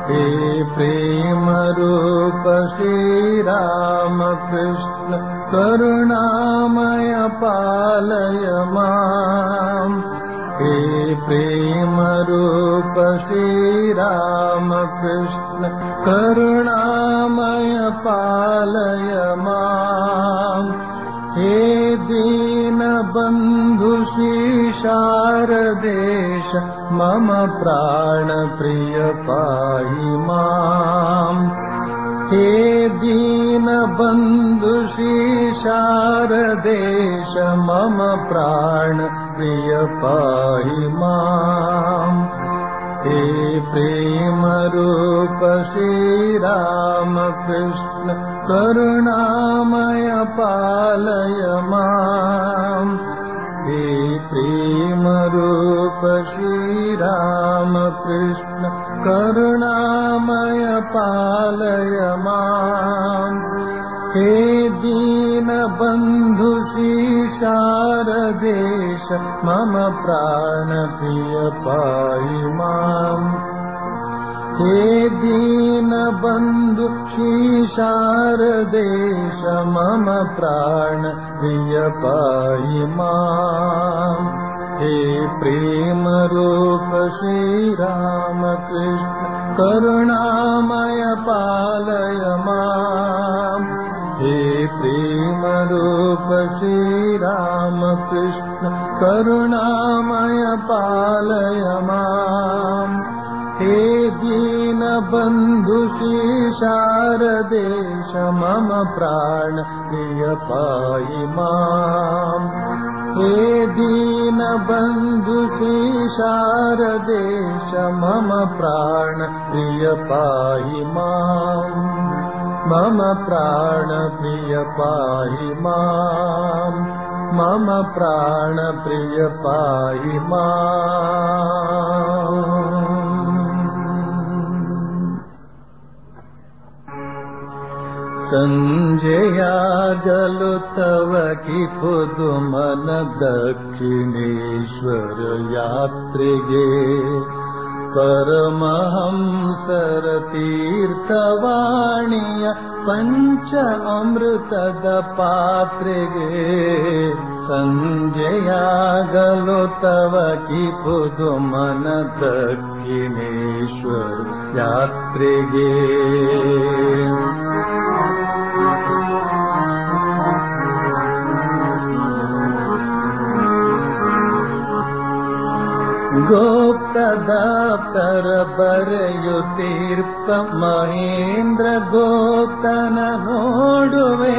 हे प्रेमरूप श्रीरामकृष्ण करुणामय पालय माम् हे प्रेमरूप श्रीरामकृष्ण करुणामय पालय माम् हे दीनबन्धु शारदेश मम प्राणप्रिय पाहि माम् हे दीनबन्धु शारदेश मम प्राणप्रिय पाहि माम् हे प्रेमरूप श्रीरामकृष्ण करुणामय पालय माम् हे प्रेमरूप श्रीरामकृष्ण करुणामय पालय माम् हे दीनबन्धु शारदेश मम प्राणप्रिय पाहि माम् हे दीनबन्धु शारदेश मम प्राणप्रिय पाहि माम् हे प्रेमरूप श्रीरामकृष्ण करुणामय पालय माम् हे प्रेमरूप श्रीरामकृष्ण करुणामय पालय माम् हे दीनबन्धु शारदेश मम प्राण प्रिय पाहि माम् हे दीनबन्धु शारदेश मम प्राण प्रिय पाहि माम् मम प्राण प्रिय पाहि माम् मम प्राण प्रिय पाहि माम् सञ्जयागलु तव कि पुदुमन दक्षिणेश्वर यात्रिगे परमहंसर तीर्थवाणीय पञ्च अमृतद पात्रिगे सञ्जयागलो तव कि पुदुमन दक्षिणेश्वर यात्रिगे गोप्तदाप्तर बರೆಯುತ್ತೀರ್ಪ ಮಹೇಂದ್ರ ಗೋಪ್ತನ ನೋಡುವೆ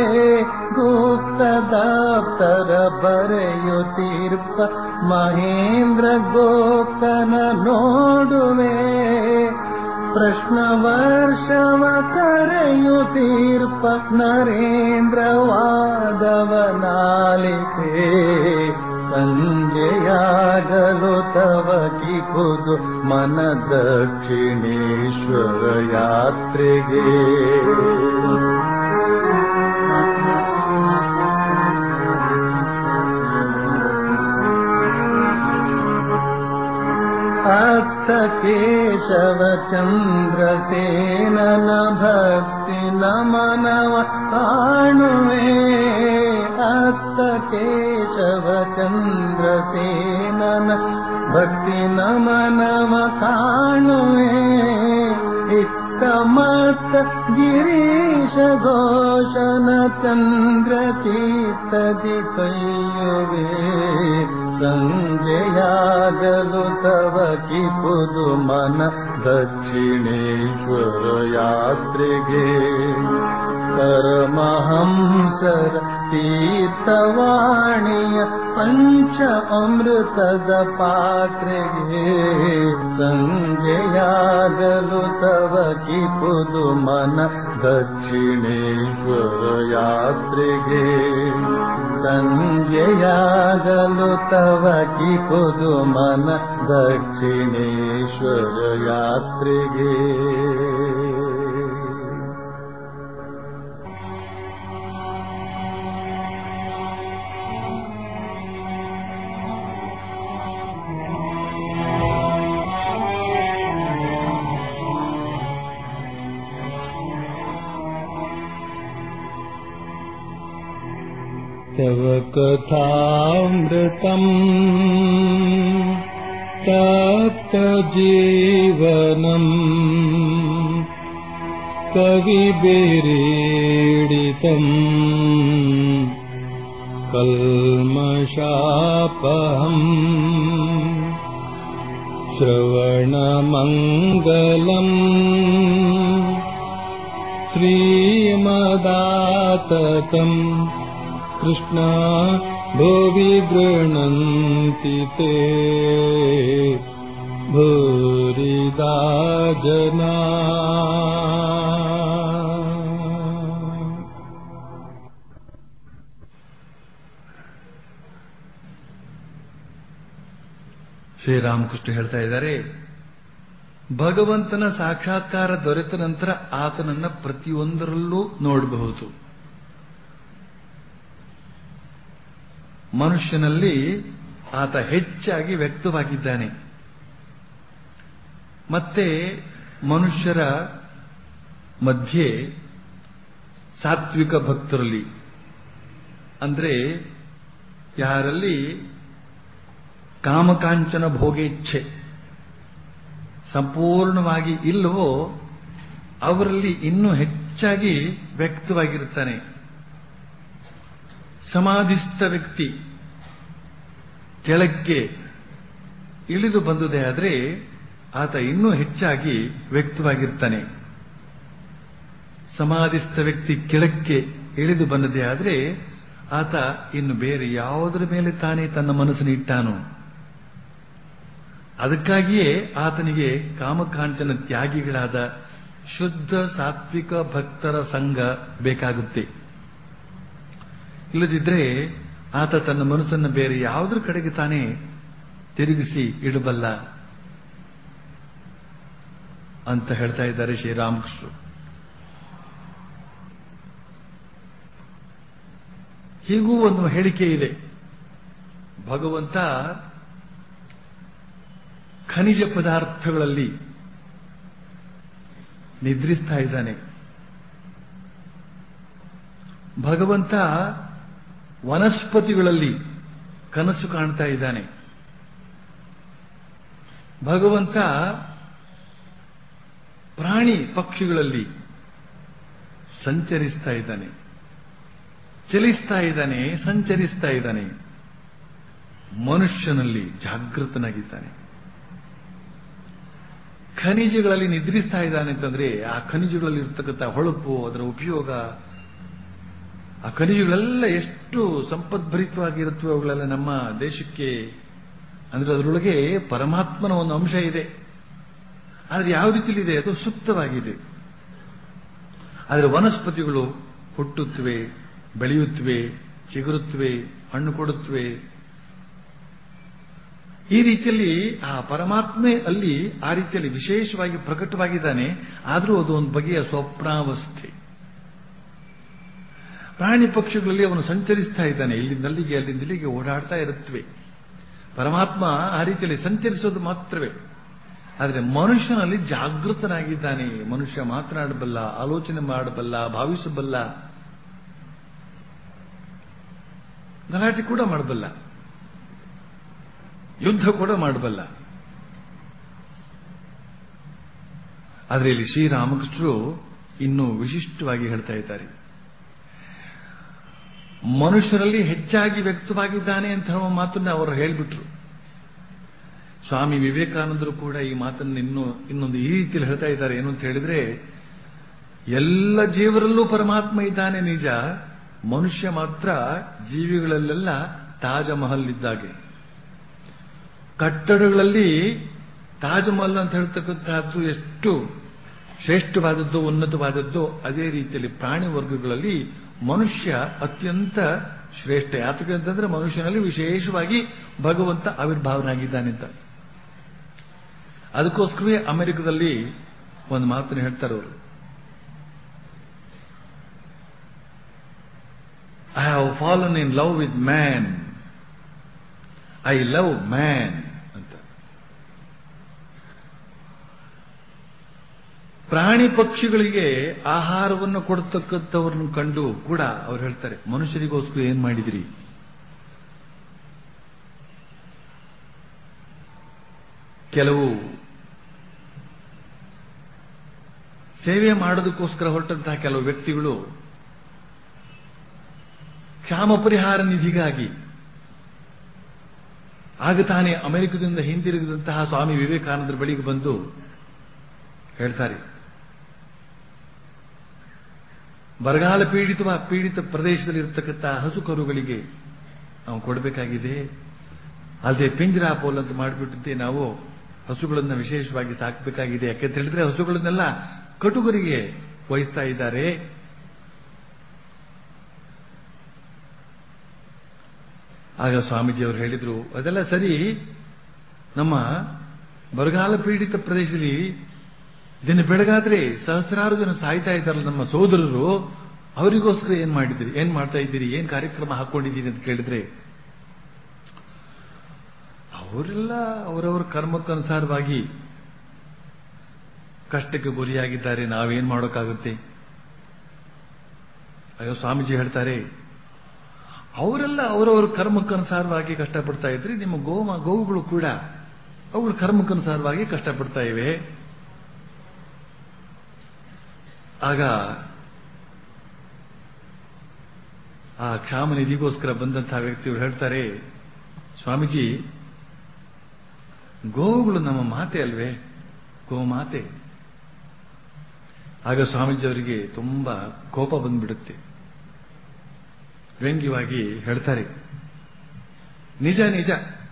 ಗುಪ್ತದಾಪ್ತರ ಬರೆಯುತ್ತೀರ್ಪ ಮಹೇಂದ್ರ ಗೋಪ್ತನ ನೋಡುವೆ ಪ್ರಶ್ನ ವರ್ಷವ ಕರೆಯುತ್ತೀರ್ಪ ನರೇಂದ್ರ ವಾದವನಾಲಿಕೆ ಸಂಜೆಯಾಗಲು ತವ ಕಿಪುದು ಮನ ದಕ್ಷಿಣೇಶ್ವರ ಯಾತ್ರೆಗೆ ಅತ್ತ ಕೇಶವ ಚಂದ್ರಸೇನನ ಭಕ್ತಿ ನಮನವ ಕಾಣುವೆ ಅತ್ತ ಕೇಶವ ಚಂದ್ರಸೇನನ ಭಕ್ತಿ ನಮನವ ಕಾಣುವೆ ಇಕ್ಕ ಮತ್ತ ಗಿರೀಶ ಘೋಷನ ಚಂದ್ರ ಚೀತದಿ ಕೈಯುವೆ ಸಂಜೆಯಾಗಲು ತವ ಕಿಪುದು ಮನ ದಕ್ಷಿಣೇಶ್ವರ ಯಾತ್ರೆಗೆ ಪರಮಹಂಸರ ತೀರ್ಥವಾಣಿಯ ಪಂಚ ಅಮೃತದ ಪಾತ್ರೆಗೆ ಸಂಜೆಯಾಗಲು ತವ ಕಿಪುದು ಮನ ದಕ್ಷಿಣೇಶ್ವರ ಯಾತ್ರೆಗೆ ಸಂಜೆಯಾಗಲು ತವ ಕಿಪುದು ಮನ ದಕ್ಷಿಣೇಶ್ವರ ಯಾತ್ರೆಗೆ तव कथामृतम् तप्तजीवनम् कविभिरीडितम् कल्मषापहम् श्रवणमङ्गलम् श्रीमदाततम् कृष्णा भुवि गृह्णन्ति ते भूरिदा जना ಶ್ರೀರಾಮಕೃಷ್ಣ ಹೇಳ್ತಾ ಇದ್ದಾರೆ ಭಗವಂತನ ಸಾಕ್ಷಾತ್ಕಾರ ದೊರೆತ ನಂತರ ಆತನನ್ನ ಪ್ರತಿಯೊಂದರಲ್ಲೂ ನೋಡಬಹುದು ಮನುಷ್ಯನಲ್ಲಿ ಆತ ಹೆಚ್ಚಾಗಿ ವ್ಯಕ್ತವಾಗಿದ್ದಾನೆ ಮತ್ತೆ ಮನುಷ್ಯರ ಮಧ್ಯೆ ಸಾತ್ವಿಕ ಭಕ್ತರಲ್ಲಿ ಅಂದ್ರೆ ಯಾರಲ್ಲಿ ಕಾಮಕಾಂಚನ ಭೋಗೇಚ್ಛೆ ಸಂಪೂರ್ಣವಾಗಿ ಇಲ್ಲವೋ ಅವರಲ್ಲಿ ಇನ್ನೂ ಹೆಚ್ಚಾಗಿ ವ್ಯಕ್ತವಾಗಿರುತ್ತಾನೆ ಸಮಾಧಿಸ್ಥ ವ್ಯಕ್ತಿ ಕೆಳಕ್ಕೆ ಇಳಿದು ಬಂದುದೇ ಆದರೆ ಆತ ಇನ್ನೂ ಹೆಚ್ಚಾಗಿ ವ್ಯಕ್ತವಾಗಿರ್ತಾನೆ ಸಮಾಧಿಸ್ಥ ವ್ಯಕ್ತಿ ಕೆಳಕ್ಕೆ ಇಳಿದು ಬಂದದೇ ಆದರೆ ಆತ ಇನ್ನು ಬೇರೆ ಯಾವುದರ ಮೇಲೆ ತಾನೇ ತನ್ನ ಮನಸ್ಸನ್ನು ಇಟ್ಟಾನು ಅದಕ್ಕಾಗಿಯೇ ಆತನಿಗೆ ಕಾಮಕಾಂಚನ ತ್ಯಾಗಿಗಳಾದ ಶುದ್ಧ ಸಾತ್ವಿಕ ಭಕ್ತರ ಸಂಘ ಬೇಕಾಗುತ್ತೆ ಇಲ್ಲದಿದ್ರೆ ಆತ ತನ್ನ ಮನಸ್ಸನ್ನು ಬೇರೆ ಯಾವುದರ ಕಡೆಗೆ ತಾನೇ ತಿರುಗಿಸಿ ಇಡಬಲ್ಲ ಅಂತ ಹೇಳ್ತಾ ಇದ್ದಾರೆ ಶ್ರೀರಾಮಕೃಷ್ಣರು ಹೀಗೂ ಒಂದು ಹೇಳಿಕೆ ಇದೆ ಭಗವಂತ ಖನಿಜ ಪದಾರ್ಥಗಳಲ್ಲಿ ನಿದ್ರಿಸ್ತಾ ಇದ್ದಾನೆ ಭಗವಂತ ವನಸ್ಪತಿಗಳಲ್ಲಿ ಕನಸು ಕಾಣ್ತಾ ಇದ್ದಾನೆ ಭಗವಂತ ಪ್ರಾಣಿ ಪಕ್ಷಿಗಳಲ್ಲಿ ಸಂಚರಿಸ್ತಾ ಇದ್ದಾನೆ ಚಲಿಸ್ತಾ ಇದ್ದಾನೆ ಸಂಚರಿಸ್ತಾ ಇದ್ದಾನೆ ಮನುಷ್ಯನಲ್ಲಿ ಜಾಗೃತನಾಗಿದ್ದಾನೆ ಖನಿಜಗಳಲ್ಲಿ ನಿದ್ರಿಸ್ತಾ ಇದ್ದಾನೆ ಅಂತಂದ್ರೆ ಆ ಖನಿಜಗಳಲ್ಲಿ ಇರ್ತಕ್ಕಂಥ ಹೊಳಪು ಅದರ ಉಪಯೋಗ ಆ ಖನಿಜಗಳೆಲ್ಲ ಎಷ್ಟು ಸಂಪದ್ಭರಿತವಾಗಿರುತ್ತವೆ ಅವುಗಳೆಲ್ಲ ನಮ್ಮ ದೇಶಕ್ಕೆ ಅಂದ್ರೆ ಅದರೊಳಗೆ ಪರಮಾತ್ಮನ ಒಂದು ಅಂಶ ಇದೆ ಆದರೆ ಯಾವ ರೀತಿಯಲ್ಲಿದೆ ಅದು ಸುಪ್ತವಾಗಿದೆ ಆದರೆ ವನಸ್ಪತಿಗಳು ಹುಟ್ಟುತ್ತವೆ ಬೆಳೆಯುತ್ತವೆ ಚಿಗುರುತ್ತವೆ ಹಣ್ಣು ಕೊಡುತ್ತವೆ ಈ ರೀತಿಯಲ್ಲಿ ಆ ಪರಮಾತ್ಮೆ ಅಲ್ಲಿ ಆ ರೀತಿಯಲ್ಲಿ ವಿಶೇಷವಾಗಿ ಪ್ರಕಟವಾಗಿದ್ದಾನೆ ಆದರೂ ಅದು ಒಂದು ಬಗೆಯ ಸ್ವಪ್ನಾವಸ್ಥೆ ಪ್ರಾಣಿ ಪಕ್ಷಿಗಳಲ್ಲಿ ಅವನು ಸಂಚರಿಸ್ತಾ ಇದ್ದಾನೆ ಇಲ್ಲಿಂದಲ್ಲಿಗೆ ಅಲ್ಲಿಂದ ಇಲ್ಲಿಗೆ ಓಡಾಡ್ತಾ ಇರುತ್ತವೆ ಪರಮಾತ್ಮ ಆ ರೀತಿಯಲ್ಲಿ ಸಂಚರಿಸೋದು ಮಾತ್ರವೇ ಆದರೆ ಮನುಷ್ಯನಲ್ಲಿ ಜಾಗೃತನಾಗಿದ್ದಾನೆ ಮನುಷ್ಯ ಮಾತನಾಡಬಲ್ಲ ಆಲೋಚನೆ ಮಾಡಬಲ್ಲ ಭಾವಿಸಬಲ್ಲ ಗಲಾಟೆ ಕೂಡ ಮಾಡಬಲ್ಲ ಯುದ್ಧ ಕೂಡ ಮಾಡಬಲ್ಲ ಆದರೆ ಇಲ್ಲಿ ಶ್ರೀರಾಮಕೃಷ್ಣರು ಇನ್ನೂ ವಿಶಿಷ್ಟವಾಗಿ ಹೇಳ್ತಾ ಇದ್ದಾರೆ ಮನುಷ್ಯರಲ್ಲಿ ಹೆಚ್ಚಾಗಿ ವ್ಯಕ್ತವಾಗಿದ್ದಾನೆ ಅಂತ ಹೇಳುವ ಮಾತನ್ನ ಅವರು ಹೇಳಿಬಿಟ್ರು ಸ್ವಾಮಿ ವಿವೇಕಾನಂದರು ಕೂಡ ಈ ಮಾತನ್ನು ಇನ್ನೂ ಇನ್ನೊಂದು ಈ ರೀತಿಯಲ್ಲಿ ಹೇಳ್ತಾ ಇದ್ದಾರೆ ಏನು ಅಂತ ಹೇಳಿದ್ರೆ ಎಲ್ಲ ಜೀವರಲ್ಲೂ ಪರಮಾತ್ಮ ಇದ್ದಾನೆ ನಿಜ ಮನುಷ್ಯ ಮಾತ್ರ ಜೀವಿಗಳಲ್ಲೆಲ್ಲ ತಾಜ ಮಹಲ್ ಇದ್ದಾಗೆ ಕಟ್ಟಡಗಳಲ್ಲಿ ತಾಜ್ ಮಹಲ್ ಅಂತ ಹೇಳ್ತಕ್ಕಂಥದ್ದು ಎಷ್ಟು ಶ್ರೇಷ್ಠವಾದದ್ದು ಉನ್ನತವಾದದ್ದು ಅದೇ ರೀತಿಯಲ್ಲಿ ಪ್ರಾಣಿ ವರ್ಗಗಳಲ್ಲಿ ಮನುಷ್ಯ ಅತ್ಯಂತ ಶ್ರೇಷ್ಠ ಯಾತಕ್ಕೆ ಅಂತಂದ್ರೆ ಮನುಷ್ಯನಲ್ಲಿ ವಿಶೇಷವಾಗಿ ಭಗವಂತ ಆವಿರ್ಭಾವನಾಗಿದ್ದಾನೆ ಅಂತ ಅದಕ್ಕೋಸ್ಕರವೇ ಅಮೆರಿಕದಲ್ಲಿ ಒಂದು ಮಾತನ್ನು ಹೇಳ್ತಾರೆ ಅವರು I have fallen in love with man I love man ಅಂತ ಪ್ರಾಣಿ ಪಕ್ಷಿಗಳಿಗೆ ಆಹಾರವನ್ನು ಕೊಡ್ತಕ್ಕಂಥವ್ರನ್ನ ಕಂಡು ಕೂಡ ಅವ್ರು ಹೇಳ್ತಾರೆ ಮನುಷ್ಯರಿಗೋಸ್ಕರ ಏನ್ ಮಾಡಿದಿರಿ ಕೆಲವು ಸೇವೆ ಮಾಡೋದಕ್ಕೋಸ್ಕರ ಹೊರಟಂತಹ ಕೆಲವು ವ್ಯಕ್ತಿಗಳು ಕ್ಷಾಮ ಪರಿಹಾರ ನಿಧಿಗಾಗಿ ಆಗ ತಾನೇ ಅಮೆರಿಕದಿಂದ ಹಿಂದಿರುಗಿದಂತಹ ಸ್ವಾಮಿ ವಿವೇಕಾನಂದರ ಬಳಿಗೆ ಬಂದು ಹೇಳ್ತಾರೆ ಬರಗಾಲ ಪೀಡಿತ ಪೀಡಿತ ಪ್ರದೇಶದಲ್ಲಿ ಇರತಕ್ಕಂಥ ಹಸು ಕರುಗಳಿಗೆ ನಾವು ಕೊಡಬೇಕಾಗಿದೆ ಅಲ್ಲದೆ ಪಿಂಜರಾ ಪೋಲ್ ಅಂತ ಮಾಡಿಬಿಟ್ಟಿದ್ದೆ ನಾವು ಹಸುಗಳನ್ನ ವಿಶೇಷವಾಗಿ ಸಾಕಬೇಕಾಗಿದೆ ಯಾಕೆಂತ ಹೇಳಿದ್ರೆ ಹಸುಗಳನ್ನೆಲ್ಲ ಕಟುಕರಿಗೆ ವಹಿಸ್ತಾ ಇದ್ದಾರೆ ಆಗ ಸ್ವಾಮೀಜಿಯವರು ಹೇಳಿದ್ರು ಅದೆಲ್ಲ ಸರಿ ನಮ್ಮ ಬರಗಾಲ ಪೀಡಿತ ಪ್ರದೇಶದಲ್ಲಿ ದಿನ ಬೆಳಗಾದ್ರೆ ಸಹಸ್ರಾರು ಜನ ಸಾಯ್ತಾ ಇದ್ದಾರಲ್ಲ ನಮ್ಮ ಸೋದರರು ಅವರಿಗೋಸ್ಕರ ಏನ್ ಮಾಡಿದಿರಿ ಏನ್ ಮಾಡ್ತಾ ಇದ್ದೀರಿ ಏನ್ ಕಾರ್ಯಕ್ರಮ ಹಾಕೊಂಡಿದ್ದೀರಿ ಅಂತ ಕೇಳಿದ್ರೆ ಅವರೆಲ್ಲ ಅವರವರ ಕರ್ಮಕ್ಕನುಸಾರವಾಗಿ ಕಷ್ಟಕ್ಕೆ ಗುರಿಯಾಗಿದ್ದಾರೆ ನಾವೇನ್ ಮಾಡೋಕ್ಕಾಗುತ್ತೆ ಅಯ್ಯೋ ಸ್ವಾಮೀಜಿ ಹೇಳ್ತಾರೆ ಅವರೆಲ್ಲ ಅವರವರ ಕರ್ಮಕ್ಕನುಸಾರವಾಗಿ ಕಷ್ಟಪಡ್ತಾ ಇದ್ರಿ ನಿಮ್ಮ ಗೋಮ ಗೋವುಗಳು ಕೂಡ ಅವುಗಳ ಕರ್ಮಕ್ಕನುಸಾರವಾಗಿ ಕಷ್ಟಪಡ್ತಾ ಇವೆ ಆಗ ಆ ಕ್ಷಾಮ ನಿಧಿಗೋಸ್ಕರ ಬಂದಂತಹ ವ್ಯಕ್ತಿಗಳು ಹೇಳ್ತಾರೆ ಸ್ವಾಮೀಜಿ ಗೋವುಗಳು ನಮ್ಮ ಮಾತೆ ಅಲ್ವೇ ಗೋಮಾತೆ ಆಗ ಸ್ವಾಮೀಜಿಯವರಿಗೆ ತುಂಬಾ ಕೋಪ ಬಂದ್ಬಿಡುತ್ತೆ ವ್ಯಂಗ್ಯವಾಗಿ ಹೇಳ್ತಾರೆ ನಿಜ ನಿಜ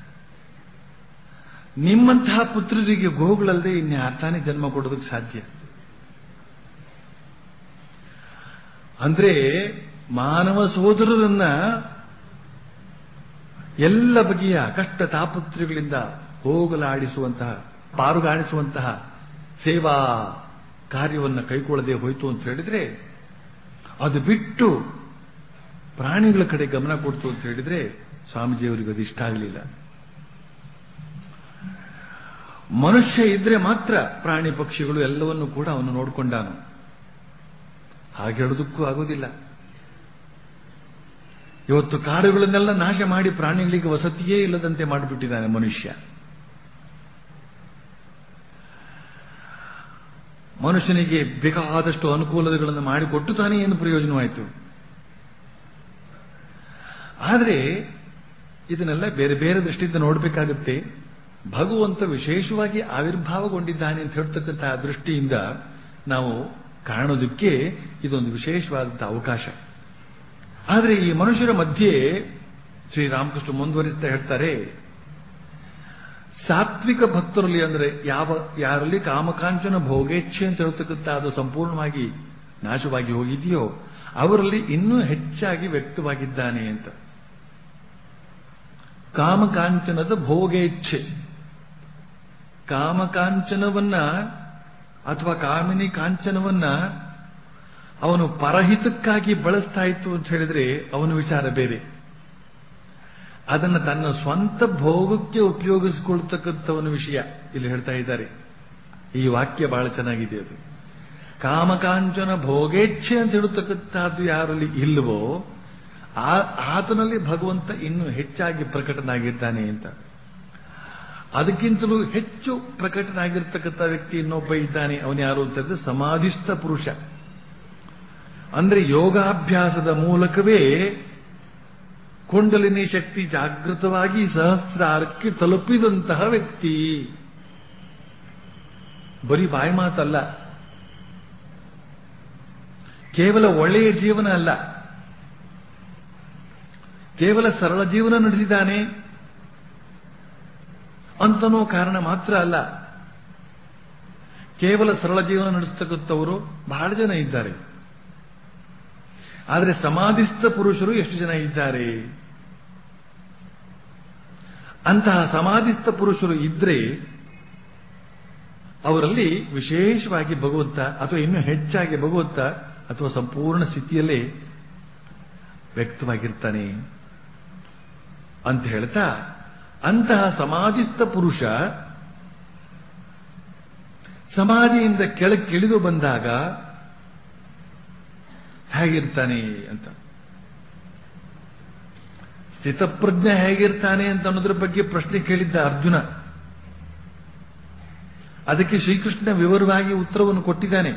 ನಿಮ್ಮಂತಹ ಪುತ್ರರಿಗೆ ಗೋವುಗಳಲ್ಲದೆ ಇನ್ಯಾರ್ತಾನೆ ಜನ್ಮ ಕೊಡೋದಕ್ಕೆ ಸಾಧ್ಯ ಅಂದ್ರೆ ಮಾನವ ಸೋದರರನ್ನ ಎಲ್ಲ ಬಗೆಯ ಕಷ್ಟ ತಾಪತ್ರಗಳಿಂದ ಹೋಗಲಾಡಿಸುವಂತಹ ಪಾರುಗಾಣಿಸುವಂತಹ ಸೇವಾ ಕಾರ್ಯವನ್ನು ಕೈಗೊಳ್ಳದೆ ಹೋಯಿತು ಅಂತ ಹೇಳಿದ್ರೆ ಅದು ಬಿಟ್ಟು ಪ್ರಾಣಿಗಳ ಕಡೆ ಗಮನ ಕೊಡ್ತು ಅಂತ ಹೇಳಿದ್ರೆ ಸ್ವಾಮೀಜಿಯವರಿಗೆ ಅದು ಇಷ್ಟ ಆಗಲಿಲ್ಲ ಮನುಷ್ಯ ಇದ್ರೆ ಮಾತ್ರ ಪ್ರಾಣಿ ಪಕ್ಷಿಗಳು ಎಲ್ಲವನ್ನು ಕೂಡ ಅವನು ನೋಡಿಕೊಂಡಾನು ಹಾಗೆ ಹೇಳೋದಕ್ಕೂ ಆಗೋದಿಲ್ಲ ಇವತ್ತು ಕಾಡುಗಳನ್ನೆಲ್ಲ ನಾಶ ಮಾಡಿ ಪ್ರಾಣಿಗಳಿಗೆ ವಸತಿಯೇ ಇಲ್ಲದಂತೆ ಮಾಡಿಬಿಟ್ಟಿದ್ದಾನೆ ಮನುಷ್ಯ ಮನುಷ್ಯನಿಗೆ ಬೇಕಾದಷ್ಟು ಅನುಕೂಲತೆಗಳನ್ನು ಮಾಡಿಕೊಟ್ಟು ತಾನೇ ಏನು ಪ್ರಯೋಜನವಾಯಿತು ಆದರೆ ಇದನ್ನೆಲ್ಲ ಬೇರೆ ಬೇರೆ ದೃಷ್ಟಿಯಿಂದ ನೋಡಬೇಕಾಗುತ್ತೆ ಭಗವಂತ ವಿಶೇಷವಾಗಿ ಆವಿರ್ಭಾವಗೊಂಡಿದ್ದಾನೆ ಅಂತ ಹೇಳ್ತಕ್ಕಂತಹ ದೃಷ್ಟಿಯಿಂದ ನಾವು ಕಾಣೋದಕ್ಕೆ ಇದೊಂದು ವಿಶೇಷವಾದಂತಹ ಅವಕಾಶ ಆದರೆ ಈ ಮನುಷ್ಯರ ಮಧ್ಯೆ ಶ್ರೀರಾಮಕೃಷ್ಣ ಮುಂದುವರಿಸ್ತಾ ಹೇಳ್ತಾರೆ ಸಾತ್ವಿಕ ಭಕ್ತರಲ್ಲಿ ಅಂದರೆ ಯಾವ ಯಾರಲ್ಲಿ ಕಾಮಕಾಂಚನ ಭೋಗೇಚ್ಛೆ ಅಂತ ಹೇಳ್ತಕ್ಕಂಥ ಅದು ಸಂಪೂರ್ಣವಾಗಿ ನಾಶವಾಗಿ ಹೋಗಿದೆಯೋ ಅವರಲ್ಲಿ ಇನ್ನೂ ಹೆಚ್ಚಾಗಿ ವ್ಯಕ್ತವಾಗಿದ್ದಾನೆ ಅಂತ ಕಾಮಕಾಂಚನದ ಭೋಗೇಚ್ಛೆ ಕಾಮಕಾಂಚನವನ್ನ ಅಥವಾ ಕಾಮಿನಿ ಕಾಂಚನವನ್ನ ಅವನು ಪರಹಿತಕ್ಕಾಗಿ ಬಳಸ್ತಾ ಇತ್ತು ಅಂತ ಹೇಳಿದ್ರೆ ಅವನ ವಿಚಾರ ಬೇರೆ ಅದನ್ನು ತನ್ನ ಸ್ವಂತ ಭೋಗಕ್ಕೆ ಉಪಯೋಗಿಸಿಕೊಳ್ತಕ್ಕಂಥವನ ವಿಷಯ ಇಲ್ಲಿ ಹೇಳ್ತಾ ಇದ್ದಾರೆ ಈ ವಾಕ್ಯ ಬಹಳ ಚೆನ್ನಾಗಿದೆ ಅದು ಕಾಮಕಾಂಚನ ಭೋಗೇಚ್ಛೆ ಅಂತ ಹೇಳತಕ್ಕಂಥದ್ದು ಯಾರಲ್ಲಿ ಇಲ್ಲವೋ ಆತನಲ್ಲಿ ಭಗವಂತ ಇನ್ನೂ ಹೆಚ್ಚಾಗಿ ಪ್ರಕಟನಾಗಿದ್ದಾನೆ ಅಂತ ಅದಕ್ಕಿಂತಲೂ ಹೆಚ್ಚು ಪ್ರಕಟನಾಗಿರ್ತಕ್ಕಂಥ ವ್ಯಕ್ತಿ ಇನ್ನೊಬ್ಬ ಇದ್ದಾನೆ ಅವನು ಯಾರು ಅಂತಂದ್ರೆ ಸಮಾಧಿಸ್ಥ ಪುರುಷ ಅಂದ್ರೆ ಯೋಗಾಭ್ಯಾಸದ ಮೂಲಕವೇ ಕುಂಡಲಿನಿ ಶಕ್ತಿ ಜಾಗೃತವಾಗಿ ಸಹಸ್ರಾರಕ್ಕೆ ತಲುಪಿದಂತಹ ವ್ಯಕ್ತಿ ಬರೀ ಬಾಯಿ ಮಾತಲ್ಲ ಕೇವಲ ಒಳ್ಳೆಯ ಜೀವನ ಅಲ್ಲ ಕೇವಲ ಸರಳ ಜೀವನ ನಡೆಸಿದ್ದಾನೆ ಅಂತನೋ ಕಾರಣ ಮಾತ್ರ ಅಲ್ಲ ಕೇವಲ ಸರಳ ಜೀವನ ನಡೆಸ್ತಕ್ಕಂಥವರು ಬಹಳ ಜನ ಇದ್ದಾರೆ ಆದರೆ ಸಮಾಧಿಸ್ಥ ಪುರುಷರು ಎಷ್ಟು ಜನ ಇದ್ದಾರೆ ಅಂತಹ ಸಮಾಧಿಸ್ಥ ಪುರುಷರು ಇದ್ರೆ ಅವರಲ್ಲಿ ವಿಶೇಷವಾಗಿ ಭಗವಂತ ಅಥವಾ ಇನ್ನೂ ಹೆಚ್ಚಾಗಿ ಭಗವಂತ ಅಥವಾ ಸಂಪೂರ್ಣ ಸ್ಥಿತಿಯಲ್ಲೇ ವ್ಯಕ್ತವಾಗಿರ್ತಾನೆ ಅಂತ ಹೇಳ್ತಾ ಅಂತಹ ಸಮಾಧಿಸ್ಥ ಪುರುಷ ಸಮಾಧಿಯಿಂದ ಕೆಳಕ್ಕೆ ಇಳಿದು ಬಂದಾಗ ಹೇಗಿರ್ತಾನೆ ಅಂತ ಸ್ಥಿತಪ್ರಜ್ಞೆ ಹೇಗಿರ್ತಾನೆ ಅಂತ ಅನ್ನೋದ್ರ ಬಗ್ಗೆ ಪ್ರಶ್ನೆ ಕೇಳಿದ್ದ ಅರ್ಜುನ ಅದಕ್ಕೆ ಶ್ರೀಕೃಷ್ಣ ವಿವರವಾಗಿ ಉತ್ತರವನ್ನು ಕೊಟ್ಟಿದ್ದಾನೆ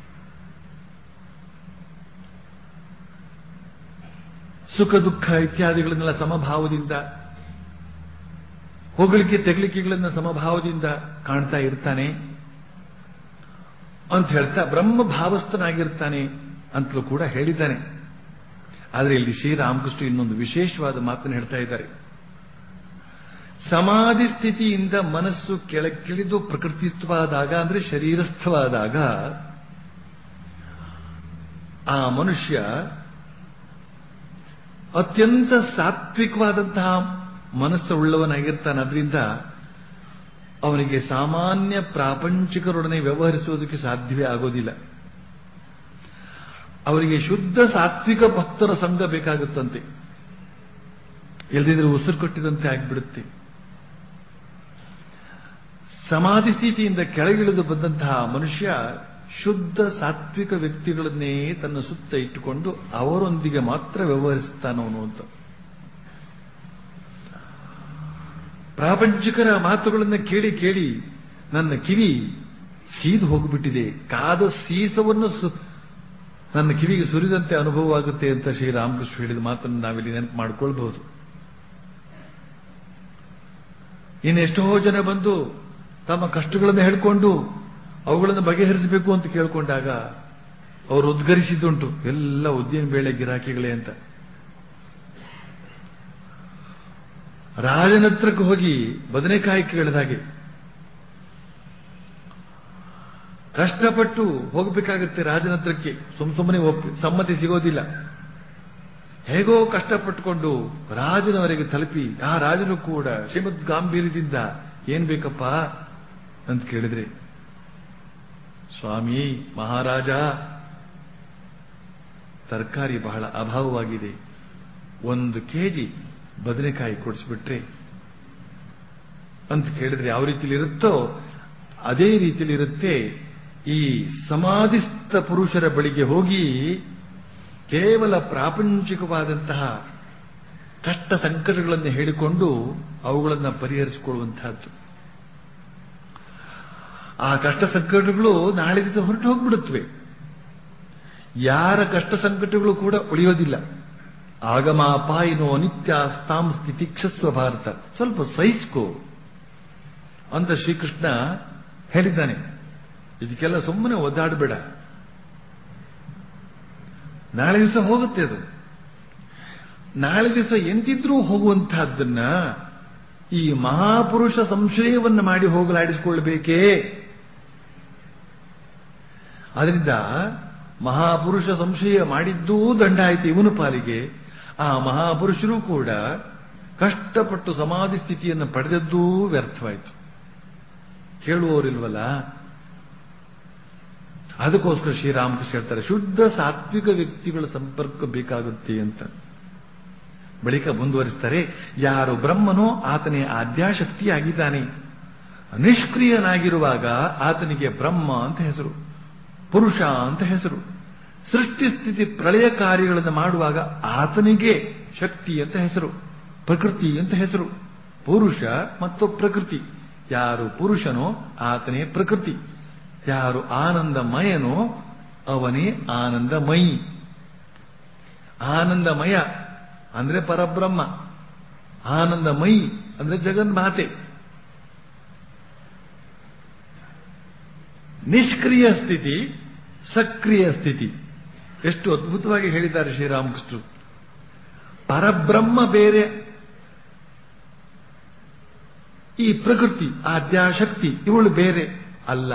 ಸುಖ ದುಃಖ ಇತ್ಯಾದಿಗಳನ್ನೆಲ್ಲ ಸಮಭಾವದಿಂದ ಹೊಗಳಿಕೆ ತೆಗಳಿಕೆಗಳನ್ನ ಸಮಭಾವದಿಂದ ಕಾಣ್ತಾ ಇರ್ತಾನೆ ಅಂತ ಹೇಳ್ತಾ ಬ್ರಹ್ಮ ಭಾವಸ್ಥನಾಗಿರ್ತಾನೆ ಅಂತಲೂ ಕೂಡ ಹೇಳಿದ್ದಾನೆ ಆದರೆ ಇಲ್ಲಿ ಶ್ರೀರಾಮಕೃಷ್ಣ ಇನ್ನೊಂದು ವಿಶೇಷವಾದ ಮಾತನ್ನು ಹೇಳ್ತಾ ಇದ್ದಾರೆ ಸಮಾಧಿ ಸ್ಥಿತಿಯಿಂದ ಮನಸ್ಸು ಕೆಳಕ್ಕಿಳಿದು ಪ್ರಕೃತಿತ್ವವಾದಾಗ ಅಂದ್ರೆ ಶರೀರಸ್ಥವಾದಾಗ ಆ ಮನುಷ್ಯ ಅತ್ಯಂತ ಸಾತ್ವಿಕವಾದಂತಹ ಮನಸ್ಸು ಉಳ್ಳವನಾಗಿರ್ತಾನೆ ಅದರಿಂದ ಅವನಿಗೆ ಸಾಮಾನ್ಯ ಪ್ರಾಪಂಚಿಕರೊಡನೆ ವ್ಯವಹರಿಸುವುದಕ್ಕೆ ಸಾಧ್ಯವೇ ಆಗೋದಿಲ್ಲ ಅವರಿಗೆ ಶುದ್ಧ ಸಾತ್ವಿಕ ಭಕ್ತರ ಸಂಘ ಬೇಕಾಗುತ್ತಂತೆ ಎಲ್ದಿದ್ರೆ ಉಸಿರು ಕೊಟ್ಟಿದಂತೆ ಆಗಿಬಿಡುತ್ತೆ ಸಮಾಧಿ ಸ್ಥಿತಿಯಿಂದ ಕೆಳಗಿಳಿದು ಬಂದಂತಹ ಮನುಷ್ಯ ಶುದ್ಧ ಸಾತ್ವಿಕ ವ್ಯಕ್ತಿಗಳನ್ನೇ ತನ್ನ ಸುತ್ತ ಇಟ್ಟುಕೊಂಡು ಅವರೊಂದಿಗೆ ಮಾತ್ರ ವ್ಯವಹರಿಸುತ್ತಾನವನು ಅಂತ ಪ್ರಾಪಂಚಿಕರ ಮಾತುಗಳನ್ನು ಕೇಳಿ ಕೇಳಿ ನನ್ನ ಕಿವಿ ಸೀದು ಹೋಗಿಬಿಟ್ಟಿದೆ ಕಾದ ಸೀಸವನ್ನು ನನ್ನ ಕಿವಿಗೆ ಸುರಿದಂತೆ ಅನುಭವವಾಗುತ್ತೆ ಅಂತ ಶ್ರೀರಾಮಕೃಷ್ಣ ಹೇಳಿದ ಮಾತನ್ನು ನಾವಿಲ್ಲಿ ನೆನಪು ಮಾಡಿಕೊಳ್ಬಹುದು ಇನ್ನೆಷ್ಟೋ ಜನ ಬಂದು ತಮ್ಮ ಕಷ್ಟಗಳನ್ನು ಹೇಳ್ಕೊಂಡು ಅವುಗಳನ್ನು ಬಗೆಹರಿಸಬೇಕು ಅಂತ ಕೇಳಿಕೊಂಡಾಗ ಅವರು ಉದ್ಗರಿಸಿದ್ದುಂಟು ಎಲ್ಲ ಉದ್ದಿನ ಬೇಳೆ ಗಿರಾಕಿಗಳೇ ಅಂತ ರಾಜನತ್ರಕ್ಕೆ ಹೋಗಿ ಬದನೆಕಾಯಿ ಕೇಳಿದಾಗೆ ಕಷ್ಟಪಟ್ಟು ಹೋಗಬೇಕಾಗುತ್ತೆ ರಾಜನತ್ರಕ್ಕೆ ಸುಮ್ ಸುಮ್ಮನೆ ಒಪ್ಪಿ ಸಮ್ಮತಿ ಸಿಗೋದಿಲ್ಲ ಹೇಗೋ ಕಷ್ಟಪಟ್ಟುಕೊಂಡು ರಾಜನವರೆಗೆ ತಲುಪಿ ಆ ರಾಜನು ಕೂಡ ಶ್ರೀಮದ್ ಗಾಂಭೀರ್ಯದಿಂದ ಏನ್ ಬೇಕಪ್ಪ ಅಂತ ಕೇಳಿದ್ರೆ ಸ್ವಾಮಿ ಮಹಾರಾಜ ತರಕಾರಿ ಬಹಳ ಅಭಾವವಾಗಿದೆ ಒಂದು ಕೆಜಿ ಬದನೆಕಾಯಿ ಕೊಡಿಸ್ಬಿಟ್ರೆ ಅಂತ ಕೇಳಿದ್ರೆ ಯಾವ ರೀತಿಲಿ ಇರುತ್ತೋ ಅದೇ ರೀತಿಲಿ ಇರುತ್ತೆ ಈ ಸಮಾಧಿಸ್ಥ ಪುರುಷರ ಬಳಿಗೆ ಹೋಗಿ ಕೇವಲ ಪ್ರಾಪಂಚಿಕವಾದಂತಹ ಕಷ್ಟ ಸಂಕಟಗಳನ್ನು ಹೇಳಿಕೊಂಡು ಅವುಗಳನ್ನು ಪರಿಹರಿಸಿಕೊಳ್ಳುವಂತಹದ್ದು ಆ ಕಷ್ಟ ಸಂಕಟಗಳು ನಾಳೆ ದಿವಸ ಹೊರಟು ಹೋಗ್ಬಿಡುತ್ತವೆ ಯಾರ ಕಷ್ಟ ಸಂಕಟಗಳು ಕೂಡ ಉಳಿಯೋದಿಲ್ಲ ಆಗಮಾಪಾಯಿನೋ ನಿತ್ಯ ಸ್ಥಾಂ ಸ್ಥಿತಿಕ್ಷಸ್ವ ಭಾರತ ಸ್ವಲ್ಪ ಸಹಿಸ್ಕೋ ಅಂತ ಶ್ರೀಕೃಷ್ಣ ಹೇಳಿದ್ದಾನೆ ಇದಕ್ಕೆಲ್ಲ ಸುಮ್ಮನೆ ಒದ್ದಾಡಬೇಡ ನಾಳೆ ದಿವಸ ಹೋಗುತ್ತೆ ಅದು ನಾಳೆ ದಿವಸ ಎಂತಿದ್ರೂ ಹೋಗುವಂತಹದ್ದನ್ನ ಈ ಮಹಾಪುರುಷ ಸಂಶಯವನ್ನು ಮಾಡಿ ಹೋಗಲಾಡಿಸಿಕೊಳ್ಳಬೇಕೇ ಅದರಿಂದ ಮಹಾಪುರುಷ ಸಂಶಯ ಮಾಡಿದ್ದೂ ದಂಡ ಆಯಿತು ಇವನು ಪಾಲಿಗೆ ಆ ಮಹಾಪುರುಷರು ಕೂಡ ಕಷ್ಟಪಟ್ಟು ಸಮಾಧಿ ಸ್ಥಿತಿಯನ್ನು ಪಡೆದದ್ದೂ ವ್ಯರ್ಥವಾಯಿತು ಕೇಳುವವರಿಲ್ವಲ್ಲ ಅದಕ್ಕೋಸ್ಕರ ಶ್ರೀರಾಮಕೃಷ್ಣ ಹೇಳ್ತಾರೆ ಶುದ್ಧ ಸಾತ್ವಿಕ ವ್ಯಕ್ತಿಗಳ ಸಂಪರ್ಕ ಬೇಕಾಗುತ್ತೆ ಅಂತ ಬಳಿಕ ಮುಂದುವರಿಸ್ತಾರೆ ಯಾರು ಬ್ರಹ್ಮನೋ ಆತನೇ ಆದ್ಯಾಶಕ್ತಿಯಾಗಿದ್ದಾನೆ ನಿಷ್ಕ್ರಿಯನಾಗಿರುವಾಗ ಆತನಿಗೆ ಬ್ರಹ್ಮ ಅಂತ ಹೆಸರು ಪುರುಷ ಅಂತ ಹೆಸರು ಸೃಷ್ಟಿ ಸ್ಥಿತಿ ಪ್ರಳಯ ಕಾರ್ಯಗಳನ್ನು ಮಾಡುವಾಗ ಆತನಿಗೆ ಶಕ್ತಿ ಅಂತ ಹೆಸರು ಪ್ರಕೃತಿ ಅಂತ ಹೆಸರು ಪುರುಷ ಮತ್ತು ಪ್ರಕೃತಿ ಯಾರು ಪುರುಷನೋ ಆತನೇ ಪ್ರಕೃತಿ ಯಾರು ಆನಂದಮಯನೋ ಅವನೇ ಆನಂದಮಯಿ ಆನಂದಮಯ ಅಂದ್ರೆ ಪರಬ್ರಹ್ಮ ಆನಂದಮಯಿ ಅಂದ್ರೆ ಜಗನ್ಮಾತೆ ನಿಷ್ಕ್ರಿಯ ಸ್ಥಿತಿ ಸಕ್ರಿಯ ಸ್ಥಿತಿ ಎಷ್ಟು ಅದ್ಭುತವಾಗಿ ಹೇಳಿದ್ದಾರೆ ಶ್ರೀರಾಮಕೃಷ್ಣರು ಪರಬ್ರಹ್ಮ ಬೇರೆ ಈ ಪ್ರಕೃತಿ ಆದ್ಯಾಶಕ್ತಿ ಇವಳು ಬೇರೆ ಅಲ್ಲ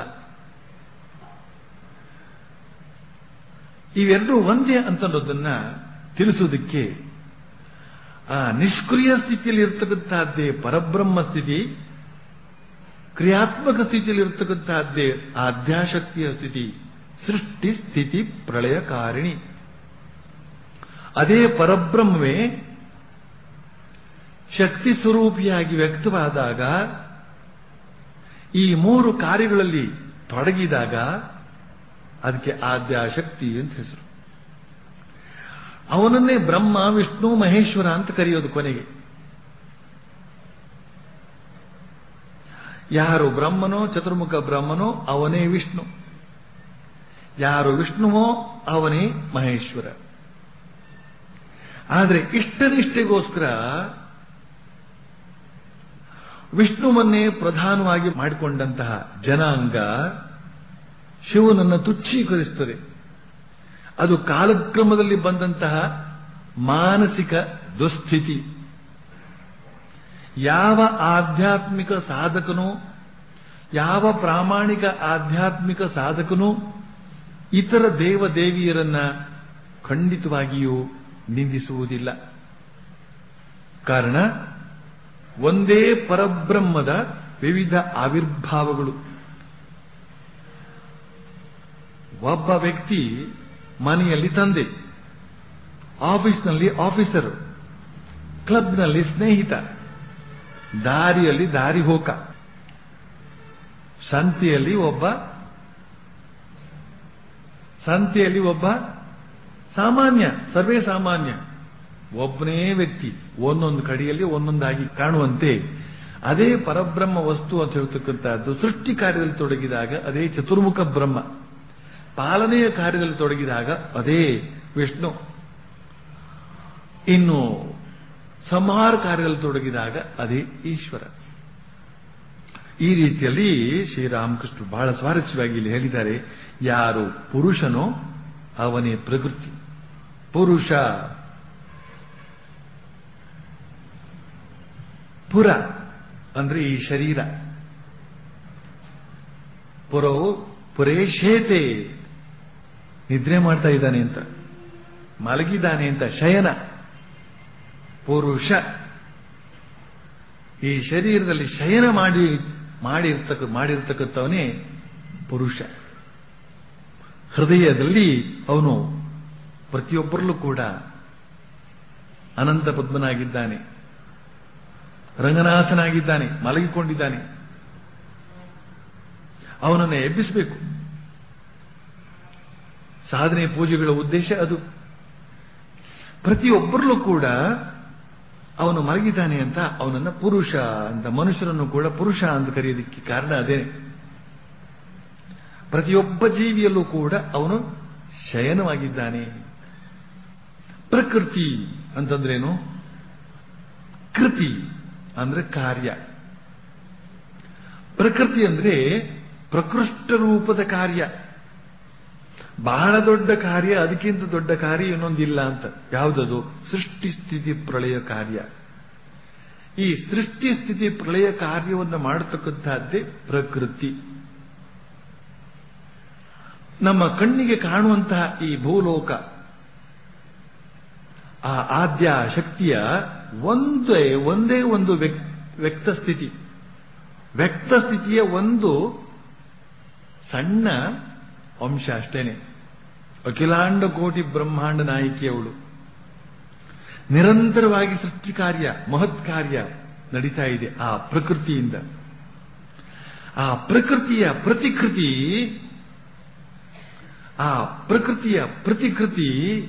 ಇವೆರಡೂ ಒಂದೇ ಅಂತನ್ನೋದನ್ನ ತಿಳಿಸುವುದಕ್ಕೆ ಆ ನಿಷ್ಕ್ರಿಯ ಸ್ಥಿತಿಯಲ್ಲಿ ಇರ್ತಕ್ಕಂತಹದ್ದೇ ಪರಬ್ರಹ್ಮ ಸ್ಥಿತಿ ಕ್ರಿಯಾತ್ಮಕ ಸ್ಥಿತಿಯಲ್ಲಿ ಇರ್ತಕ್ಕಂತಹದ್ದೇ ಆದ್ಯಾಶಕ್ತಿಯ ಸ್ಥಿತಿ ಸೃಷ್ಟಿ ಸ್ಥಿತಿ ಪ್ರಳಯಕಾರಿಣಿ ಅದೇ ಪರಬ್ರಹ್ಮವೇ ಶಕ್ತಿ ಸ್ವರೂಪಿಯಾಗಿ ವ್ಯಕ್ತವಾದಾಗ ಈ ಮೂರು ಕಾರ್ಯಗಳಲ್ಲಿ ತೊಡಗಿದಾಗ ಅದಕ್ಕೆ ಆದ್ಯಾಶಕ್ತಿ ಅಂತ ಹೆಸರು ಅವನನ್ನೇ ಬ್ರಹ್ಮ ವಿಷ್ಣು ಮಹೇಶ್ವರ ಅಂತ ಕರೆಯೋದು ಕೊನೆಗೆ ಯಾರು ಬ್ರಹ್ಮನೋ ಚತುರ್ಮುಖ ಬ್ರಹ್ಮನೋ ಅವನೇ ವಿಷ್ಣು ಯಾರು ವಿಷ್ಣುವೋ ಅವನೇ ಮಹೇಶ್ವರ ಆದರೆ ಇಷ್ಟನಿಷ್ಠೆಗೋಸ್ಕರ ವಿಷ್ಣುವನ್ನೇ ಪ್ರಧಾನವಾಗಿ ಮಾಡಿಕೊಂಡಂತಹ ಜನಾಂಗ ಶಿವನನ್ನು ತುಚ್ಛೀಕರಿಸುತ್ತದೆ ಅದು ಕಾಲಕ್ರಮದಲ್ಲಿ ಬಂದಂತಹ ಮಾನಸಿಕ ದುಸ್ಥಿತಿ ಯಾವ ಆಧ್ಯಾತ್ಮಿಕ ಸಾಧಕನು ಯಾವ ಪ್ರಾಮಾಣಿಕ ಆಧ್ಯಾತ್ಮಿಕ ಸಾಧಕನು ಇತರ ದೇವದೇವಿಯರನ್ನ ಖಂಡಿತವಾಗಿಯೂ ನಿಂದಿಸುವುದಿಲ್ಲ ಕಾರಣ ಒಂದೇ ಪರಬ್ರಹ್ಮದ ವಿವಿಧ ಆವಿರ್ಭಾವಗಳು ಒಬ್ಬ ವ್ಯಕ್ತಿ ಮನೆಯಲ್ಲಿ ತಂದೆ ಆಫೀಸ್ನಲ್ಲಿ ಆಫೀಸರ್ ಕ್ಲಬ್ನಲ್ಲಿ ಸ್ನೇಹಿತ ದಾರಿಯಲ್ಲಿ ದಾರಿ ಹೋಕ ಸಂತೆಯಲ್ಲಿ ಒಬ್ಬ ಸಂತೆಯಲ್ಲಿ ಒಬ್ಬ ಸಾಮಾನ್ಯ ಸರ್ವೇ ಸಾಮಾನ್ಯ ಒಬ್ಬನೇ ವ್ಯಕ್ತಿ ಒಂದೊಂದು ಕಡೆಯಲ್ಲಿ ಒಂದೊಂದಾಗಿ ಕಾಣುವಂತೆ ಅದೇ ಪರಬ್ರಹ್ಮ ವಸ್ತು ಅಂತ ಹೇಳ್ತಕ್ಕಂಥದ್ದು ಸೃಷ್ಟಿ ಕಾರ್ಯದಲ್ಲಿ ತೊಡಗಿದಾಗ ಅದೇ ಚತುರ್ಮುಖ ಬ್ರಹ್ಮ ಪಾಲನೆಯ ಕಾರ್ಯದಲ್ಲಿ ತೊಡಗಿದಾಗ ಅದೇ ವಿಷ್ಣು ಇನ್ನು ಸಂಹಾರ ಕಾರ್ಯದಲ್ಲಿ ತೊಡಗಿದಾಗ ಅದೇ ಈಶ್ವರ ಈ ರೀತಿಯಲ್ಲಿ ಶ್ರೀರಾಮಕೃಷ್ಣರು ಬಹಳ ಸ್ವಾರಸ್ಯವಾಗಿ ಇಲ್ಲಿ ಹೇಳಿದ್ದಾರೆ ಯಾರು ಪುರುಷನೋ ಅವನೇ ಪ್ರಕೃತಿ ಪುರುಷ ಪುರ ಅಂದ್ರೆ ಈ ಶರೀರ ಪುರವು ಪುರೇಶೇತೆ ನಿದ್ರೆ ಮಾಡ್ತಾ ಇದ್ದಾನೆ ಅಂತ ಮಲಗಿದ್ದಾನೆ ಅಂತ ಶಯನ ಪುರುಷ ಈ ಶರೀರದಲ್ಲಿ ಶಯನ ಮಾಡಿ ಮಾಡಿರ್ತಕ್ಕ ಮಾಡಿರ್ತಕ್ಕಂಥವನೇ ಪುರುಷ ಹೃದಯದಲ್ಲಿ ಅವನು ಪ್ರತಿಯೊಬ್ಬರಲ್ಲೂ ಕೂಡ ಅನಂತ ಪದ್ಮನಾಗಿದ್ದಾನೆ ರಂಗನಾಥನಾಗಿದ್ದಾನೆ ಮಲಗಿಕೊಂಡಿದ್ದಾನೆ ಅವನನ್ನು ಎಬ್ಬಿಸಬೇಕು ಸಾಧನೆ ಪೂಜೆಗಳ ಉದ್ದೇಶ ಅದು ಪ್ರತಿಯೊಬ್ಬರಲ್ಲೂ ಕೂಡ ಅವನು ಮಲಗಿದ್ದಾನೆ ಅಂತ ಅವನನ್ನ ಪುರುಷ ಅಂತ ಮನುಷ್ಯರನ್ನು ಕೂಡ ಪುರುಷ ಅಂತ ಕರೆಯೋದಕ್ಕೆ ಕಾರಣ ಅದೇ ಪ್ರತಿಯೊಬ್ಬ ಜೀವಿಯಲ್ಲೂ ಕೂಡ ಅವನು ಶಯನವಾಗಿದ್ದಾನೆ ಪ್ರಕೃತಿ ಅಂತಂದ್ರೇನು ಕೃತಿ ಅಂದ್ರೆ ಕಾರ್ಯ ಪ್ರಕೃತಿ ಅಂದ್ರೆ ಪ್ರಕೃಷ್ಟ ರೂಪದ ಕಾರ್ಯ ಬಹಳ ದೊಡ್ಡ ಕಾರ್ಯ ಅದಕ್ಕಿಂತ ದೊಡ್ಡ ಕಾರ್ಯ ಇನ್ನೊಂದಿಲ್ಲ ಅಂತ ಯಾವುದದು ಸೃಷ್ಟಿ ಸ್ಥಿತಿ ಪ್ರಳಯ ಕಾರ್ಯ ಈ ಸೃಷ್ಟಿ ಸ್ಥಿತಿ ಪ್ರಳಯ ಕಾರ್ಯವನ್ನು ಮಾಡತಕ್ಕಂತಹದ್ದೇ ಪ್ರಕೃತಿ ನಮ್ಮ ಕಣ್ಣಿಗೆ ಕಾಣುವಂತಹ ಈ ಭೂಲೋಕ ಆ ಆದ್ಯ ಶಕ್ತಿಯ ಒಂದೇ ಒಂದೇ ಒಂದು ವ್ಯಕ್ತ ಸ್ಥಿತಿ ವ್ಯಕ್ತ ಸ್ಥಿತಿಯ ಒಂದು ಸಣ್ಣ ಅಂಶ ಅಷ್ಟೇನೆ ಅಖಿಲಾಂಡ ಕೋಟಿ ಬ್ರಹ್ಮಾಂಡ ನಾಯಕಿಯವಳು ನಿರಂತರವಾಗಿ ಸೃಷ್ಟಿ ಕಾರ್ಯ ಮಹತ್ ಕಾರ್ಯ ನಡೀತಾ ಇದೆ ಆ ಪ್ರಕೃತಿಯಿಂದ ಆ ಪ್ರಕೃತಿಯ ಪ್ರತಿಕೃತಿ ಆ ಪ್ರಕೃತಿಯ ಪ್ರತಿಕೃತಿ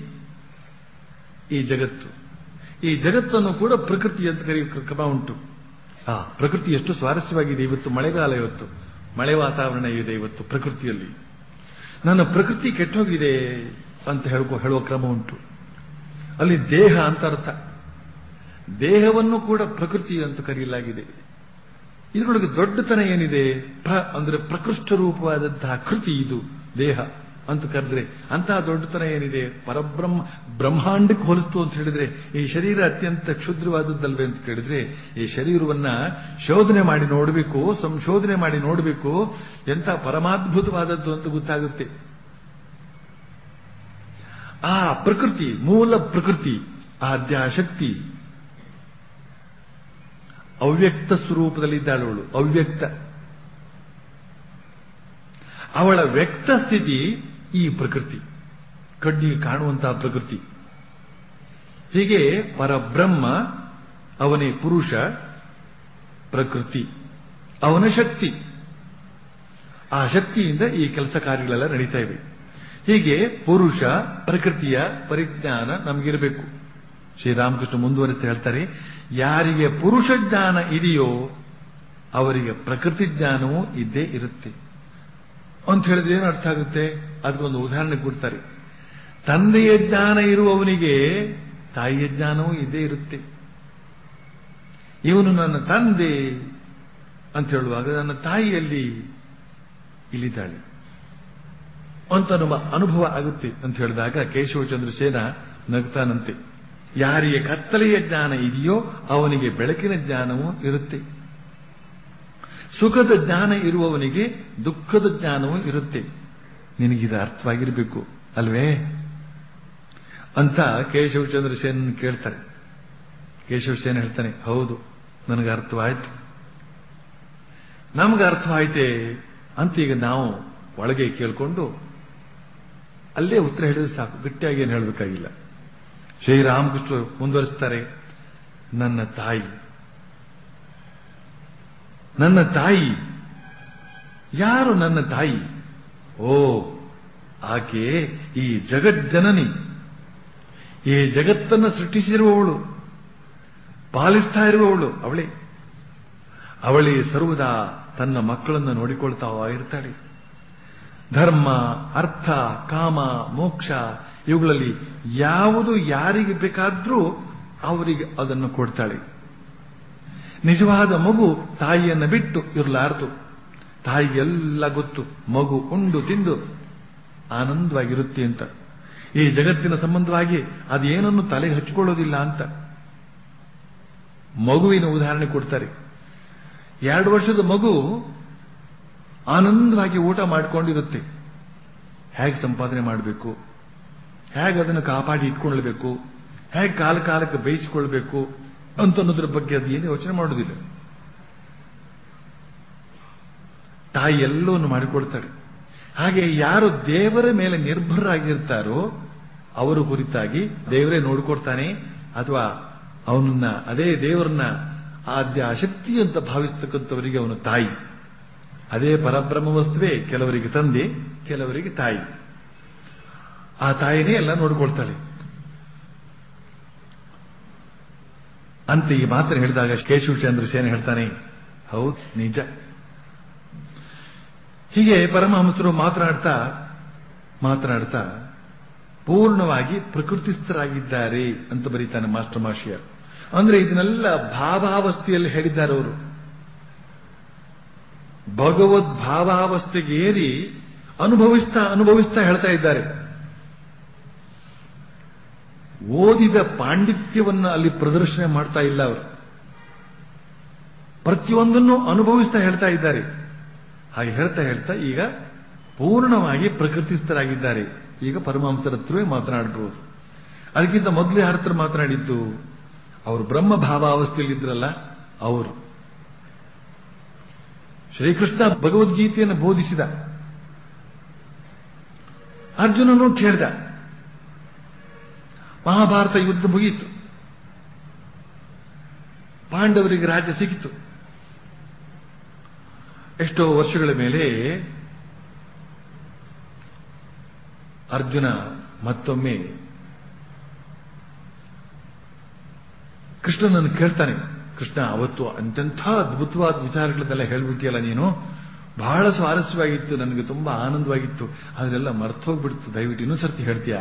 ಈ ಜಗತ್ತು ಈ ಜಗತ್ತನ್ನು ಕೂಡ ಪ್ರಕೃತಿ ಅಂತ ಕರೆಯುವ ಕ್ರಮ ಉಂಟು ಆ ಪ್ರಕೃತಿ ಎಷ್ಟು ಸ್ವಾರಸ್ಯವಾಗಿದೆ ಇವತ್ತು ಮಳೆಗಾಲ ಇವತ್ತು ಮಳೆ ವಾತಾವರಣ ಇದೆ ಇವತ್ತು ಪ್ರಕೃತಿಯಲ್ಲಿ ನನ್ನ ಪ್ರಕೃತಿ ಕೆಟ್ಟೋಗಿದೆ ಅಂತ ಹೇಳ್ಕೊ ಹೇಳುವ ಕ್ರಮ ಉಂಟು ಅಲ್ಲಿ ದೇಹ ಅಂತ ಅರ್ಥ ದೇಹವನ್ನು ಕೂಡ ಪ್ರಕೃತಿ ಅಂತ ಕರೆಯಲಾಗಿದೆ ಇದರೊಳಗೆ ದೊಡ್ಡತನ ಏನಿದೆ ಪ್ರ ಅಂದ್ರೆ ಪ್ರಕೃಷ್ಟ ರೂಪವಾದಂತಹ ಕೃತಿ ಇದು ದೇಹ ಅಂತ ಕರೆದ್ರೆ ಅಂತಹ ದೊಡ್ಡತನ ಏನಿದೆ ಪರಬ್ರಹ್ಮ ಬ್ರಹ್ಮಾಂಡಕ್ಕೆ ಹೋಲಿಸ್ತು ಅಂತ ಹೇಳಿದ್ರೆ ಈ ಶರೀರ ಅತ್ಯಂತ ಕ್ಷುದ್ರವಾದದ್ದಲ್ವೇ ಅಂತ ಕೇಳಿದ್ರೆ ಈ ಶರೀರವನ್ನ ಶೋಧನೆ ಮಾಡಿ ನೋಡಬೇಕು ಸಂಶೋಧನೆ ಮಾಡಿ ನೋಡಬೇಕು ಎಂತ ಪರಮಾದ್ಭುತವಾದದ್ದು ಅಂತ ಗೊತ್ತಾಗುತ್ತೆ ಆ ಪ್ರಕೃತಿ ಮೂಲ ಪ್ರಕೃತಿ ಆದ್ಯಾಶಕ್ತಿ ಅವ್ಯಕ್ತ ಸ್ವರೂಪದಲ್ಲಿದ್ದಾಳು ಅವಳು ಅವ್ಯಕ್ತ ಅವಳ ವ್ಯಕ್ತ ಸ್ಥಿತಿ ಈ ಪ್ರಕೃತಿ ಕಣ್ಣಿಗೆ ಕಾಣುವಂತಹ ಪ್ರಕೃತಿ ಹೀಗೆ ಪರಬ್ರಹ್ಮ ಅವನೇ ಪುರುಷ ಪ್ರಕೃತಿ ಅವನ ಶಕ್ತಿ ಆ ಶಕ್ತಿಯಿಂದ ಈ ಕೆಲಸ ಕಾರ್ಯಗಳೆಲ್ಲ ನಡೀತಾ ಇವೆ ಹೀಗೆ ಪುರುಷ ಪ್ರಕೃತಿಯ ಪರಿಜ್ಞಾನ ನಮಗಿರಬೇಕು ಶ್ರೀರಾಮಕೃಷ್ಣ ಮುಂದುವರಿಸಿ ಹೇಳ್ತಾರೆ ಯಾರಿಗೆ ಪುರುಷ ಜ್ಞಾನ ಇದೆಯೋ ಅವರಿಗೆ ಪ್ರಕೃತಿ ಜ್ಞಾನವೂ ಇದ್ದೇ ಇರುತ್ತೆ ಅಂತ ಹೇಳಿದ್ರೆ ಏನು ಅರ್ಥ ಆಗುತ್ತೆ ಅದಕ್ಕೊಂದು ಉದಾಹರಣೆ ಕೊಡ್ತಾರೆ ತಂದೆಯ ಜ್ಞಾನ ಇರುವವನಿಗೆ ತಾಯಿಯ ಜ್ಞಾನವೂ ಇದ್ದೇ ಇರುತ್ತೆ ಇವನು ನನ್ನ ತಂದೆ ಅಂತ ಹೇಳುವಾಗ ನನ್ನ ತಾಯಿಯಲ್ಲಿ ಇಲ್ಲಿದ್ದಾಳೆ ಅಂತ ನಮ್ಮ ಅನುಭವ ಆಗುತ್ತೆ ಅಂತ ಹೇಳಿದಾಗ ಕೇಶವಚಂದ್ರ ಸೇನ ನಗ್ತಾನಂತೆ ಯಾರಿಗೆ ಕತ್ತಲೆಯ ಜ್ಞಾನ ಇದೆಯೋ ಅವನಿಗೆ ಬೆಳಕಿನ ಜ್ಞಾನವೂ ಇರುತ್ತೆ ಸುಖದ ಜ್ಞಾನ ಇರುವವನಿಗೆ ದುಃಖದ ಜ್ಞಾನವೂ ಇರುತ್ತೆ ನಿನಗಿದು ಅರ್ಥವಾಗಿರಬೇಕು ಅಲ್ವೇ ಅಂತ ಕೇಶವಚಂದ್ರ ಸೇನ್ ಕೇಳ್ತಾರೆ ಕೇಶವ ಸೇನ್ ಹೇಳ್ತಾನೆ ಹೌದು ನನಗೆ ಅರ್ಥವಾಯ್ತು ನಮ್ಗೆ ಅರ್ಥವಾಯ್ತೆ ಅಂತ ಈಗ ನಾವು ಒಳಗೆ ಕೇಳ್ಕೊಂಡು ಅಲ್ಲೇ ಉತ್ತರ ಹೇಳಿದ್ರೆ ಸಾಕು ಗಟ್ಟಿಯಾಗಿ ಏನು ಹೇಳಬೇಕಾಗಿಲ್ಲ ಶ್ರೀರಾಮಕೃಷ್ಣ ಮುಂದುವರಿಸ್ತಾರೆ ನನ್ನ ತಾಯಿ ನನ್ನ ತಾಯಿ ಯಾರು ನನ್ನ ತಾಯಿ ಓ ಆಕೆ ಈ ಜಗಜ್ಜನನಿ ಈ ಜಗತ್ತನ್ನು ಸೃಷ್ಟಿಸಿರುವವಳು ಪಾಲಿಸ್ತಾ ಇರುವವಳು ಅವಳೇ ಅವಳೇ ಸರ್ವದಾ ತನ್ನ ಮಕ್ಕಳನ್ನು ನೋಡಿಕೊಳ್ತಾ ಇರ್ತಾಳೆ ಧರ್ಮ ಅರ್ಥ ಕಾಮ ಮೋಕ್ಷ ಇವುಗಳಲ್ಲಿ ಯಾವುದು ಯಾರಿಗೆ ಬೇಕಾದ್ರೂ ಅವರಿಗೆ ಅದನ್ನು ಕೊಡ್ತಾಳೆ ನಿಜವಾದ ಮಗು ತಾಯಿಯನ್ನು ಬಿಟ್ಟು ಇರಲಾರದು ತಾಯಿಗೆಲ್ಲ ಗೊತ್ತು ಮಗು ಉಂಡು ತಿಂದು ಆನಂದವಾಗಿರುತ್ತೆ ಅಂತ ಈ ಜಗತ್ತಿನ ಸಂಬಂಧವಾಗಿ ಅದೇನನ್ನು ತಲೆಗೆ ಹಚ್ಕೊಳ್ಳೋದಿಲ್ಲ ಅಂತ ಮಗುವಿನ ಉದಾಹರಣೆ ಕೊಡ್ತಾರೆ ಎರಡು ವರ್ಷದ ಮಗು ಆನಂದವಾಗಿ ಊಟ ಮಾಡಿಕೊಂಡಿರುತ್ತೆ ಹೇಗೆ ಸಂಪಾದನೆ ಮಾಡಬೇಕು ಹೇಗೆ ಅದನ್ನು ಕಾಪಾಡಿ ಇಟ್ಕೊಳ್ಬೇಕು ಹೇಗೆ ಕಾಲ ಕಾಲಕ್ಕೆ ಬೇಯಿಸಿಕೊಳ್ಬೇಕು ಅಂತ ಅನ್ನೋದ್ರ ಬಗ್ಗೆ ಅದು ಏನು ಯೋಚನೆ ಮಾಡೋದಿಲ್ಲ ತಾಯಿ ಎಲ್ಲವನ್ನು ಮಾಡಿಕೊಡ್ತಾಳೆ ಹಾಗೆ ಯಾರು ದೇವರ ಮೇಲೆ ನಿರ್ಭರರಾಗಿರ್ತಾರೋ ಅವರು ಕುರಿತಾಗಿ ದೇವರೇ ನೋಡಿಕೊಡ್ತಾನೆ ಅಥವಾ ಅವನನ್ನ ಅದೇ ದೇವರನ್ನ ಆದ್ಯ ಶಕ್ತಿ ಅಂತ ಭಾವಿಸ್ತಕ್ಕಂಥವರಿಗೆ ಅವನು ತಾಯಿ ಅದೇ ಪರಬ್ರಹ್ಮ ವಸ್ತುವೇ ಕೆಲವರಿಗೆ ತಂದೆ ಕೆಲವರಿಗೆ ತಾಯಿ ಆ ತಾಯಿನೇ ಎಲ್ಲ ನೋಡಿಕೊಳ್ತಾಳೆ ಅಂತ ಈ ಮಾತನ್ನು ಹೇಳಿದಾಗ ಕೇಶವಚಂದ್ರ ಸೇನೆ ಹೇಳ್ತಾನೆ ಹೌದು ನಿಜ ಹೀಗೆ ಪರಮಹಂಸರು ಮಾತನಾಡ್ತಾ ಮಾತನಾಡ್ತಾ ಪೂರ್ಣವಾಗಿ ಪ್ರಕೃತಿಸ್ಥರಾಗಿದ್ದಾರೆ ಅಂತ ಬರೀತಾನೆ ಮಾಸ್ಟರ್ ಮಾಷಿಯರ್ ಅಂದ್ರೆ ಇದನ್ನೆಲ್ಲ ಭಾವಾವಸ್ಥೆಯಲ್ಲಿ ಹೇಳಿದ್ದಾರೆ ಅವರು ಭಗವದ್ ಭಾವಾವಸ್ಥೆಗೆ ಏರಿ ಅನುಭವಿಸ್ತಾ ಅನುಭವಿಸ್ತಾ ಹೇಳ್ತಾ ಇದ್ದಾರೆ ಓದಿದ ಪಾಂಡಿತ್ಯವನ್ನ ಅಲ್ಲಿ ಪ್ರದರ್ಶನ ಮಾಡ್ತಾ ಇಲ್ಲ ಅವರು ಪ್ರತಿಯೊಂದನ್ನು ಅನುಭವಿಸ್ತಾ ಹೇಳ್ತಾ ಇದ್ದಾರೆ ಹಾಗೆ ಹೇಳ್ತಾ ಹೇಳ್ತಾ ಈಗ ಪೂರ್ಣವಾಗಿ ಪ್ರಕೃತಿಸ್ಥರಾಗಿದ್ದಾರೆ ಈಗ ಪರಮಹಂಸರ ಹತ್ರವೇ ಮಾತನಾಡಬಹುದು ಅದಕ್ಕಿಂತ ಮೊದಲೇ ಯಾರ ಹತ್ರ ಮಾತನಾಡಿದ್ದು ಅವರು ಬ್ರಹ್ಮ ಭಾವಾವಸ್ಥೆಯಲ್ಲಿದ್ರಲ್ಲ ಅವರು ಶ್ರೀಕೃಷ್ಣ ಭಗವದ್ಗೀತೆಯನ್ನು ಬೋಧಿಸಿದ ಅರ್ಜುನನು ಕೇಳಿದ ಮಹಾಭಾರತ ಯುದ್ಧ ಮುಗಿಯಿತು ಪಾಂಡವರಿಗೆ ರಾಜ್ಯ ಸಿಕ್ಕಿತು ಎಷ್ಟೋ ವರ್ಷಗಳ ಮೇಲೆ ಅರ್ಜುನ ಮತ್ತೊಮ್ಮೆ ಕೃಷ್ಣನನ್ನು ಕೇಳ್ತಾನೆ ಕೃಷ್ಣ ಅವತ್ತು ಅಂತೆಂಥ ಅದ್ಭುತವಾದ ವಿಚಾರಗಳನ್ನೆಲ್ಲ ಹೇಳ್ಬಿಟ್ಟಿಯಲ್ಲ ನೀನು ಬಹಳ ಸ್ವಾರಸ್ಯವಾಗಿತ್ತು ನನಗೆ ತುಂಬಾ ಆನಂದವಾಗಿತ್ತು ಅದೆಲ್ಲ ಮರ್ತೋಗ್ಬಿಡ್ತು ದಯವಿಟ್ಟು ಇನ್ನೂ ಸರ್ತಿ ಹೇಳ್ತೀಯಾ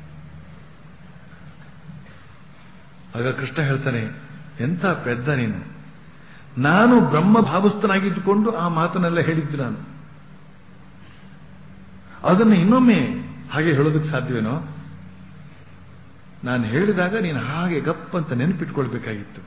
ಆಗ ಕೃಷ್ಣ ಹೇಳ್ತಾನೆ ಎಂಥ ಪೆದ್ದ ನೀನು ನಾನು ಬ್ರಹ್ಮ ಭಾವಸ್ಥನಾಗಿದ್ದುಕೊಂಡು ಆ ಮಾತನ್ನೆಲ್ಲ ಹೇಳಿದ್ದು ನಾನು ಅದನ್ನು ಇನ್ನೊಮ್ಮೆ ಹಾಗೆ ಹೇಳೋದಕ್ಕೆ ಸಾಧ್ಯವೇನೋ ನಾನು ಹೇಳಿದಾಗ ನೀನು ಹಾಗೆ ಗಪ್ ಅಂತ ನೆನಪಿಟ್ಕೊಳ್ಬೇಕಾಗಿತ್ತು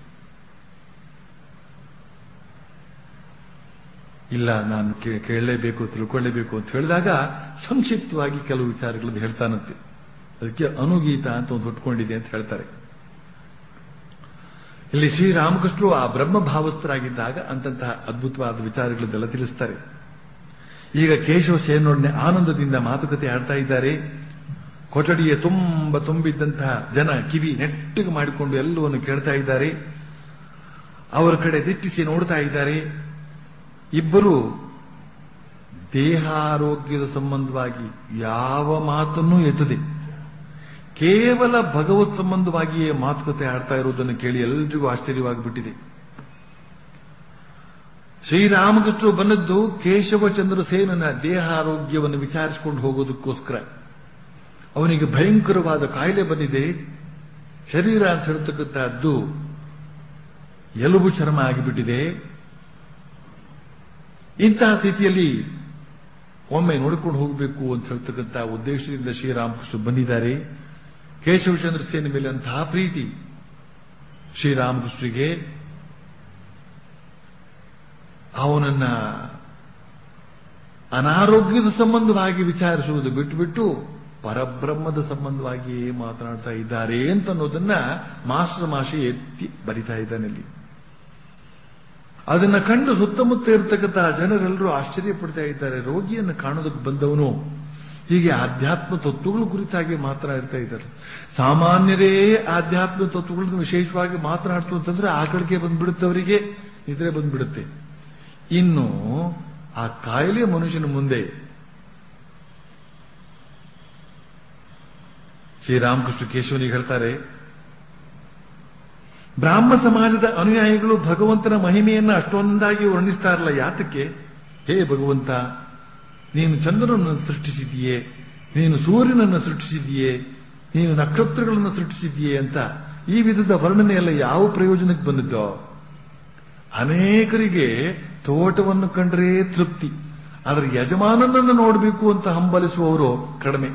ಇಲ್ಲ ನಾನು ಕೇಳಲೇಬೇಕು ತಿಳ್ಕೊಳ್ಳೇಬೇಕು ಅಂತ ಹೇಳಿದಾಗ ಸಂಕ್ಷಿಪ್ತವಾಗಿ ಕೆಲವು ವಿಚಾರಗಳನ್ನು ಹೇಳ್ತಾನಂತೆ ಅದಕ್ಕೆ ಅನುಗೀತ ಅಂತ ಒಂದು ಹುಟ್ಕೊಂಡಿದೆ ಅಂತ ಹೇಳ್ತಾರೆ ಇಲ್ಲಿ ಶ್ರೀರಾಮಕೃಷ್ಣರು ಆ ಬ್ರಹ್ಮ ಭಾವಸ್ಥರಾಗಿದ್ದಾಗ ಅಂತಂತಹ ಅದ್ಭುತವಾದ ವಿಚಾರಗಳನ್ನೆಲ್ಲ ತಿಳಿಸ್ತಾರೆ ಈಗ ಕೇಶವ ಸೇನೊಡನೆ ಆನಂದದಿಂದ ಮಾತುಕತೆ ಆಡ್ತಾ ಇದ್ದಾರೆ ಕೊಠಡಿಯ ತುಂಬ ತುಂಬಿದ್ದಂತಹ ಜನ ಕಿವಿ ನೆಟ್ಟಿಗೆ ಮಾಡಿಕೊಂಡು ಎಲ್ಲವನ್ನು ಕೇಳ್ತಾ ಇದ್ದಾರೆ ಅವರ ಕಡೆ ದಿಟ್ಟಿಸಿ ನೋಡ್ತಾ ಇದ್ದಾರೆ ಇಬ್ಬರು ದೇಹಾರೋಗ್ಯದ ಸಂಬಂಧವಾಗಿ ಯಾವ ಮಾತನ್ನೂ ಎತ್ತದೆ ಕೇವಲ ಭಗವತ್ ಸಂಬಂಧವಾಗಿಯೇ ಮಾತುಕತೆ ಆಡ್ತಾ ಇರುವುದನ್ನು ಕೇಳಿ ಎಲ್ರಿಗೂ ಆಶ್ಚರ್ಯವಾಗಿಬಿಟ್ಟಿದೆ ಶ್ರೀರಾಮಕೃಷ್ಣರು ಬಂದದ್ದು ಕೇಶವಚಂದ್ರ ಸೇನನ ದೇಹಾರೋಗ್ಯವನ್ನು ವಿಚಾರಿಸಿಕೊಂಡು ಹೋಗೋದಕ್ಕೋಸ್ಕರ ಅವನಿಗೆ ಭಯಂಕರವಾದ ಕಾಯಿಲೆ ಬಂದಿದೆ ಶರೀರ ಅಂತ ಹೇಳ್ತಕ್ಕಂಥದ್ದು ಎಲುಬು ಚರ್ಮ ಆಗಿಬಿಟ್ಟಿದೆ ಇಂತಹ ಸ್ಥಿತಿಯಲ್ಲಿ ಒಮ್ಮೆ ನೋಡಿಕೊಂಡು ಹೋಗಬೇಕು ಅಂತ ಹೇಳ್ತಕ್ಕಂಥ ಉದ್ದೇಶದಿಂದ ಶ್ರೀರಾಮಕೃಷ್ಣ ಬಂದಿದ್ದಾರೆ ಕೇಶವಚಂದ್ರ ಸೇನ ಮೇಲೆ ಅಂತಹ ಪ್ರೀತಿ ಶ್ರೀರಾಮಕೃಷ್ಣರಿಗೆ ಅವನನ್ನ ಅನಾರೋಗ್ಯದ ಸಂಬಂಧವಾಗಿ ವಿಚಾರಿಸುವುದು ಬಿಟ್ಟುಬಿಟ್ಟು ಪರಬ್ರಹ್ಮದ ಸಂಬಂಧವಾಗಿಯೇ ಮಾತನಾಡ್ತಾ ಇದ್ದಾರೆ ಅಂತ ಅನ್ನೋದನ್ನ ಮಾಸ್ಟರ್ ಮಾಷಿ ಎತ್ತಿ ಬರಿತಾ ಇದ್ದಾನಲ್ಲಿ ಅದನ್ನ ಕಂಡು ಸುತ್ತಮುತ್ತ ಇರತಕ್ಕಂತಹ ಜನರೆಲ್ಲರೂ ಆಶ್ಚರ್ಯ ಪಡ್ತಾ ಇದ್ದಾರೆ ರೋಗಿಯನ್ನು ಕಾಣೋದಕ್ಕೆ ಬಂದವನು ಹೀಗೆ ಆಧ್ಯಾತ್ಮ ತತ್ವಗಳ ಕುರಿತಾಗಿ ಮಾತನಾಡ್ತಾ ಇದ್ದಾರೆ ಸಾಮಾನ್ಯರೇ ಆಧ್ಯಾತ್ಮ ತತ್ವಗಳನ್ನು ವಿಶೇಷವಾಗಿ ಮಾತನಾಡ್ತು ಅಂತಂದ್ರೆ ಆಕಳಿಗೆ ಬಂದ್ಬಿಡುತ್ತೆ ಅವರಿಗೆ ನಿದ್ರೆ ಬಂದ್ಬಿಡುತ್ತೆ ಇನ್ನು ಆ ಕಾಯಿಲೆ ಮನುಷ್ಯನ ಮುಂದೆ ಶ್ರೀರಾಮಕೃಷ್ಣ ಕೇಶವನಿಗೆ ಹೇಳ್ತಾರೆ ಬ್ರಾಹ್ಮ ಸಮಾಜದ ಅನುಯಾಯಿಗಳು ಭಗವಂತನ ಮಹಿಮೆಯನ್ನು ಅಷ್ಟೊಂದಾಗಿ ವರ್ಣಿಸ್ತಾರಲ್ಲ ಯಾತಕ್ಕೆ ಹೇ ಭಗವಂತ ನೀನು ಚಂದ್ರನನ್ನು ಸೃಷ್ಟಿಸಿದೆಯೇ ನೀನು ಸೂರ್ಯನನ್ನು ಸೃಷ್ಟಿಸಿದೆಯೇ ನೀನು ನಕ್ಷತ್ರಗಳನ್ನು ಸೃಷ್ಟಿಸಿದೆಯೇ ಅಂತ ಈ ವಿಧದ ವರ್ಣನೆ ಎಲ್ಲ ಯಾವ ಪ್ರಯೋಜನಕ್ಕೆ ಬಂದಿದ್ದೋ ಅನೇಕರಿಗೆ ತೋಟವನ್ನು ಕಂಡ್ರೆ ತೃಪ್ತಿ ಅದರ ಯಜಮಾನನನ್ನು ನೋಡಬೇಕು ಅಂತ ಹಂಬಲಿಸುವವರು ಕಡಿಮೆ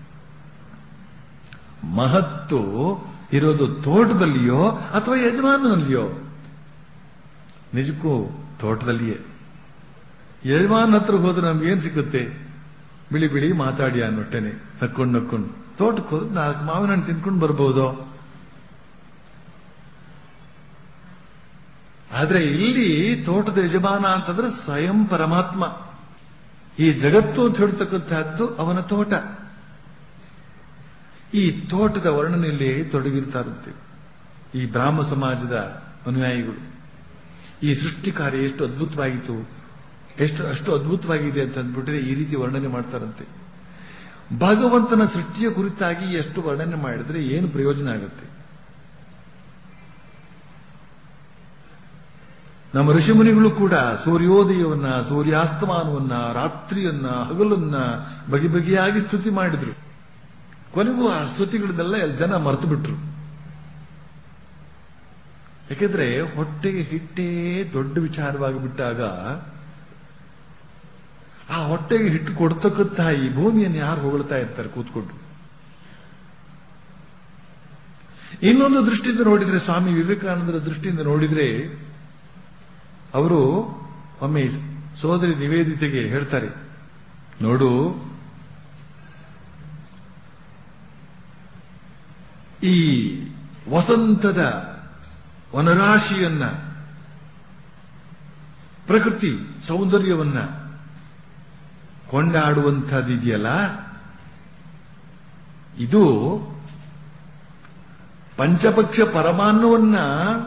ಮಹತ್ತು ಇರೋದು ತೋಟದಲ್ಲಿಯೋ ಅಥವಾ ಯಜಮಾನನಲ್ಲಿಯೋ ನಿಜಕ್ಕೂ ತೋಟದಲ್ಲಿಯೇ ಯಜಮಾನ ಹತ್ರ ಹೋದ್ರೆ ನಮ್ಗೇನ್ ಸಿಗುತ್ತೆ ಬಿಳಿ ಬಿಳಿ ಮಾತಾಡಿ ಅನ್ನೊಟ್ಟೆನೆ ನಕ್ಕೊಂಡು ನಕ್ಕೊಂಡು ತೋಟಕ್ಕೆ ಹೋದ್ರೆ ನಾಲ್ಕು ಮಾವಿನ ಹಣ್ಣು ತಿನ್ಕೊಂಡು ಬರ್ಬೋದು ಆದ್ರೆ ಇಲ್ಲಿ ತೋಟದ ಯಜಮಾನ ಅಂತಂದ್ರೆ ಸ್ವಯಂ ಪರಮಾತ್ಮ ಈ ಜಗತ್ತು ಅಂತ ಹೇಳ್ತಕ್ಕಂಥದ್ದು ಅವನ ತೋಟ ಈ ತೋಟದ ವರ್ಣನೆಯಲ್ಲಿ ತೊಡಗಿರ್ತಾರಂತೆ ಈ ಬ್ರಾಹ್ಮ ಸಮಾಜದ ಅನುಯಾಯಿಗಳು ಈ ಸೃಷ್ಟಿ ಕಾರ್ಯ ಎಷ್ಟು ಅದ್ಭುತವಾಗಿತ್ತು ಎಷ್ಟು ಅಷ್ಟು ಅದ್ಭುತವಾಗಿದೆ ಅಂತ ಅಂದ್ಬಿಟ್ರೆ ಈ ರೀತಿ ವರ್ಣನೆ ಮಾಡ್ತಾರಂತೆ ಭಗವಂತನ ಸೃಷ್ಟಿಯ ಕುರಿತಾಗಿ ಎಷ್ಟು ವರ್ಣನೆ ಮಾಡಿದ್ರೆ ಏನು ಪ್ರಯೋಜನ ಆಗುತ್ತೆ ನಮ್ಮ ಋಷಿಮುನಿಗಳು ಕೂಡ ಸೂರ್ಯೋದಯವನ್ನ ಸೂರ್ಯಾಸ್ತಮಾನವನ್ನ ರಾತ್ರಿಯನ್ನ ಹಗಲನ್ನ ಬಗೆ ಬಗೆಯಾಗಿ ಸ್ತುತಿ ಮಾಡಿದ್ರು ಕೊನೆಗೂ ಆ ಸ್ತುತಿಗಳನ್ನೆಲ್ಲ ಜನ ಮರೆತು ಬಿಟ್ರು ಯಾಕೆಂದ್ರೆ ಹೊಟ್ಟೆಗೆ ಹಿಟ್ಟೇ ದೊಡ್ಡ ವಿಚಾರವಾಗಿ ಬಿಟ್ಟಾಗ ಆ ಹೊಟ್ಟೆಗೆ ಹಿಟ್ಟು ಕೊಡ್ತಕ್ಕಂಥ ಈ ಭೂಮಿಯನ್ನು ಯಾರು ಹೊಗಳ್ತಾ ಇರ್ತಾರೆ ಕೂತ್ಕೊಂಡು ಇನ್ನೊಂದು ದೃಷ್ಟಿಯಿಂದ ನೋಡಿದ್ರೆ ಸ್ವಾಮಿ ವಿವೇಕಾನಂದರ ದೃಷ್ಟಿಯಿಂದ ನೋಡಿದ್ರೆ ಅವರು ಒಮ್ಮೆ ಸೋದರಿ ನಿವೇದಿತೆಗೆ ಹೇಳ್ತಾರೆ ನೋಡು ಈ ವಸಂತದ ವನರಾಶಿಯನ್ನ ಪ್ರಕೃತಿ ಸೌಂದರ್ಯವನ್ನ ಕೊಂಡಾಡುವಂಥದ್ದಿದೆಯಲ್ಲ ಇದು ಪಂಚಪಕ್ಷ ಪರಮಾನ್ನವನ್ನ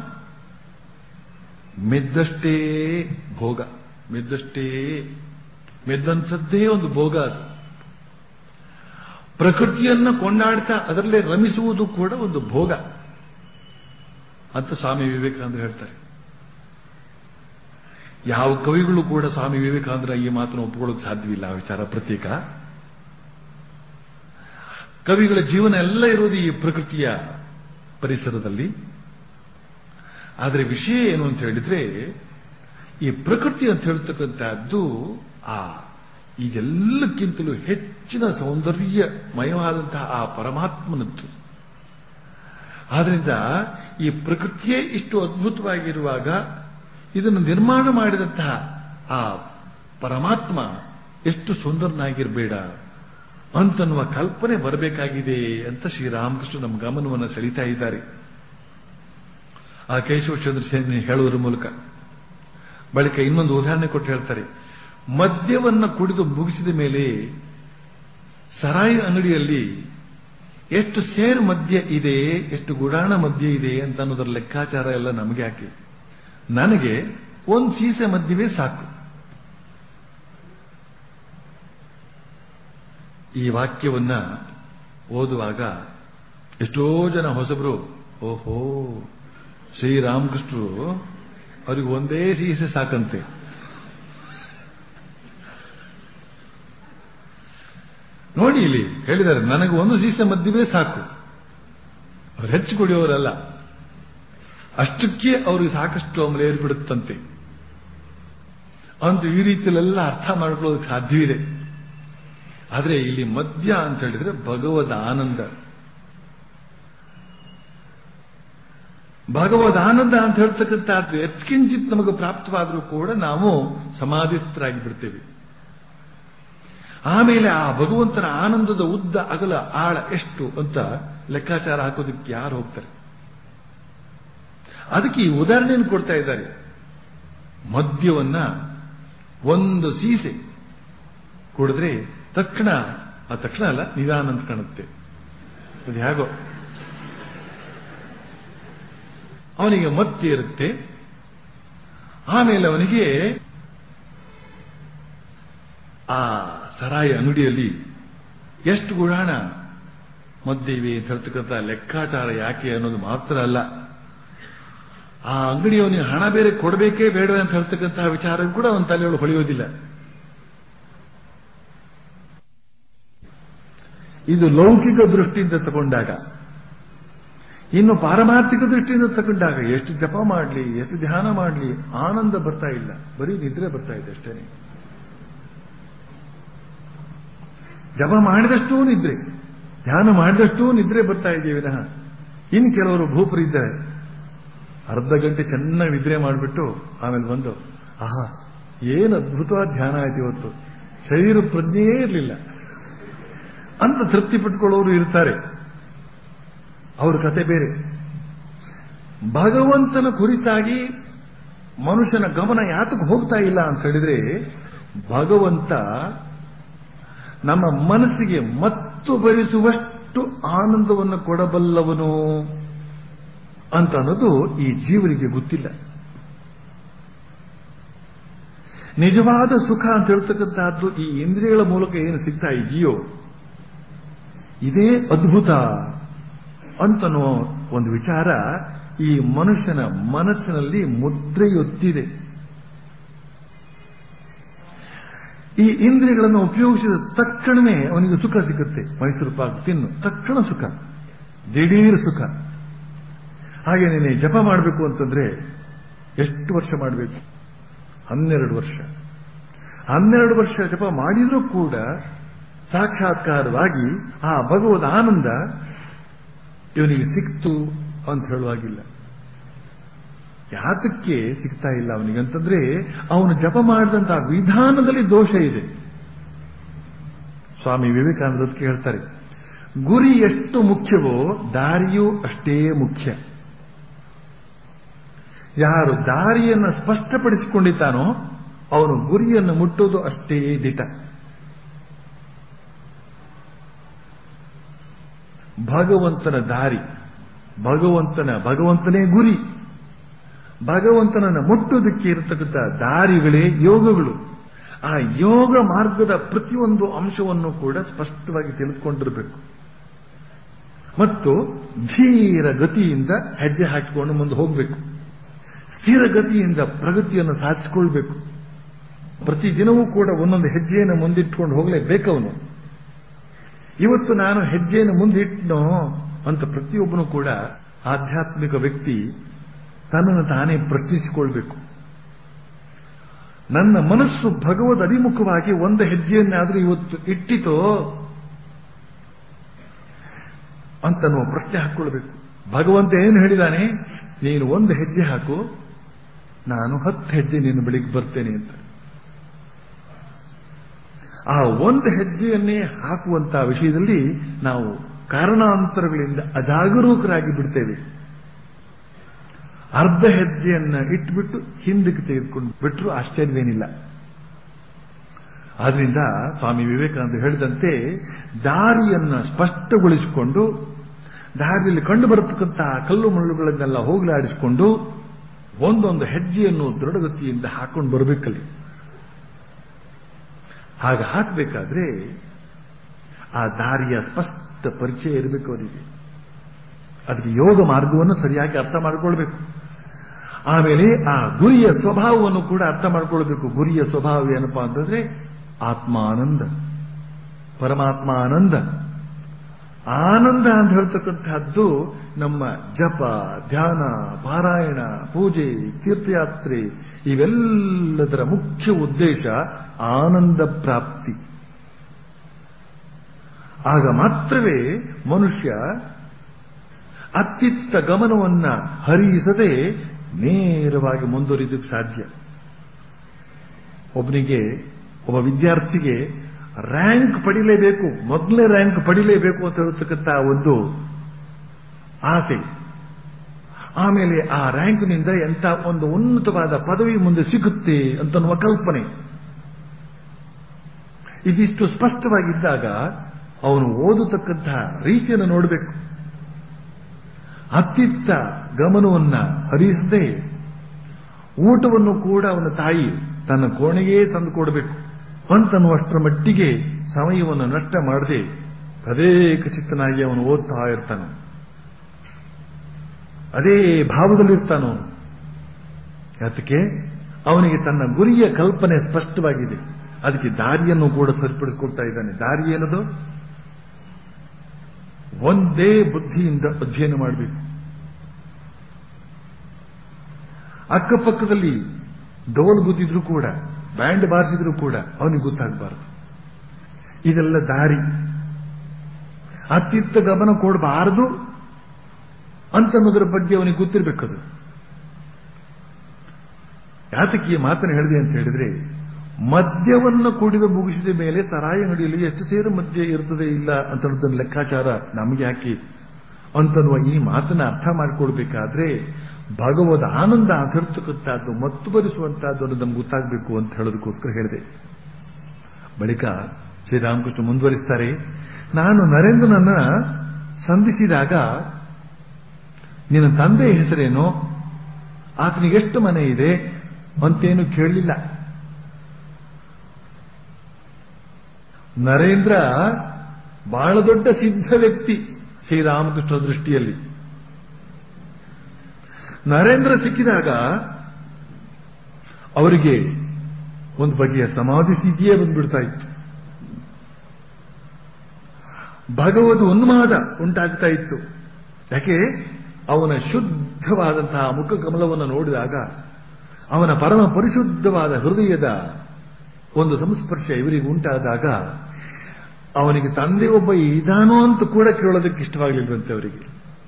ಮೆದ್ದಷ್ಟೇ ಭೋಗ ಮೆದ್ದಷ್ಟೇ ಮೆದ್ದಂಥದ್ದೇ ಒಂದು ಭೋಗ ಅದು ಪ್ರಕೃತಿಯನ್ನ ಕೊಂಡಾಡ್ತಾ ಅದರಲ್ಲೇ ರಮಿಸುವುದು ಕೂಡ ಒಂದು ಭೋಗ ಅಂತ ಸ್ವಾಮಿ ವಿವೇಕಾನಂದ ಹೇಳ್ತಾರೆ ಯಾವ ಕವಿಗಳು ಕೂಡ ಸ್ವಾಮಿ ವಿವೇಕಾನಂದರ ಈ ಮಾತನ್ನು ಒಪ್ಪಿಕೊಳ್ಳೋಕೆ ಸಾಧ್ಯವಿಲ್ಲ ಆ ವಿಚಾರ ಪ್ರತ್ಯೇಕ ಕವಿಗಳ ಜೀವನ ಎಲ್ಲ ಇರೋದು ಈ ಪ್ರಕೃತಿಯ ಪರಿಸರದಲ್ಲಿ ಆದರೆ ವಿಷಯ ಏನು ಅಂತ ಹೇಳಿದ್ರೆ ಈ ಪ್ರಕೃತಿ ಅಂತ ಹೇಳ್ತಕ್ಕಂಥದ್ದು ಆ ಈಗೆಲ್ಲಕ್ಕಿಂತಲೂ ಹೆಚ್ಚಿನ ಸೌಂದರ್ಯಮಯವಾದಂತಹ ಆ ಪರಮಾತ್ಮನದ್ದು ಆದ್ರಿಂದ ಈ ಪ್ರಕೃತಿಯೇ ಇಷ್ಟು ಅದ್ಭುತವಾಗಿರುವಾಗ ಇದನ್ನು ನಿರ್ಮಾಣ ಮಾಡಿದಂತಹ ಆ ಪರಮಾತ್ಮ ಎಷ್ಟು ಸುಂದರನಾಗಿರಬೇಡ ಅಂತನ್ನುವ ಕಲ್ಪನೆ ಬರಬೇಕಾಗಿದೆ ಅಂತ ಶ್ರೀರಾಮಕೃಷ್ಣ ನಮ್ಮ ಗಮನವನ್ನು ಸೆಳೀತಾ ಇದ್ದಾರೆ ಆ ಕೇಶವ ಚಂದ್ರಸೇನ ಹೇಳುವುದರ ಮೂಲಕ ಬಳಿಕ ಇನ್ನೊಂದು ಉದಾಹರಣೆ ಕೊಟ್ಟು ಹೇಳ್ತಾರೆ ಮದ್ಯವನ್ನ ಕುಡಿದು ಮುಗಿಸಿದ ಮೇಲೆ ಸರಾಯಿ ಅಂಗಡಿಯಲ್ಲಿ ಎಷ್ಟು ಸೇರ್ ಮದ್ಯ ಇದೆ ಎಷ್ಟು ಗುಡಾಣ ಮದ್ಯ ಇದೆ ಅಂತ ಅನ್ನೋದರ ಲೆಕ್ಕಾಚಾರ ಎಲ್ಲ ನಮಗೆ ಹಾಕಿ ನನಗೆ ಒಂದು ಸೀಸೆ ಮದ್ಯವೇ ಸಾಕು ಈ ವಾಕ್ಯವನ್ನ ಓದುವಾಗ ಎಷ್ಟೋ ಜನ ಹೊಸಬರು ಓಹೋ ಶ್ರೀರಾಮಕೃಷ್ಣರು ಅವ್ರಿಗೆ ಒಂದೇ ಸೀಸೆ ಸಾಕಂತೆ ನೋಡಿ ಇಲ್ಲಿ ಹೇಳಿದ್ದಾರೆ ನನಗೆ ಒಂದು ಸೀಸೆ ಮದ್ಯವೇ ಸಾಕು ಅವ್ರು ಹೆಚ್ಚು ಕುಡಿಯೋರಲ್ಲ ಅಷ್ಟಕ್ಕೆ ಅವ್ರಿಗೆ ಸಾಕಷ್ಟು ಅಮಲ ಏರ್ಬಿಡುತ್ತಂತೆ ಅಂತ ಈ ರೀತಿಯಲ್ಲೆಲ್ಲ ಅರ್ಥ ಮಾಡ್ಕೊಳ್ಳೋದಕ್ಕೆ ಸಾಧ್ಯವಿದೆ ಆದರೆ ಇಲ್ಲಿ ಮದ್ಯ ಅಂತ ಹೇಳಿದ್ರೆ ಭಗವದ್ ಆನಂದ ಭಗವದ್ ಆನಂದ ಅಂತ ಹೇಳ್ತಕ್ಕಂಥದ್ದು ಎತ್ಕಿಂಚಿತ್ ನಮಗೆ ಪ್ರಾಪ್ತವಾದರೂ ಕೂಡ ನಾವು ಸಮಾಧಿಸ್ಥರಾಗಿ ಬಿಡ್ತೇವೆ ಆಮೇಲೆ ಆ ಭಗವಂತನ ಆನಂದದ ಉದ್ದ ಅಗಲ ಆಳ ಎಷ್ಟು ಅಂತ ಲೆಕ್ಕಾಚಾರ ಹಾಕೋದಕ್ಕೆ ಯಾರು ಹೋಗ್ತಾರೆ ಅದಕ್ಕೆ ಈ ಉದಾಹರಣೆಯನ್ನು ಕೊಡ್ತಾ ಇದ್ದಾರೆ ಮದ್ಯವನ್ನ ಒಂದು ಸೀಸೆ ಕುಡಿದ್ರೆ ತಕ್ಷಣ ಆ ತಕ್ಷಣ ಅಲ್ಲ ನಿಧಾನ ಅಂತ ಕಾಣುತ್ತೆ ಅದು ಹೇಗೋ ಅವನಿಗೆ ಮತ್ತೆ ಇರುತ್ತೆ ಆಮೇಲೆ ಅವನಿಗೆ ಆ ಸರಾಯಿ ಅಂಗಡಿಯಲ್ಲಿ ಎಷ್ಟು ಗುಣಾಣ ಮದ್ದಿವೆ ಅಂತ ಹೇಳ್ತಕ್ಕಂಥ ಲೆಕ್ಕಾಚಾರ ಯಾಕೆ ಅನ್ನೋದು ಮಾತ್ರ ಅಲ್ಲ ಆ ಅಂಗಡಿಯವನಿಗೆ ಹಣ ಬೇರೆ ಕೊಡಬೇಕೇ ಬೇಡವೇ ಅಂತ ಹೇಳ್ತಕ್ಕಂತಹ ವಿಚಾರ ಕೂಡ ಅವನ ತಲೆಯೊಳಗೆ ಹೊಳೆಯೋದಿಲ್ಲ ಇದು ಲೌಕಿಕ ದೃಷ್ಟಿಯಿಂದ ತಗೊಂಡಾಗ ಇನ್ನು ಪಾರಮಾರ್ಥಿಕ ದೃಷ್ಟಿಯಿಂದ ತಗೊಂಡಾಗ ಎಷ್ಟು ಜಪ ಮಾಡಲಿ ಎಷ್ಟು ಧ್ಯಾನ ಮಾಡಲಿ ಆನಂದ ಬರ್ತಾ ಇಲ್ಲ ಬರೀ ನಿದ್ರೆ ಬರ್ತಾ ಇದೆ ಅಷ್ಟೇನೆ ಜಪ ಮಾಡಿದಷ್ಟೂ ನಿದ್ರೆ ಧ್ಯಾನ ಮಾಡಿದಷ್ಟೂ ನಿದ್ರೆ ಬರ್ತಾ ಇದೆಯೇ ವಿನಃ ಇನ್ನು ಕೆಲವರು ಭೂಪರಿದ್ದಾರೆ ಅರ್ಧ ಗಂಟೆ ಚೆನ್ನಾಗಿ ನಿದ್ರೆ ಮಾಡಿಬಿಟ್ಟು ಆಮೇಲೆ ಬಂದು ಆಹಾ ಏನು ಅದ್ಭುತವಾದ ಧ್ಯಾನ ಆಯ್ತು ಇವತ್ತು ಶರೀರ ಪ್ರಜ್ಞೆಯೇ ಇರಲಿಲ್ಲ ಅಂತ ತೃಪ್ತಿ ಪಟ್ಕೊಳ್ಳೋರು ಇರ್ತಾರೆ ಅವ್ರ ಕತೆ ಬೇರೆ ಭಗವಂತನ ಕುರಿತಾಗಿ ಮನುಷ್ಯನ ಗಮನ ಯಾತಕ್ಕೆ ಹೋಗ್ತಾ ಇಲ್ಲ ಅಂತ ಹೇಳಿದ್ರೆ ಭಗವಂತ ನಮ್ಮ ಮನಸ್ಸಿಗೆ ಮತ್ತು ಭರಿಸುವಷ್ಟು ಆನಂದವನ್ನು ಕೊಡಬಲ್ಲವನು ಅಂತ ಅನ್ನೋದು ಈ ಜೀವನಿಗೆ ಗೊತ್ತಿಲ್ಲ ನಿಜವಾದ ಸುಖ ಅಂತ ಹೇಳ್ತಕ್ಕಂತಹದ್ದು ಈ ಇಂದ್ರಿಯಗಳ ಮೂಲಕ ಏನು ಸಿಗ್ತಾ ಇದೆಯೋ ಇದೇ ಅದ್ಭುತ ಅಂತನೋ ಒಂದು ವಿಚಾರ ಈ ಮನುಷ್ಯನ ಮನಸ್ಸಿನಲ್ಲಿ ಮುದ್ರೆಯೊತ್ತಿದೆ ಈ ಇಂದ್ರಿಯಗಳನ್ನು ಉಪಯೋಗಿಸಿದ ತಕ್ಷಣವೇ ಅವನಿಗೆ ಸುಖ ಸಿಗುತ್ತೆ ಮೈಸೂರು ಪಾಕ್ ತಿನ್ನು ತಕ್ಷಣ ಸುಖ ದಿಢೀರ್ ಸುಖ ಹಾಗೆ ನೀನೆ ಜಪ ಮಾಡಬೇಕು ಅಂತಂದ್ರೆ ಎಷ್ಟು ವರ್ಷ ಮಾಡಬೇಕು ಹನ್ನೆರಡು ವರ್ಷ ಹನ್ನೆರಡು ವರ್ಷ ಜಪ ಮಾಡಿದ್ರೂ ಕೂಡ ಸಾಕ್ಷಾತ್ಕಾರವಾಗಿ ಆ ಭಗವದ್ ಆನಂದ ಇವನಿಗೆ ಸಿಕ್ತು ಅಂತ ಹೇಳುವಾಗಿಲ್ಲ ಯಾತಕ್ಕೆ ಸಿಗ್ತಾ ಇಲ್ಲ ಅವನಿಗೆ ಅಂತಂದ್ರೆ ಅವನು ಜಪ ಮಾಡಿದಂತಹ ವಿಧಾನದಲ್ಲಿ ದೋಷ ಇದೆ ಸ್ವಾಮಿ ವಿವೇಕಾನಂದಕ್ಕೆ ಹೇಳ್ತಾರೆ ಗುರಿ ಎಷ್ಟು ಮುಖ್ಯವೋ ದಾರಿಯೂ ಅಷ್ಟೇ ಮುಖ್ಯ ಯಾರು ದಾರಿಯನ್ನು ಸ್ಪಷ್ಟಪಡಿಸಿಕೊಂಡಿದ್ದಾನೋ ಅವನು ಗುರಿಯನ್ನು ಮುಟ್ಟೋದು ಅಷ್ಟೇ ದಿಟ ಭಗವಂತನ ದಾರಿ ಭಗವಂತನ ಭಗವಂತನೇ ಗುರಿ ಭಗವಂತನನ್ನು ಮುಟ್ಟೋದಕ್ಕೆ ಇರತಕ್ಕಂಥ ದಾರಿಗಳೇ ಯೋಗಗಳು ಆ ಯೋಗ ಮಾರ್ಗದ ಪ್ರತಿಯೊಂದು ಅಂಶವನ್ನು ಕೂಡ ಸ್ಪಷ್ಟವಾಗಿ ತಿಳಿದುಕೊಂಡಿರಬೇಕು ಮತ್ತು ಧೀರ ಗತಿಯಿಂದ ಹೆಜ್ಜೆ ಹಾಕಿಕೊಂಡು ಮುಂದೆ ಹೋಗಬೇಕು ಸ್ಥಿರ ಗತಿಯಿಂದ ಪ್ರಗತಿಯನ್ನು ಸಾಧಿಸಿಕೊಳ್ಬೇಕು ಪ್ರತಿದಿನವೂ ಕೂಡ ಒಂದೊಂದು ಹೆಜ್ಜೆಯನ್ನು ಮುಂದಿಟ್ಕೊಂಡು ಹೋಗಲೇಬೇಕವನು ಇವತ್ತು ನಾನು ಹೆಜ್ಜೆಯನ್ನು ಮುಂದಿಟ್ಟನೋ ಅಂತ ಪ್ರತಿಯೊಬ್ಬನು ಕೂಡ ಆಧ್ಯಾತ್ಮಿಕ ವ್ಯಕ್ತಿ ತನ್ನನ್ನು ತಾನೇ ಪ್ರಶ್ನಿಸಿಕೊಳ್ಬೇಕು ನನ್ನ ಮನಸ್ಸು ಭಗವದ್ ಅಭಿಮುಖವಾಗಿ ಒಂದು ಹೆಜ್ಜೆಯನ್ನಾದರೂ ಇವತ್ತು ಇಟ್ಟಿತೋ ಅಂತ ನಾವು ಪ್ರಶ್ನೆ ಹಾಕೊಳ್ಬೇಕು ಭಗವಂತ ಏನು ಹೇಳಿದಾನೆ ನೀನು ಒಂದು ಹೆಜ್ಜೆ ಹಾಕು ನಾನು ಹತ್ತು ಹೆಜ್ಜೆ ನಿನ್ನ ಬಳಿಗೆ ಬರ್ತೇನೆ ಅಂತ ಆ ಒಂದು ಹೆಜ್ಜೆಯನ್ನೇ ಹಾಕುವಂತಹ ವಿಷಯದಲ್ಲಿ ನಾವು ಕಾರಣಾಂತರಗಳಿಂದ ಅಜಾಗರೂಕರಾಗಿ ಬಿಡ್ತೇವೆ ಅರ್ಧ ಹೆಜ್ಜೆಯನ್ನ ಇಟ್ಬಿಟ್ಟು ಹಿಂದಕ್ಕೆ ತೆಗೆದುಕೊಂಡು ಬಿಟ್ಟರು ಆಶ್ಚರ್ಯವೇನಿಲ್ಲ ಆದ್ರಿಂದ ಸ್ವಾಮಿ ವಿವೇಕಾನಂದ ಹೇಳಿದಂತೆ ದಾರಿಯನ್ನ ಸ್ಪಷ್ಟಗೊಳಿಸಿಕೊಂಡು ದಾರಿಯಲ್ಲಿ ಕಂಡು ಬರತಕ್ಕಂತಹ ಕಲ್ಲು ಮುಳ್ಳುಗಳನ್ನೆಲ್ಲ ಹೋಗಲಾಡಿಸಿಕೊಂಡು ಒಂದೊಂದು ಹೆಜ್ಜೆಯನ್ನು ದೃಢಗತಿಯಿಂದ ಹಾಕೊಂಡು ಬರಬೇಕಲ್ಲಿ ಹಾಗೆ ಹಾಕಬೇಕಾದ್ರೆ ಆ ದಾರಿಯ ಸ್ಪಷ್ಟ ಪರಿಚಯ ಇರಬೇಕು ಅವರಿಗೆ ಅದಕ್ಕೆ ಯೋಗ ಮಾರ್ಗವನ್ನು ಸರಿಯಾಗಿ ಅರ್ಥ ಮಾಡಿಕೊಳ್ಬೇಕು ಆಮೇಲೆ ಆ ಗುರಿಯ ಸ್ವಭಾವವನ್ನು ಕೂಡ ಅರ್ಥ ಮಾಡ್ಕೊಳ್ಬೇಕು ಗುರಿಯ ಸ್ವಭಾವ ಏನಪ್ಪಾ ಅಂತಂದ್ರೆ ಆತ್ಮಾನಂದ ಪರಮಾತ್ಮ ಆನಂದ ಆನಂದ ಅಂತ ಹೇಳ್ತಕ್ಕಂಥದ್ದು ನಮ್ಮ ಜಪ ಧ್ಯಾನ ಪಾರಾಯಣ ಪೂಜೆ ತೀರ್ಥಯಾತ್ರೆ ಇವೆಲ್ಲದರ ಮುಖ್ಯ ಉದ್ದೇಶ ಆನಂದ ಪ್ರಾಪ್ತಿ ಆಗ ಮಾತ್ರವೇ ಮನುಷ್ಯ ಅತ್ತಿತ್ತ ಗಮನವನ್ನ ಹರಿಸದೆ ನೇರವಾಗಿ ಮುಂದುವರಿದಕ್ಕೆ ಸಾಧ್ಯ ಒಬ್ಬನಿಗೆ ಒಬ್ಬ ವಿದ್ಯಾರ್ಥಿಗೆ ರ್ಯಾಂಕ್ ಪಡಿಲೇಬೇಕು ಮೊದಲನೇ ರ್ಯಾಂಕ್ ಪಡಿಲೇಬೇಕು ಅಂತ ಹೇಳ್ತಕ್ಕಂಥ ಒಂದು ಆಸೆ ಆಮೇಲೆ ಆ ರ್ಯಾಂಕ್ನಿಂದ ಎಂತ ಒಂದು ಉನ್ನತವಾದ ಪದವಿ ಮುಂದೆ ಸಿಗುತ್ತೆ ಅಂತನ್ನುವ ಕಲ್ಪನೆ ಇದಿಷ್ಟು ಸ್ಪಷ್ಟವಾಗಿದ್ದಾಗ ಅವನು ಓದತಕ್ಕಂತಹ ರೀತಿಯನ್ನು ನೋಡಬೇಕು ಅತ್ತಿತ್ತ ಗಮನವನ್ನ ಹರಿಸದೆ ಊಟವನ್ನು ಕೂಡ ಅವನ ತಾಯಿ ತನ್ನ ಕೋಣೆಗೆ ತಂದು ಕೊಡಬೇಕು ಅಂತನ್ನುವಷ್ಟರ ಮಟ್ಟಿಗೆ ಸಮಯವನ್ನು ನಷ್ಟ ಮಾಡದೆ ತದೇಕ ಚಿತ್ತನಾಗಿ ಅವನು ಓದ್ತಾ ಇರ್ತಾನೆ ಅದೇ ಭಾವದಲ್ಲಿರ್ತಾನವನು ಯಾತಕ್ಕೆ ಅವನಿಗೆ ತನ್ನ ಗುರಿಯ ಕಲ್ಪನೆ ಸ್ಪಷ್ಟವಾಗಿದೆ ಅದಕ್ಕೆ ದಾರಿಯನ್ನು ಕೂಡ ಸರಿಪಡಿಸಿಕೊಡ್ತಾ ಇದ್ದಾನೆ ದಾರಿ ಏನದು ಒಂದೇ ಬುದ್ಧಿಯಿಂದ ಅಧ್ಯಯನ ಮಾಡಬೇಕು ಅಕ್ಕಪಕ್ಕದಲ್ಲಿ ಡೋಲ್ ಗುದ್ದಿದ್ರು ಕೂಡ ಬ್ಯಾಂಡ್ ಬಾರಿಸಿದ್ರು ಕೂಡ ಅವನಿಗೆ ಗೊತ್ತಾಗಬಾರದು ಇದೆಲ್ಲ ದಾರಿ ಅತ್ತಿತ್ತ ಗಮನ ಕೊಡಬಾರದು ಅಂತನ್ನೋದ್ರ ಬಗ್ಗೆ ಅವನಿಗೆ ಗೊತ್ತಿರಬೇಕದು ಯಾತಕ್ಕೆ ಈ ಮಾತನ್ನು ಹೇಳಿದೆ ಅಂತ ಹೇಳಿದ್ರೆ ಮದ್ಯವನ್ನು ಕುಡಿದು ಮುಗಿಸಿದ ಮೇಲೆ ಸರಾಯಿ ಅಂಗಡಿಯಲ್ಲಿ ಎಷ್ಟು ಸೇರು ಮದ್ಯ ಇರ್ತದೆ ಇಲ್ಲ ಅಂತ ಲೆಕ್ಕಾಚಾರ ನಮಗೆ ಯಾಕೆ ಅಂತನ್ನುವ ಈ ಮಾತನ್ನ ಅರ್ಥ ಮಾಡಿಕೊಡ್ಬೇಕಾದ್ರೆ ಭಗವದ್ ಆನಂದ ಆಗಿರ್ತಕ್ಕಂಥದ್ದು ಮತ್ತು ಬರಿಸುವಂತಹದ್ದು ಅನ್ನೋದು ನಮ್ಗೆ ಗೊತ್ತಾಗಬೇಕು ಅಂತ ಹೇಳೋದಕ್ಕೋಸ್ಕರ ಹೇಳಿದೆ ಬಳಿಕ ಶ್ರೀರಾಮಕೃಷ್ಣ ಮುಂದುವರಿಸ್ತಾರೆ ನಾನು ನರೇಂದ್ರನನ್ನ ಸಂಧಿಸಿದಾಗ ನಿನ್ನ ತಂದೆಯ ಹೆಸರೇನು ಆತನಿಗೆ ಎಷ್ಟು ಮನೆ ಇದೆ ಅಂತೇನು ಕೇಳಲಿಲ್ಲ ನರೇಂದ್ರ ಬಹಳ ದೊಡ್ಡ ಸಿದ್ಧ ವ್ಯಕ್ತಿ ಶ್ರೀರಾಮಕೃಷ್ಣ ದೃಷ್ಟಿಯಲ್ಲಿ ನರೇಂದ್ರ ಸಿಕ್ಕಿದಾಗ ಅವರಿಗೆ ಒಂದು ಬಗೆಯ ಸಮಾಧಿ ಸ್ಥಿತಿಯೇ ಬಂದ್ಬಿಡ್ತಾ ಇತ್ತು ಭಗವದ್ ಉನ್ಮಾದ ಉಂಟಾಗ್ತಾ ಇತ್ತು ಯಾಕೆ ಅವನ ಶುದ್ಧವಾದಂತಹ ಮುಖ ಕಮಲವನ್ನು ನೋಡಿದಾಗ ಅವನ ಪರಮ ಪರಿಶುದ್ಧವಾದ ಹೃದಯದ ಒಂದು ಸಂಸ್ಪರ್ಶ ಇವರಿಗೆ ಉಂಟಾದಾಗ ಅವನಿಗೆ ತಂದೆ ಒಬ್ಬ ಇದಾನೋ ಅಂತ ಕೂಡ ಕೇಳೋದಕ್ಕೆ ಇಷ್ಟವಾಗಲಿಲ್ವಂತೆ ಅವರಿಗೆ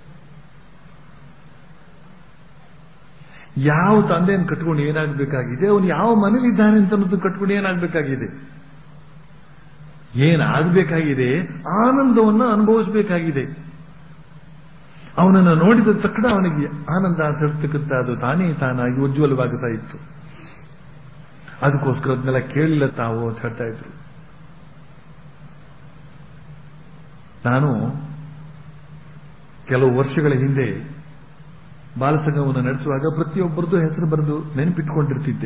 ಯಾವ ತಂದೆಯನ್ನು ಕಟ್ಕೊಂಡು ಏನಾಗಬೇಕಾಗಿದೆ ಅವನು ಯಾವ ಮನೇಲಿ ಇದ್ದಾನೆ ಅಂತ ಅನ್ನೋದು ಕಟ್ಕೊಂಡು ಏನಾಗಬೇಕಾಗಿದೆ ಏನಾಗಬೇಕಾಗಿದೆ ಆನಂದವನ್ನು ಅನುಭವಿಸಬೇಕಾಗಿದೆ ಅವನನ್ನು ನೋಡಿದ ತಕ್ಷಣ ಅವನಿಗೆ ಆನಂದ ಅಂತ ಹೇಳ್ತಕ್ಕಂಥದ್ದು ತಾನೇ ತಾನಾಗಿ ಉಜ್ವಲವಾಗುತ್ತಾ ಇತ್ತು ಅದಕ್ಕೋಸ್ಕರ ಅದನ್ನೆಲ್ಲ ಕೇಳಿಲ್ಲ ತಾವು ಅಂತ ಹೇಳ್ತಾ ಇದ್ರು ನಾನು ಕೆಲವು ವರ್ಷಗಳ ಹಿಂದೆ ಬಾಲಸಂಗವನ್ನು ನಡೆಸುವಾಗ ಪ್ರತಿಯೊಬ್ಬರದ್ದು ಹೆಸರು ಬರೆದು ನೆನಪಿಟ್ಕೊಂಡಿರ್ತಿದ್ದೆ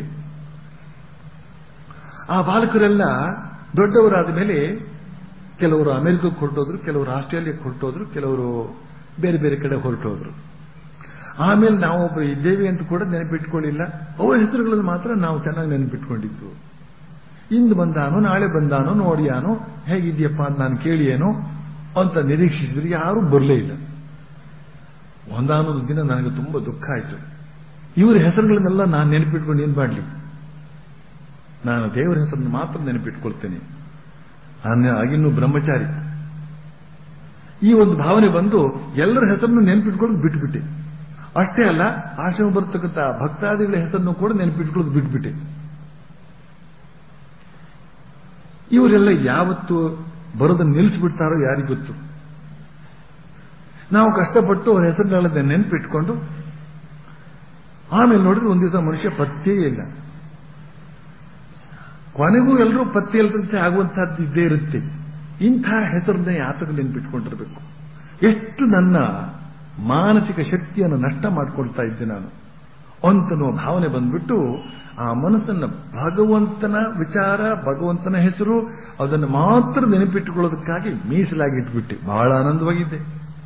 ಆ ಬಾಲಕರೆಲ್ಲ ದೊಡ್ಡವರಾದ ಮೇಲೆ ಕೆಲವರು ಅಮೆರಿಕಕ್ಕೆ ಹೊರಟೋದ್ರು ಕೆಲವರು ಆಸ್ಟ್ರೇಲಿಯಾಕ್ಕೆ ಹೊರಟೋದ್ರು ಕೆಲವರು ಬೇರೆ ಬೇರೆ ಕಡೆ ಹೊರಟೋದ್ರು ಆಮೇಲೆ ನಾವೊಬ್ಬರು ಇದ್ದೇವೆ ಅಂತ ಕೂಡ ನೆನಪಿಟ್ಕೊಳ್ಳಿಲ್ಲ ಅವರ ಹೆಸರುಗಳನ್ನು ಮಾತ್ರ ನಾವು ಚೆನ್ನಾಗಿ ನೆನಪಿಟ್ಕೊಂಡಿದ್ದು ಇಂದು ಬಂದಾನೋ ನಾಳೆ ಬಂದಾನೋ ನೋಡಿಯಾನೋ ಹೇಗಿದ್ಯಪ್ಪ ಅಂತ ನಾನು ಕೇಳಿಯೇನೋ ಅಂತ ನಿರೀಕ್ಷಿಸಿದ್ರೆ ಯಾರೂ ಬರಲೇ ಇಲ್ಲ ಒಂದಾನೊಂದು ದಿನ ನನಗೆ ತುಂಬಾ ದುಃಖ ಆಯಿತು ಇವರ ಹೆಸರುಗಳನ್ನೆಲ್ಲ ನಾನು ನೆನಪಿಟ್ಕೊಂಡು ಏನ್ ಮಾಡಲಿ ನಾನು ದೇವರ ಹೆಸರನ್ನು ಮಾತ್ರ ನೆನಪಿಟ್ಕೊಳ್ತೇನೆ ನಾನು ಆಗಿನ್ನೂ ಬ್ರಹ್ಮಚಾರಿ ಈ ಒಂದು ಭಾವನೆ ಬಂದು ಎಲ್ಲರ ಹೆಸರನ್ನು ನೆನಪಿಟ್ಕೊಳ್ಳೋದು ಬಿಟ್ಬಿಟ್ಟೆ ಅಷ್ಟೇ ಅಲ್ಲ ಆಶ್ರಮ ಬರ್ತಕ್ಕಂಥ ಭಕ್ತಾದಿಗಳ ಹೆಸರನ್ನು ಕೂಡ ನೆನಪಿಟ್ಕೊಳ್ಳೋದು ಬಿಟ್ಬಿಟ್ಟೆ ಇವರೆಲ್ಲ ಯಾವತ್ತು ಬರೋದನ್ನು ನಿಲ್ಲಿಸ್ಬಿಡ್ತಾರೋ ಯಾರಿಗೂ ಗೊತ್ತು ನಾವು ಕಷ್ಟಪಟ್ಟು ಅವ್ರ ಹೆಸರುಗಳನ್ನ ನೆನಪಿಟ್ಕೊಂಡು ಆಮೇಲೆ ನೋಡಿದ್ರೆ ಒಂದು ದಿವಸ ಮನುಷ್ಯ ಪತ್ತೇ ಇಲ್ಲ ಕೊನೆಗೂ ಎಲ್ಲರೂ ಪತ್ತೆ ಇಲ್ಲದಂತೆ ಆಗುವಂತಹದ್ದು ಇದ್ದೇ ಇರುತ್ತೆ ಇಂಥ ಹೆಸರನ್ನ ಯಾತಕ ನೆನಪಿಟ್ಕೊಂಡಿರ್ಬೇಕು ಎಷ್ಟು ನನ್ನ ಮಾನಸಿಕ ಶಕ್ತಿಯನ್ನು ನಷ್ಟ ಮಾಡ್ಕೊಳ್ತಾ ಇದ್ದೆ ನಾನು ಅಂತನೋ ಭಾವನೆ ಬಂದ್ಬಿಟ್ಟು ಆ ಮನಸ್ಸನ್ನ ಭಗವಂತನ ವಿಚಾರ ಭಗವಂತನ ಹೆಸರು ಅದನ್ನು ಮಾತ್ರ ನೆನಪಿಟ್ಟುಕೊಳ್ಳೋದಕ್ಕಾಗಿ ಮೀಸಲಾಗಿ ಇಟ್ಬಿಟ್ಟೆ ಬಹಳ ಆನಂದವಾಗಿದ್ದೆ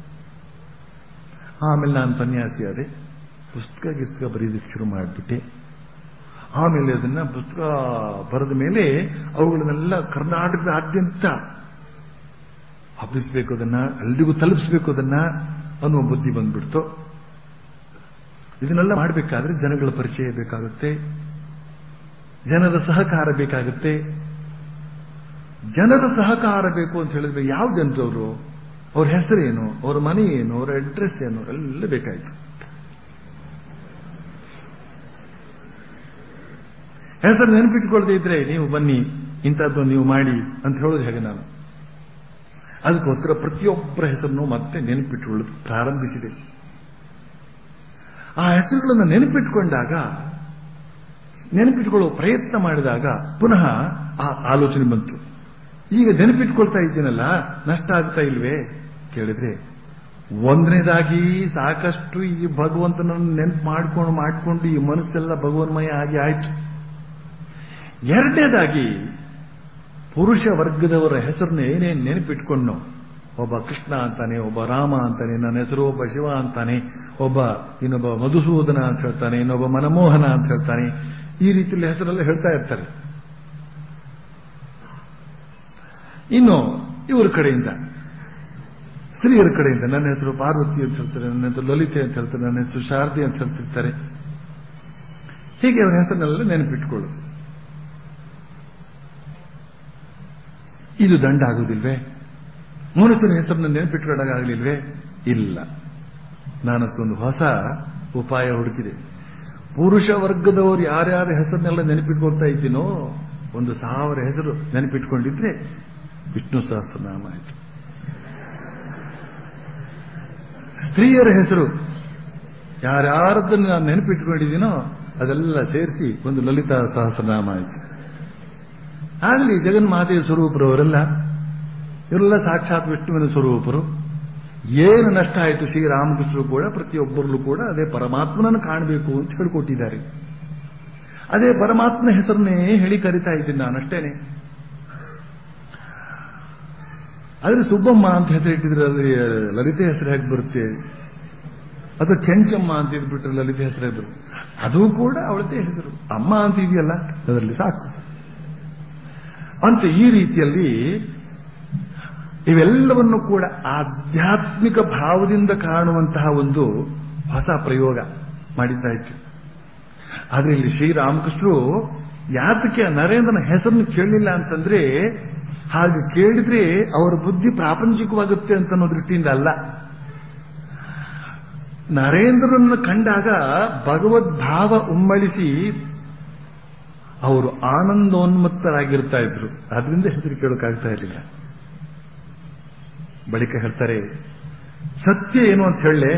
ಆಮೇಲೆ ನಾನು ಸನ್ಯಾಸಿ ಆದೆ ಪುಸ್ತಕ ಗಿಸ್ತಕ ಬರೆಯೋದಕ್ಕೆ ಶುರು ಮಾಡಿಬಿಟ್ಟೆ ಆಮೇಲೆ ಅದನ್ನ ಪುಸ್ತಕ ಬರೆದ ಮೇಲೆ ಅವುಗಳನ್ನೆಲ್ಲ ಕರ್ನಾಟಕದಾದ್ಯಂತ ಹಬ್ಬಿಸ್ಬೇಕು ಅದನ್ನ ಎಲ್ರಿಗೂ ತಲುಪಿಸ್ಬೇಕು ಅದನ್ನ ಅನ್ನುವ ಬುದ್ಧಿ ಬಂದ್ಬಿಡ್ತು ಇದನ್ನೆಲ್ಲ ಮಾಡಬೇಕಾದ್ರೆ ಜನಗಳ ಪರಿಚಯ ಬೇಕಾಗುತ್ತೆ ಜನರ ಸಹಕಾರ ಬೇಕಾಗುತ್ತೆ ಜನರ ಸಹಕಾರ ಬೇಕು ಅಂತ ಹೇಳಿದ್ರೆ ಯಾವ ಜನರವರು ಅವ್ರ ಹೆಸರೇನು ಅವ್ರ ಮನೆ ಏನು ಅವರ ಅಡ್ರೆಸ್ ಏನು ಎಲ್ಲ ಬೇಕಾಯ್ತು ಹೆಸರು ನೆನಪಿಟ್ಕೊಳ್ದೇ ಇದ್ರೆ ನೀವು ಬನ್ನಿ ಇಂಥದ್ದು ನೀವು ಮಾಡಿ ಅಂತ ಹೇಳೋದು ಹೇಗೆ ನಾನು ಅದಕ್ಕೋಸ್ಕರ ಪ್ರತಿಯೊಬ್ಬರ ಹೆಸರನ್ನು ಮತ್ತೆ ನೆನಪಿಟ್ಟುಕೊಳ್ಳೋದು ಪ್ರಾರಂಭಿಸಿದೆ ಆ ಹೆಸರುಗಳನ್ನು ನೆನಪಿಟ್ಕೊಂಡಾಗ ನೆನಪಿಟ್ಕೊಳ್ಳೋ ಪ್ರಯತ್ನ ಮಾಡಿದಾಗ ಪುನಃ ಆ ಆಲೋಚನೆ ಬಂತು ಈಗ ನೆನಪಿಟ್ಕೊಳ್ತಾ ಇದ್ದೀನಲ್ಲ ನಷ್ಟ ಆಗ್ತಾ ಇಲ್ವೇ ಕೇಳಿದ್ರೆ ಒಂದನೇದಾಗಿ ಸಾಕಷ್ಟು ಈ ಭಗವಂತನನ್ನು ನೆನಪು ಮಾಡ್ಕೊಂಡು ಮಾಡ್ಕೊಂಡು ಈ ಮನಸ್ಸೆಲ್ಲ ಭಗವನ್ಮಯ ಆಗಿ ಆಯ್ತು ಎರಡನೇದಾಗಿ ಪುರುಷ ವರ್ಗದವರ ಹೆಸರನ್ನ ಏನೇನು ನೆನಪಿಟ್ಕೊಂಡು ಒಬ್ಬ ಕೃಷ್ಣ ಅಂತಾನೆ ಒಬ್ಬ ರಾಮ ಅಂತಾನೆ ನನ್ನ ಹೆಸರು ಒಬ್ಬ ಶಿವ ಅಂತಾನೆ ಒಬ್ಬ ಇನ್ನೊಬ್ಬ ಮಧುಸೂದನ ಅಂತ ಹೇಳ್ತಾನೆ ಇನ್ನೊಬ್ಬ ಮನಮೋಹನ ಅಂತ ಹೇಳ್ತಾನೆ ಈ ರೀತಿಯಲ್ಲಿ ಹೆಸರೆಲ್ಲ ಹೇಳ್ತಾ ಇರ್ತಾರೆ ಇನ್ನು ಇವರ ಕಡೆಯಿಂದ ಸ್ತ್ರೀಯರ ಕಡೆಯಿಂದ ನನ್ನ ಹೆಸರು ಪಾರ್ವತಿ ಅಂತ ಹೇಳ್ತಾರೆ ನನ್ನ ಹೆಸರು ಲಲಿತೆ ಅಂತ ಹೇಳ್ತಾರೆ ನನ್ನ ಹೆಸರು ಶಾರದಿ ಅಂತ ಹೇಳ್ತಿರ್ತಾರೆ ಹೀಗೆ ಅವರ ಹೆಸರನ್ನೆಲ್ಲ ನೆನಪಿಟ್ಕೊಳ್ಳೋದು ಇದು ದಂಡ ಆಗುವುದಿಲ್ವೇ ಮನುಷ್ಯನ ಹೆಸರನ್ನು ನೆನಪಿಟ್ಕೊಳ್ಳೋಕ್ಕಾಗಲಿಲ್ವೇ ಇಲ್ಲ ನಾನದಕ್ಕೊಂದು ಹೊಸ ಉಪಾಯ ಹುಡುಕಿದೆ ಪುರುಷ ವರ್ಗದವರು ಯಾರ್ಯಾರ ಹೆಸರನ್ನೆಲ್ಲ ನೆನಪಿಟ್ಕೊಳ್ತಾ ಇದ್ದೀನೋ ಒಂದು ಸಾವಿರ ಹೆಸರು ನೆನಪಿಟ್ಕೊಂಡಿದ್ರೆ ವಿಷ್ಣು ಸಹಸ್ರನಾಮ ಆಯಿತು ಸ್ತ್ರೀಯರ ಹೆಸರು ಯಾರ್ಯಾರದನ್ನು ನಾನು ನೆನಪಿಟ್ಕೊಂಡಿದ್ದೀನೋ ಅದೆಲ್ಲ ಸೇರಿಸಿ ಒಂದು ಲಲಿತಾ ಸಹಸ್ರನಾಮ ಆಯಿತು ಆಗಲಿ ಜಗನ್ಮಾತೆಯ ಸ್ವರೂಪರವರೆಲ್ಲ ಇವರೆಲ್ಲ ಸಾಕ್ಷಾತ್ ವಿಷ್ಣುವಿನ ಸ್ವರೂಪರು ಏನು ನಷ್ಟ ಆಯಿತು ಶ್ರೀರಾಮಕೃಷ್ಣರು ಕೂಡ ಪ್ರತಿಯೊಬ್ಬರಲ್ಲೂ ಕೂಡ ಅದೇ ಪರಮಾತ್ಮನನ್ನು ಕಾಣಬೇಕು ಅಂತ ಹೇಳಿಕೊಟ್ಟಿದ್ದಾರೆ ಅದೇ ಪರಮಾತ್ಮನ ಹೆಸರನ್ನೇ ಹೇಳಿ ಕರಿತಾ ಇದ್ದೀನಿ ನಾನಷ್ಟೇನೆ ಆದ್ರೆ ಸುಬ್ಬಮ್ಮ ಅಂತ ಹೆಸರು ಇಟ್ಟಿದ್ರೆ ಅಲ್ಲಿ ಲಲಿತೆ ಹೆಸರು ಹೇಗೆ ಬರುತ್ತೆ ಅಥವಾ ಕೆಂಚಮ್ಮ ಅಂತ ಇದ್ಬಿಟ್ರೆ ಲಲಿತೆ ಹೆಸರು ಹೇಗೆ ಬರುತ್ತೆ ಅದು ಕೂಡ ಅವಳದೇ ಹೆಸರು ಅಮ್ಮ ಅಂತ ಇದೆಯಲ್ಲ ಅದರಲ್ಲಿ ಸಾಕು ಅಂತ ಈ ರೀತಿಯಲ್ಲಿ ಇವೆಲ್ಲವನ್ನು ಕೂಡ ಆಧ್ಯಾತ್ಮಿಕ ಭಾವದಿಂದ ಕಾಣುವಂತಹ ಒಂದು ಹೊಸ ಪ್ರಯೋಗ ಮಾಡಿದ್ದಾಯ್ತು ಆದ್ರೆ ಇಲ್ಲಿ ಶ್ರೀರಾಮಕೃಷ್ಣರು ಯಾತಕ್ಕೆ ನರೇಂದ್ರನ ಹೆಸರನ್ನು ಕೇಳಲಿಲ್ಲ ಅಂತಂದ್ರೆ ಹಾಗೆ ಕೇಳಿದ್ರೆ ಅವರ ಬುದ್ಧಿ ಪ್ರಾಪಂಚಿಕವಾಗುತ್ತೆ ಅಂತ ಅನ್ನೋ ದೃಷ್ಟಿಯಿಂದ ಅಲ್ಲ ನರೇಂದ್ರನನ್ನು ಕಂಡಾಗ ಭಗವದ್ಭಾವ ಉಮ್ಮಳಿಸಿ ಅವರು ಆನಂದೋನ್ಮತ್ತರಾಗಿರ್ತಾ ಇದ್ರು ಅದರಿಂದ ಹೆಸರು ಕೇಳೋಕ್ಕಾಗ್ತಾ ಇರಲಿಲ್ಲ ಬಳಿಕ ಹೇಳ್ತಾರೆ ಸತ್ಯ ಏನು ಅಂತ ಹೇಳಲೆ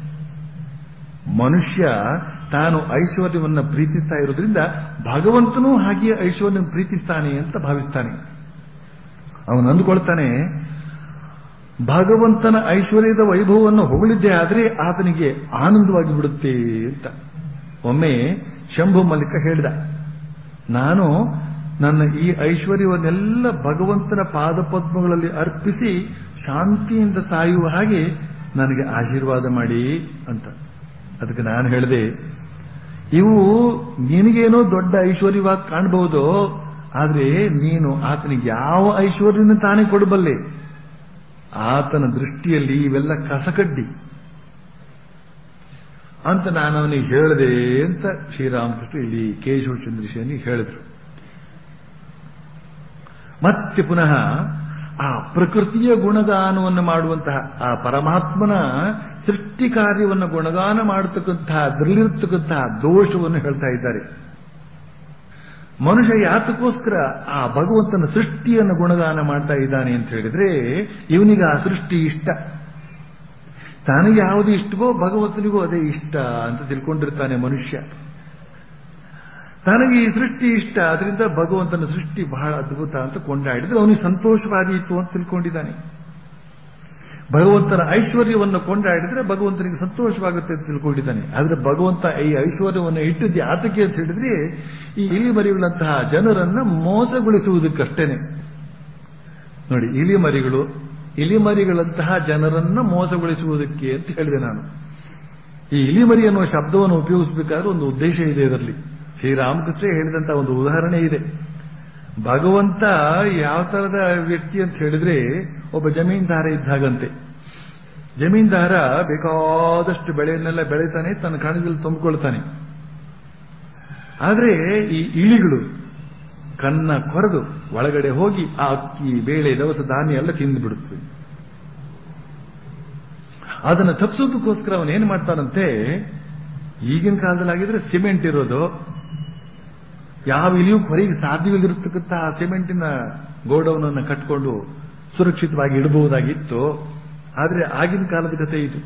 ಮನುಷ್ಯ ತಾನು ಐಶ್ವರ್ಯವನ್ನು ಪ್ರೀತಿಸ್ತಾ ಇರೋದ್ರಿಂದ ಭಗವಂತನೂ ಹಾಗೆಯೇ ಐಶ್ವರ್ಯ ಪ್ರೀತಿಸ್ತಾನೆ ಅಂತ ಭಾವಿಸ್ತಾನೆ ಅವನು ಅಂದುಕೊಳ್ತಾನೆ ಭಗವಂತನ ಐಶ್ವರ್ಯದ ವೈಭವವನ್ನು ಹೊಗಳಿದ್ದೇ ಆದರೆ ಆತನಿಗೆ ಆನಂದವಾಗಿ ಬಿಡುತ್ತೆ ಅಂತ ಒಮ್ಮೆ ಶಂಭು ಮಲ್ಲಿಕ ಹೇಳಿದ ನಾನು ನನ್ನ ಈ ಐಶ್ವರ್ಯವನ್ನೆಲ್ಲ ಭಗವಂತನ ಪಾದಪದ್ಮಗಳಲ್ಲಿ ಅರ್ಪಿಸಿ ಶಾಂತಿಯಿಂದ ಸಾಯುವ ಹಾಗೆ ನನಗೆ ಆಶೀರ್ವಾದ ಮಾಡಿ ಅಂತ ಅದಕ್ಕೆ ನಾನು ಹೇಳಿದೆ ಇವು ನಿನಗೇನೋ ದೊಡ್ಡ ಐಶ್ವರ್ಯವಾಗಿ ಕಾಣಬಹುದು ಆದ್ರೆ ನೀನು ಆತನಿಗೆ ಯಾವ ಐಶ್ವರ್ಯನ ತಾನೇ ಕೊಡಬಲ್ಲೆ ಆತನ ದೃಷ್ಟಿಯಲ್ಲಿ ಇವೆಲ್ಲ ಕಸಕಡ್ಡಿ ಅಂತ ನಾನು ಅವನಿಗೆ ಹೇಳಿದೆ ಅಂತ ಶ್ರೀರಾಮಕೃಷ್ಣ ಇಲ್ಲಿ ಕೇಶವ ಚಂದ್ರಶೇನಿ ಹೇಳಿದ್ರು ಮತ್ತೆ ಪುನಃ ಆ ಪ್ರಕೃತಿಯ ಗುಣಗಾನವನ್ನು ಮಾಡುವಂತಹ ಆ ಪರಮಾತ್ಮನ ಸೃಷ್ಟಿ ಕಾರ್ಯವನ್ನು ಗುಣಗಾನ ಮಾಡತಕ್ಕಂತಹ ಅದರಲ್ಲಿರ್ತಕ್ಕಂತಹ ದೋಷವನ್ನು ಹೇಳ್ತಾ ಇದ್ದಾರೆ ಮನುಷ್ಯ ಯಾತಕ್ಕೋಸ್ಕರ ಆ ಭಗವಂತನ ಸೃಷ್ಟಿಯನ್ನು ಗುಣಗಾನ ಮಾಡ್ತಾ ಇದ್ದಾನೆ ಅಂತ ಹೇಳಿದ್ರೆ ಇವನಿಗೆ ಆ ಸೃಷ್ಟಿ ಇಷ್ಟ ತನಗೆ ಯಾವುದು ಇಷ್ಟವೋ ಭಗವಂತನಿಗೂ ಅದೇ ಇಷ್ಟ ಅಂತ ತಿಳ್ಕೊಂಡಿರ್ತಾನೆ ಮನುಷ್ಯ ತನಗೆ ಈ ಸೃಷ್ಟಿ ಇಷ್ಟ ಅದರಿಂದ ಭಗವಂತನ ಸೃಷ್ಟಿ ಬಹಳ ಅದ್ಭುತ ಅಂತ ಕೊಂಡಾಡಿದ್ರೆ ಅವನಿಗೆ ಸಂತೋಷವಾದೀತು ಅಂತ ತಿಳ್ಕೊಂಡಿದ್ದಾನೆ ಭಗವಂತನ ಐಶ್ವರ್ಯವನ್ನು ಕೊಂಡಾಡಿದ್ರೆ ಭಗವಂತನಿಗೆ ಸಂತೋಷವಾಗುತ್ತೆ ಅಂತ ತಿಳ್ಕೊಂಡಿದ್ದಾನೆ ಆದ್ರೆ ಭಗವಂತ ಈ ಐಶ್ವರ್ಯವನ್ನು ಇಟ್ಟಿದ್ದು ಯಾತಕ್ಕೆ ಅಂತ ಹೇಳಿದ್ರೆ ಈ ಇಲಿ ಮರಿಗಳಂತಹ ಜನರನ್ನ ಮೋಸಗೊಳಿಸುವುದಕ್ಕಷ್ಟೇನೆ ನೋಡಿ ಇಲಿಮರಿಗಳು ಇಲಿಮರಿಗಳಂತಹ ಜನರನ್ನ ಮೋಸಗೊಳಿಸುವುದಕ್ಕೆ ಅಂತ ಹೇಳಿದೆ ನಾನು ಈ ಇಲಿಮರಿ ಅನ್ನುವ ಶಬ್ದವನ್ನು ಉಪಯೋಗಿಸಬೇಕಾದ್ರೆ ಒಂದು ಉದ್ದೇಶ ಇದೆ ಇದರಲ್ಲಿ ಶ್ರೀರಾಮಕೃಷ್ಣ ಹೇಳಿದಂತಹ ಒಂದು ಉದಾಹರಣೆ ಇದೆ ಭಗವಂತ ಯಾವ ತರದ ವ್ಯಕ್ತಿ ಅಂತ ಹೇಳಿದ್ರೆ ಒಬ್ಬ ಜಮೀನ್ದಾರ ಇದ್ದಾಗಂತೆ ಜಮೀನ್ದಾರ ಬೇಕಾದಷ್ಟು ಬೆಳೆಯನ್ನೆಲ್ಲ ಬೆಳೀತಾನೆ ತನ್ನ ಕಣದಲ್ಲಿ ತುಂಬಿಕೊಳ್ತಾನೆ ಆದ್ರೆ ಈ ಇಲಿಗಳು ಕನ್ನ ಕೊರೆದು ಒಳಗಡೆ ಹೋಗಿ ಆ ಅಕ್ಕಿ ಬೇಳೆ ದವಸ ಧಾನ್ಯ ಎಲ್ಲ ತಿಂದು ಬಿಡುತ್ತವೆ ಅದನ್ನು ತಪ್ಪಿಸೋದಕ್ಕೋಸ್ಕರ ಅವನು ಏನ್ ಮಾಡ್ತಾನಂತೆ ಈಗಿನ ಕಾಲದಲ್ಲಾಗಿದ್ರೆ ಸಿಮೆಂಟ್ ಇರೋದು ಯಾವ ಇಲಿಯೂ ಹೊರಗೆ ಸಾಧ್ಯವಿಲ್ಲದಿರತಕ್ಕಂಥ ಆ ಸಿಮೆಂಟಿನ ಗೋಡೌನನ್ನು ಕಟ್ಕೊಂಡು ಸುರಕ್ಷಿತವಾಗಿ ಇಡಬಹುದಾಗಿತ್ತು ಆದ್ರೆ ಆಗಿನ ಕಾಲದ ಕಥೆ ಇದು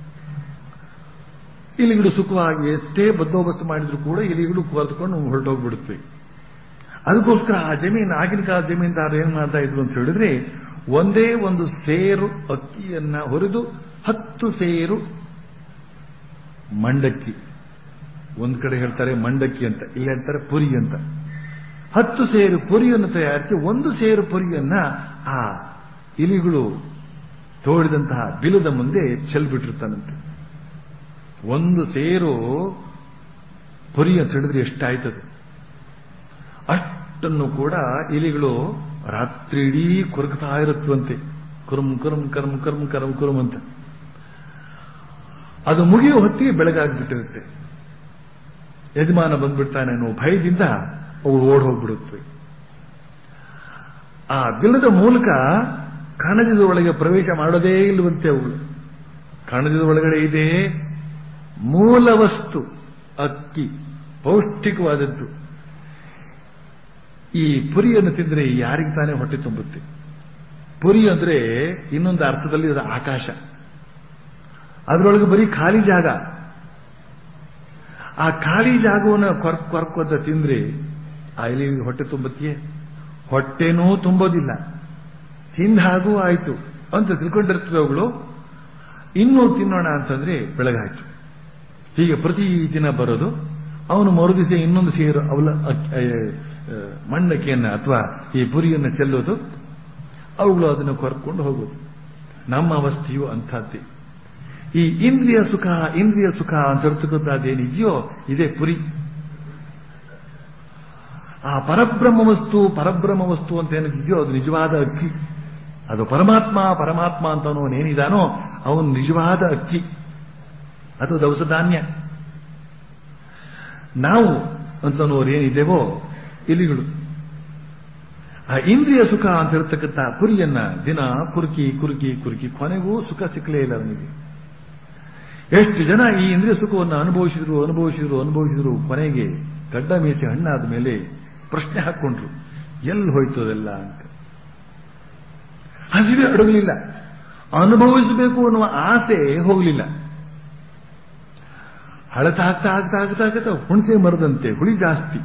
ಇಲಿಗಳು ಸುಖವಾಗಿ ಎಷ್ಟೇ ಬಂದೋಬಸ್ತು ಮಾಡಿದ್ರು ಕೂಡ ಇಲಿಗಳು ಕೊರೆದುಕೊಂಡು ಹೊರಟೋಗ್ಬಿಡುತ್ತವೆ ಅದಕ್ಕೋಸ್ಕರ ಆ ಜಮೀನು ಆಗಿನ ಕಾಲದ ಜಮೀನ್ದಾರ ಏನ್ ಮಾಡ್ತಾ ಇದ್ರು ಅಂತ ಹೇಳಿದ್ರೆ ಒಂದೇ ಒಂದು ಸೇರು ಅಕ್ಕಿಯನ್ನ ಹೊರೆದು ಹತ್ತು ಸೇರು ಮಂಡಕ್ಕಿ ಒಂದ್ ಕಡೆ ಹೇಳ್ತಾರೆ ಮಂಡಕ್ಕಿ ಅಂತ ಇಲ್ಲಿ ಹೇಳ್ತಾರೆ ಪುರಿ ಅಂತ ಹತ್ತು ಸೇರು ಪುರಿಯನ್ನು ತಯಾರಿಸಿ ಒಂದು ಸೇರು ಪುರಿಯನ್ನ ಆ ಇಲಿಗಳು ತೋಡಿದಂತಹ ಬಿಲದ ಮುಂದೆ ಚೆಲ್ಬಿಟ್ಟಿರ್ತಾನಂತೆ ಒಂದು ಸೇರು ಪುರಿ ಅಂತ ಹೇಳಿದ್ರೆ ಎಷ್ಟಾಯ್ತದೆ ಅಷ್ಟನ್ನು ಕೂಡ ಇಲಿಗಳು ರಾತ್ರಿ ಇಡೀ ಕೊರಗ್ತಾ ಇರುತ್ತವಂತೆ ಕುರುಮ್ ಕುರುಮ್ ಕರ್ಮ್ ಕರ್ಮ್ ಕರ್ಮ್ ಕುರುಮ್ ಅಂತ ಅದು ಮುಗಿಯುವ ಹೊತ್ತಿಗೆ ಬೆಳಗಾಗ್ಬಿಟ್ಟಿರುತ್ತೆ ಯಜಮಾನ ಬಂದ್ಬಿಡ್ತಾನೆ ಅನ್ನೋ ಭಯದಿಂದ ಅವು ಓಡ್ ಹೋಗ್ಬಿಡುತ್ತವೆ ಆ ಬಿಲ್ಲದ ಮೂಲಕ ಕಣಜದ ಒಳಗೆ ಪ್ರವೇಶ ಮಾಡೋದೇ ಇಲ್ಲವಂತೆ ಅವುಗಳು ಕಣಜದ ಒಳಗಡೆ ಇದೆ ಮೂಲ ವಸ್ತು ಅಕ್ಕಿ ಪೌಷ್ಟಿಕವಾದದ್ದು ಈ ಪುರಿಯನ್ನು ತಿಂದ್ರೆ ಯಾರಿಗೆ ತಾನೇ ಹೊಟ್ಟೆ ತುಂಬುತ್ತೆ ಪುರಿ ಅಂದ್ರೆ ಇನ್ನೊಂದು ಅರ್ಥದಲ್ಲಿ ಅದು ಆಕಾಶ ಅದರೊಳಗೆ ಬರೀ ಖಾಲಿ ಜಾಗ ಆ ಖಾಲಿ ಜಾಗವನ್ನು ಕೊರ್ಕ್ ಕೊರ್ಕೋದ ತಿಂದ್ರೆ ಆ ಎಲೆ ಹೊಟ್ಟೆ ತುಂಬತ್ತೆಯೇ ಹೊಟ್ಟೆನೂ ತುಂಬೋದಿಲ್ಲ ತಿಂದ ಹಾಗೂ ಆಯ್ತು ಅಂತ ತಿಳ್ಕೊಂಡಿರ್ತವೆ ಅವುಗಳು ಇನ್ನೂ ತಿನ್ನೋಣ ಅಂತಂದ್ರೆ ಬೆಳಗಾಯ್ತು ಹೀಗೆ ಪ್ರತಿ ದಿನ ಬರೋದು ಅವನು ಮರುದಿವಸ ಇನ್ನೊಂದು ಸೇರು ಅವಲ ಮಣ್ಣಕ್ಕಿಯನ್ನ ಅಥವಾ ಈ ಪುರಿಯನ್ನು ಚೆಲ್ಲೋದು ಅವುಗಳು ಅದನ್ನು ಕೊರ್ಕೊಂಡು ಹೋಗೋದು ನಮ್ಮ ಅವಸ್ಥೆಯು ಅಂಥದ್ದೇ ಈ ಇಂದ್ರಿಯ ಸುಖ ಇಂದ್ರಿಯ ಸುಖ ಅಂತ ಹೇಳ್ತಕ್ಕಂಥದ್ದೇನಿದೆಯೋ ಇದೇ ಪುರಿ ಆ ಪರಬ್ರಹ್ಮ ವಸ್ತು ಪರಬ್ರಹ್ಮ ವಸ್ತು ಅಂತ ಏನಿದೆಯೋ ಅದು ನಿಜವಾದ ಅಕ್ಕಿ ಅದು ಪರಮಾತ್ಮ ಪರಮಾತ್ಮ ಅಂತ ಏನಿದಾನೋ ಅವನು ನಿಜವಾದ ಅಕ್ಕಿ ಅದು ದವಸ ಧಾನ್ಯ ನಾವು ಅಂತನೋರು ಏನಿದ್ದೇವೋ ಇಲಿಗಳು ಆ ಇಂದ್ರಿಯ ಸುಖ ಅಂತ ಹೇಳ್ತಕ್ಕಂಥ ಕುರಿಯನ್ನ ದಿನ ಕುರುಕಿ ಕುರುಕಿ ಕುರುಕಿ ಕೊನೆಗೂ ಸುಖ ಸಿಕ್ಕಲೇ ಇಲ್ಲ ಅವನಿಗೆ ಎಷ್ಟು ಜನ ಈ ಇಂದ್ರಿಯ ಸುಖವನ್ನು ಅನುಭವಿಸಿದ್ರು ಅನುಭವಿಸಿದ್ರು ಅನುಭವಿಸಿದ್ರು ಕೊನೆಗೆ ಗಡ್ಡ ಮೀಸೆ ಹಣ್ಣಾದ ಮೇಲೆ ಪ್ರಶ್ನೆ ಹಾಕೊಂಡ್ರು ಎಲ್ಲಿ ಹೋಯ್ತು ಅದೆಲ್ಲ ಅಂತ ಹಸಿವೆ ಅಡಗಲಿಲ್ಲ ಅನುಭವಿಸಬೇಕು ಅನ್ನುವ ಆಸೆ ಹೋಗಲಿಲ್ಲ ಹಳತ ಆಗ್ತಾ ಆಗ್ತಾ ಆಗ್ತಾ ಆಗ್ತಾ ಹುಣಸೆ ಮರದಂತೆ ಹುಳಿ ಜಾಸ್ತಿ